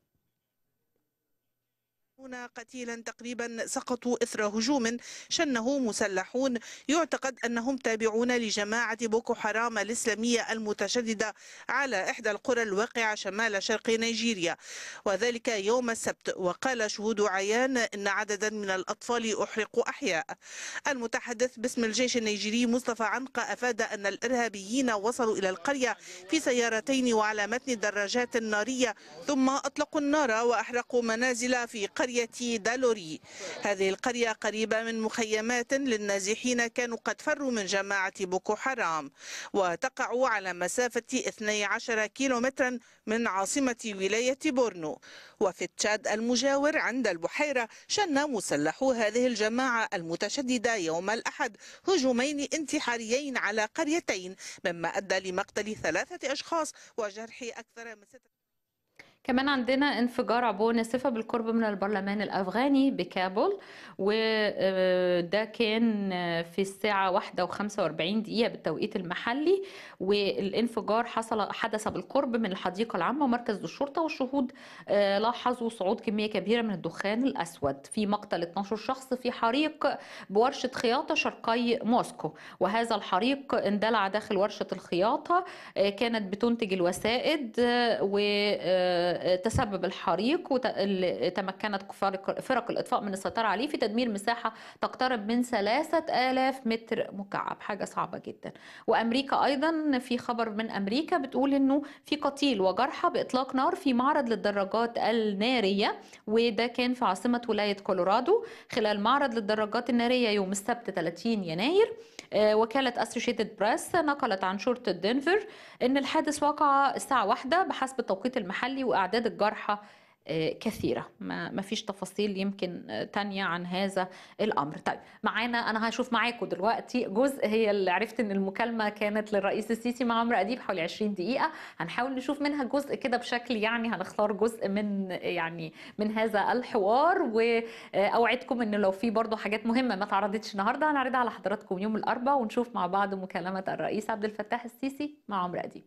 هنا قتيلا تقريبا سقطوا إثر هجوم شنه مسلحون يعتقد أنهم تابعون لجماعة بوكو حرام الإسلامية المتشددة على إحدى القرى الواقعة شمال شرق نيجيريا وذلك يوم السبت وقال شهود عيان أن عددا من الأطفال أحرقوا أحياء المتحدث باسم الجيش النيجيري مصطفى عنقة أفاد أن الإرهابيين وصلوا إلى القرية في سيارتين وعلى متن دراجات نارية ثم أطلقوا النار وأحرقوا منازل في قرية دالوري هذه القرية قريبة من مخيمات للنازحين كانوا قد فروا من جماعة بوكو حرام وتقع على مسافة 12 كيلومترا من عاصمة ولاية بورنو وفي تشاد المجاور عند البحيرة شن مسلحو هذه الجماعة المتشددة يوم الأحد هجومين انتحاريين على قريتين مما أدى لمقتل ثلاثة أشخاص وجرح أكثر من ستة كمان عندنا انفجار عبوة ناسفة بالقرب من البرلمان الأفغاني بكابول وده كان في الساعة واحدة وخمسة واربعين دقيقة بالتوقيت المحلي والانفجار حصل حدث بالقرب من الحديقة العامة ومركز الشرطة والشهود آه، لاحظوا صعود كمية كبيرة من الدخان الأسود في مقتل 12 شخص في حريق بورشة خياطة شرقي موسكو وهذا الحريق اندلع داخل ورشة الخياطة آه، كانت بتنتج الوسائد وتسبب الحريق وتمكنت فرق فرق الإطفاء من السيطرة عليه في تدمير مساحة تقترب من 3000 متر مكعب حاجة صعبة جدا وأمريكا أيضا في خبر من أمريكا بتقول إنه في قتيل وجرحى بإطلاق نار في معرض للدراجات النارية وده كان في عاصمة ولاية كولورادو خلال معرض للدراجات النارية يوم السبت 30 يناير آه، وكالة أسوشيتد بريس نقلت عن شرطة دنفر إن الحادث وقع الساعة واحدة بحسب التوقيت المحلي وأعداد الجرحى آه، كثيرة ما ما فيش تفاصيل يمكن آه، تانية عن هذا الأمر طيب معانا أنا هشوف معاكم دلوقتي جزء هي اللي عرفت إن المكالمة كانت للرئيس السيسي مع عمرو أديب حوالي 20 دقيقة هنحاول نشوف منها جزء كده بشكل يعني هنختار جزء من يعني من هذا الحوار وأوعدكم إن لو في برضه حاجات مهمة ما تعرضتش النهاردة هنعرضها على حضراتكم يوم الأربعاء ونشوف مع بعض مكالمة الرئيس عبد الفتاح السيسي مع عمرو أديب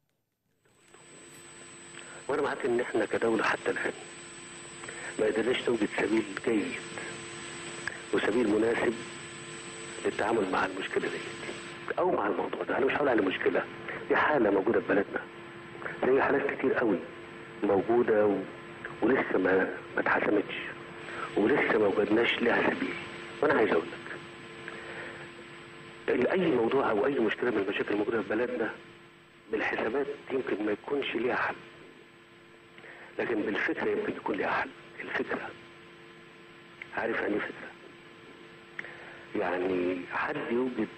وانا معاك ان احنا كدوله حتى الان ما قدرناش نوجد سبيل جيد وسبيل مناسب للتعامل مع المشكله دي او مع الموضوع ده انا مش هقول على مشكله دي حاله موجوده في بلدنا زي حالات كتير قوي موجوده و... ولسه ما ما اتحسمتش ولسه ما وجدناش لها سبيل وانا عايز اقول لك إن اي موضوع او اي مشكله من المشاكل الموجوده في بلدنا بالحسابات يمكن ما يكونش ليها حل لكن بالفكرة يمكن يكون لها حل الفكرة عارف يعني إيه فكرة يعني حد يوجد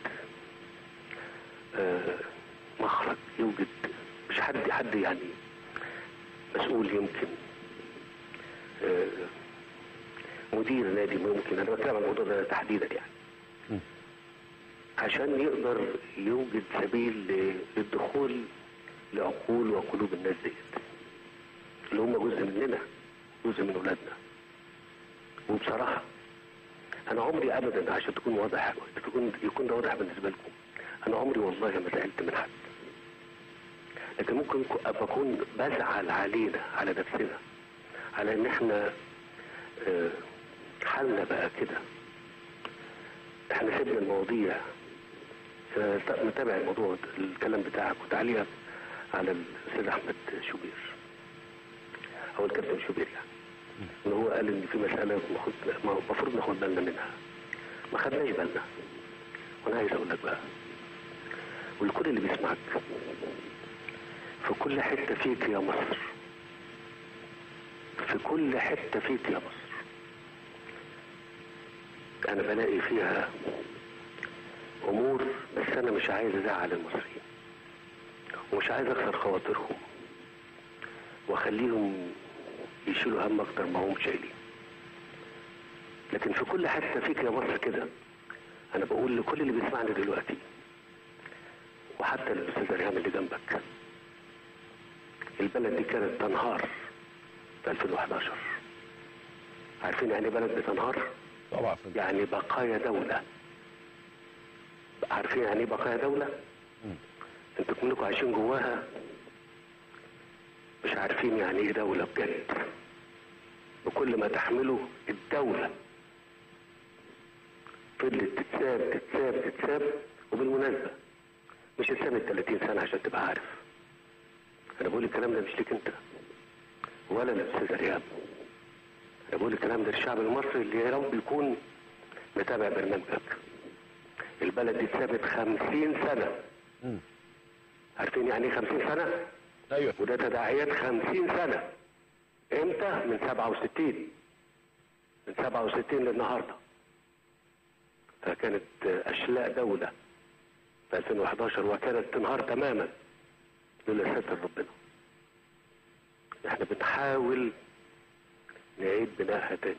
آه مخرج يوجد مش حد حد يعني مسؤول يمكن آه مدير نادي ممكن انا بتكلم عن الموضوع ده تحديدا يعني عشان يقدر يوجد سبيل ل- للدخول لعقول وقلوب الناس ديت اللي هم جزء مننا جزء من ولادنا وبصراحة أنا عمري أبدا عشان تكون واضح تكون يكون ده واضح بالنسبة لكم أنا عمري والله ما زعلت من حد لكن ممكن ك- أبقى أكون بزعل علينا على نفسنا على إن إحنا آه، حالنا بقى كده إحنا سيبنا المواضيع آه، متابع الموضوع الكلام بتاعك وتعليقك على الاستاذ احمد شوبير او الكابتن شوبير يعني ان هو قال ان في مساله المفروض- ما- المفروض ناخد بالنا منها ما خدناش بالنا وانا عايز اقول لك بقى ولكل اللي بيسمعك في كل حته فيك يا مصر في كل حته فيك يا مصر انا بلاقي فيها امور بس انا مش عايز ازعل المصريين ومش عايز اكسر خواطرهم واخليهم يشيلوا هم اكتر ما هم شايلين لكن في كل حته فيك يا مصر كده انا بقول لكل اللي بيسمعني دلوقتي وحتى الاستاذ ريهام اللي جنبك البلد دي كانت تنهار في 2011 عارفين يعني إيه بلد بتنهار؟ طبعا يعني بقايا دولة عارفين يعني ايه بقايا دولة؟ انتوا كلكم عايشين جواها مش عارفين يعني ايه دولة بجد بكل ما تحمله الدولة فضلت تتساب تتساب تتساب وبالمناسبة مش اتسابت 30 سنة عشان تبقى عارف انا بقول الكلام ده مش ليك انت ولا للاستاذ رياب انا بقول الكلام ده للشعب المصري اللي يا رب يكون متابع برنامجك البلد دي اتسابت 50 سنة عارفين يعني ايه 50 سنة؟ ايوه وده تداعيات 50 سنة امتى؟ من 67 من 67 للنهارده فكانت اشلاء دولة في 2011 وكانت تنهار تماما لولا ستر ربنا احنا بنحاول نعيد بنائها تاني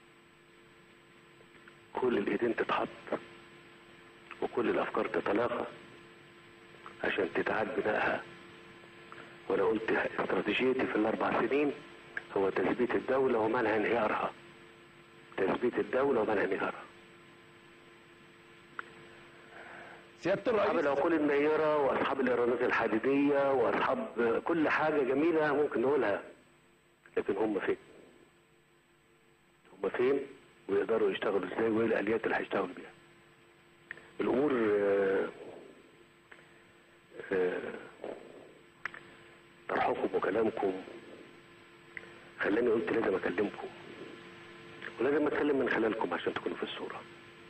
كل الايدين تتحط وكل الافكار تتلاقى عشان تتعاد بنائها وانا قلت استراتيجيتي في الاربع سنين هو تثبيت الدولة ومنع انهيارها تثبيت الدولة ومنع انهيارها سياده اصحاب الرئيس العقول النيرة واصحاب الايرادات الحديدية واصحاب كل حاجة جميلة ممكن نقولها لكن هم فين هم فين ويقدروا يشتغلوا ازاي وايه الاليات اللي هيشتغلوا بيها الامور آه، آه، طرحكم وكلامكم خلاني قلت لازم اكلمكم ولازم اتكلم من خلالكم عشان تكونوا في الصوره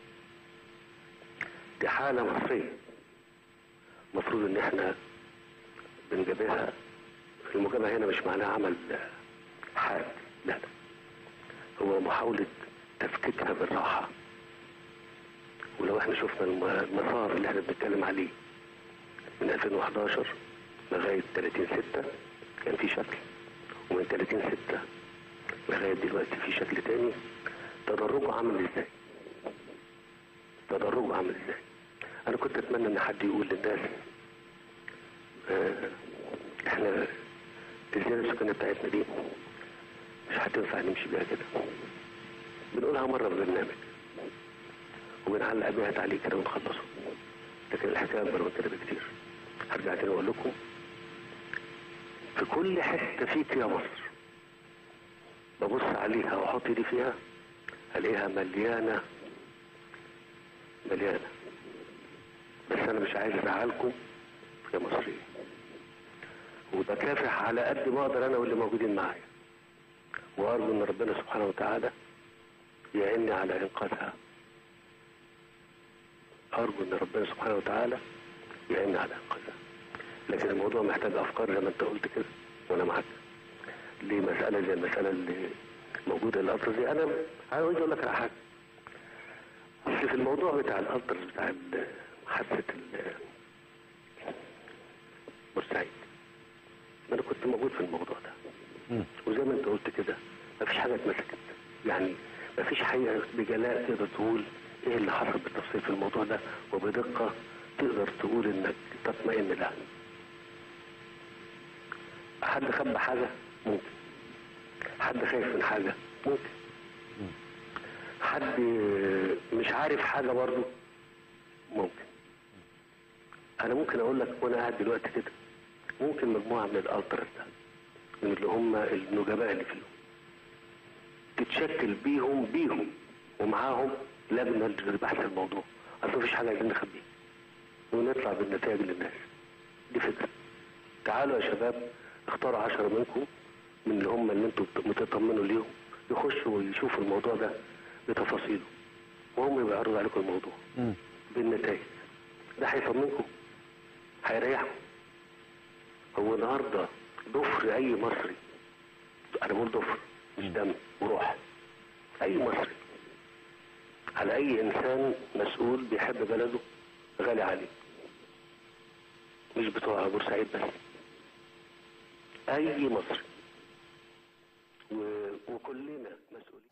دي حالة مصرية المفروض ان احنا بنجابهها المجابهة هنا مش معناها عمل حاد لا لا هو محاولة تفكيكها بالراحة ولو احنا شفنا الم- المسار اللي احنا بنتكلم عليه من 2011 لغاية 30 6 كان في شكل ومن 30 6 لغاية دلوقتي في شكل تاني تدرجه عامل ازاي تدرجه عامل ازاي انا كنت اتمنى ان حد يقول للناس آه، احنا الزياده السكانيه بتاعتنا دي مش هتنفع نمشي بيها كده بنقولها مره في برنامج وبنعلق بيها تعليق كده ونخلصه لكن الحكايه اكبر من كده بكتير هرجع تاني اقول لكم في كل حته فيك يا مصر ببص عليها واحط ايدي فيها الاقيها مليانه مليانة بس أنا مش عايز أزعلكم يا مصريين وبكافح على قد ما أقدر أنا واللي موجودين معايا وأرجو إن ربنا سبحانه وتعالى يعيني على إنقاذها أرجو إن ربنا سبحانه وتعالى يعيني على إنقاذها لكن الموضوع محتاج أفكار زي ما أنت قلت كده وأنا معاك ليه مسألة زي المسألة اللي موجودة الأطرس دي أنا عاوز أقول لك على حاجة بس في الموضوع بتاع الألترز بتاع ال- حادثة ال- بورسعيد أنا كنت موجود في الموضوع ده وزي ما أنت قلت كده مفيش حاجة اتمسكت يعني مفيش حقيقة بجلاء تقدر تقول إيه اللي حصل بالتفصيل في الموضوع ده وبدقة تقدر تقول إنك تطمئن لها حد خبى حاجة ممكن حد خايف من حاجة ممكن حد مش عارف حاجة برضه ممكن انا ممكن اقول لك وانا قاعد دلوقتي كده ممكن مجموعة من الالترس ده من اللي هم النجباء اللي فيهم تتشكل بيهم بيهم ومعاهم لجنة لبحث الموضوع اصل مفيش حاجة عايزين نخبيها ونطلع بالنتائج للناس دي فكرة تعالوا يا شباب اختاروا عشرة منكم من اللي هم اللي انتوا متطمنوا ليهم يخشوا ويشوفوا الموضوع ده بتفاصيله وهم يبقى يعرضوا عليكم الموضوع بالنتائج ده هيطمنكم هيريحكم هو النهارده ضفر اي مصري انا بقول ضفر مش دم وروح اي مصري على اي انسان مسؤول بيحب بلده غالي عليه مش بتوع بورسعيد بس اي مصري و... وكلنا مسؤولين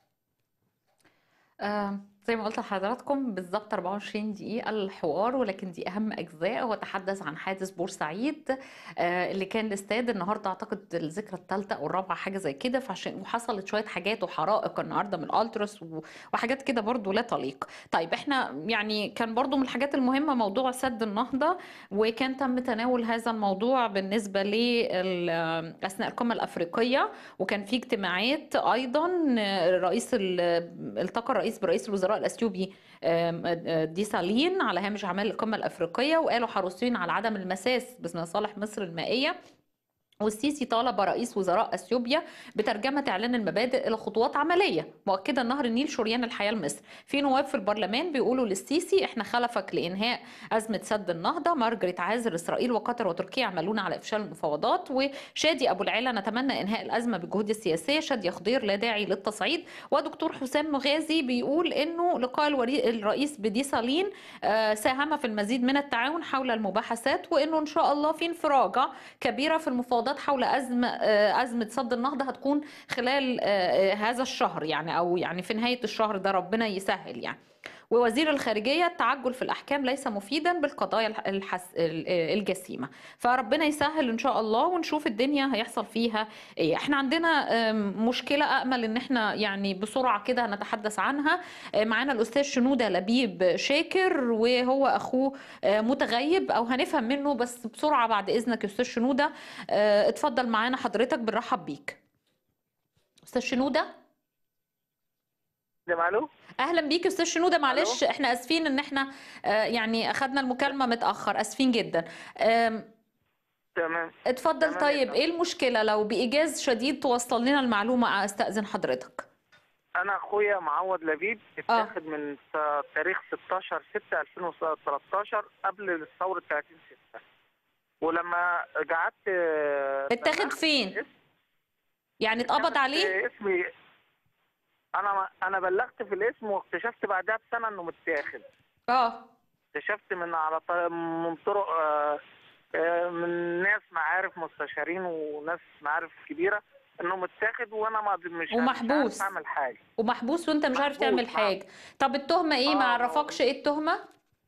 آه زي ما قلت لحضراتكم بالظبط 24 دقيقة الحوار ولكن دي أهم أجزاء هو تحدث عن حادث بورسعيد آه اللي كان الاستاد النهاردة أعتقد الذكرى الثالثة أو الرابعة حاجة زي كده فعشان وحصلت شوية حاجات وحرائق النهاردة من الألترس و- وحاجات كده برضو لا تليق طيب احنا يعني كان برضو من الحاجات المهمة موضوع سد النهضة وكان تم تناول هذا الموضوع بالنسبة لل- أثناء القمة الأفريقية وكان في اجتماعات ايضا رئيس ال- التقى الرئيس برئيس الوزراء الاثيوبي آم، آه، ديسالين على هامش اعمال القمه الافريقيه وقالوا حريصين على عدم المساس بمصالح مصر المائيه والسيسي طالب رئيس وزراء اثيوبيا بترجمه اعلان المبادئ الى خطوات عمليه مؤكدا نهر النيل شريان الحياه لمصر في نواب في البرلمان بيقولوا للسيسي احنا خلفك لانهاء ازمه سد النهضه مارجريت عازر اسرائيل وقطر وتركيا يعملون على افشال المفاوضات وشادي ابو العلا نتمنى انهاء الازمه بالجهود السياسيه شاديه خضير لا داعي للتصعيد ودكتور حسام مغازي بيقول انه لقاء الوري- الرئيس بديسالين آه، ساهم في المزيد من التعاون حول المباحثات وانه ان شاء الله في انفراجه كبيره في المفاوضات حول ازمه آه، ازمه سد النهضه هتكون خلال آه، آه، هذا الشهر يعني او يعني في نهايه الشهر ده ربنا يسهل يعني ووزير الخارجية التعجل في الأحكام ليس مفيدا بالقضايا الح- الحس... ال- الجسيمة فربنا يسهل إن شاء الله ونشوف الدنيا هيحصل فيها إيه احنا عندنا آم، مشكلة أأمل إن احنا يعني بسرعة كده هنتحدث عنها آه، معانا الأستاذ شنودة لبيب شاكر وهو أخوه آه، متغيب أو هنفهم منه بس بسرعة بعد إذنك يا أستاذ شنودة آه، اتفضل معانا حضرتك بنرحب بيك أستاذ شنودة ده معلوم اهلا بيك يا استاذ شنوده معلش احنا اسفين ان احنا آه، يعني اخذنا المكالمه متاخر اسفين جدا آم، تمام اتفضل تمام يا طيب فندم. ايه المشكله لو بايجاز شديد توصل لنا المعلومه استاذن حضرتك انا اخويا معوض لبيب اتاخد من س- تاريخ 16 6 2013 قبل ثوره 30 6 ولما قعدت اتاخد فين يعني اتقبض عليه اسمي انا انا بلغت في الاسم واكتشفت بعدها بسنه انه متاخد اه اكتشفت من على ط- من طرق آه، آه، من ناس معارف مستشارين وناس معارف كبيره انه متاخد وانا ما مش ومحبوس. مش عارف اعمل حاجه ومحبوس وانت مش عارف محبوس، تعمل نعم. حاجه طب التهمه ايه ما آه. عرفكش ايه التهمه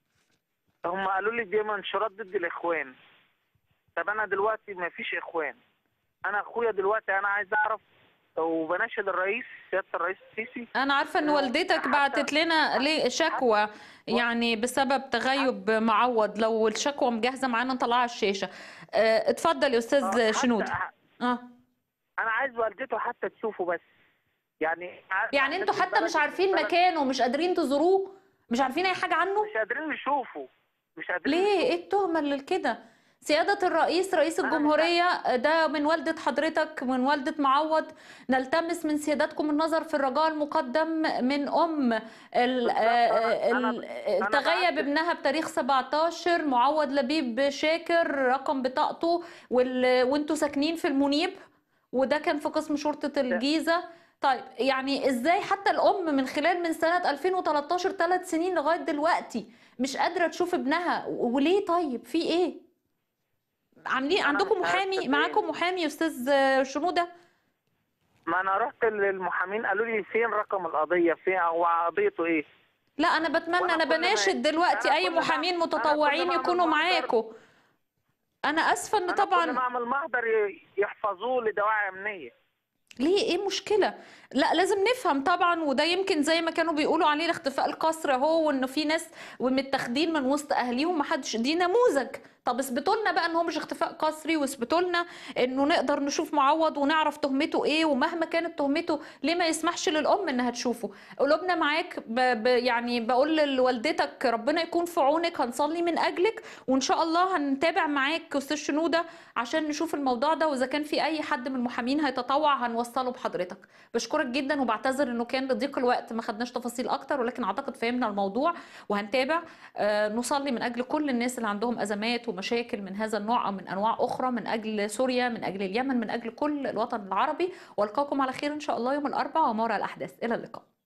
هم قالوا لي دي منشورات ضد الاخوان طب انا دلوقتي ما فيش اخوان انا اخويا دلوقتي انا عايز اعرف وبناشد الرئيس سياده الرئيس السيسي انا عارفه ان والدتك بعتت لنا ليه شكوى يعني بسبب تغيب معوض لو الشكوى مجهزه معانا نطلعها على الشاشه آه، اتفضل يا استاذ آه، حتى- شنوده اه انا عايز والدته حتى تشوفه بس يعني يعني انتوا حتى مش عارفين مكانه مش قادرين تزوروه مش عارفين اي حاجه عنه مش قادرين نشوفه مش قادرين ليه ايه التهمه اللي كده سيادة الرئيس رئيس الجمهورية ده من والدة حضرتك من والدة معوض نلتمس من سيادتكم النظر في الرجاء المقدم من أم ال- آه، ال- تغيب ابنها بتاريخ 17 معوض لبيب شاكر رقم بطاقته وال- وانتوا ساكنين في المنيب وده كان في قسم شرطة الجيزة طيب يعني ازاي حتى الام من خلال من سنة 2013 ثلاث سنين لغاية دلوقتي مش قادرة تشوف ابنها و- وليه طيب في ايه عاملين عندكم مش عارف محامي صدقيني. معاكم محامي يا استاذ شنودة ما انا رحت للمحامين قالوا لي فين رقم القضيه فين هو قضيته ايه لا انا بتمنى وأنا انا كل ما- بناشد دلوقتي أنا اي كل ما- محامين أنا كل متطوعين ما أعمل يكونوا محضر- معاكم انا اسفه ان أنا كل ما طبعا اعمل محضر ي- يحفظوه لدواعي امنيه ليه ايه مشكله لا لازم نفهم طبعا وده يمكن زي ما كانوا بيقولوا عليه الاختفاء القسري اهو وانه في ناس ومتاخدين من وسط اهليهم ما حدش دي نموذج طب اثبتوا لنا بقى ان هو مش اختفاء قسري واثبتوا لنا انه نقدر نشوف معوض ونعرف تهمته ايه ومهما كانت تهمته ليه ما يسمحش للام انها تشوفه قلوبنا معاك ب... ب... يعني بقول لوالدتك ربنا يكون في عونك هنصلي من اجلك وان شاء الله هنتابع معاك استاذ شنوده عشان نشوف الموضوع ده واذا كان في اي حد من المحامين هيتطوع هنوصله بحضرتك بشكرك جدا وبعتذر انه كان لضيق الوقت ما خدناش تفاصيل اكتر ولكن اعتقد فهمنا الموضوع وهنتابع آه، نصلي من اجل كل الناس اللي عندهم ازمات ومشاكل من هذا النوع او من انواع اخرى من اجل سوريا من اجل اليمن من اجل كل الوطن العربي والقاكم على خير ان شاء الله يوم الاربعاء وموراء الاحداث الى اللقاء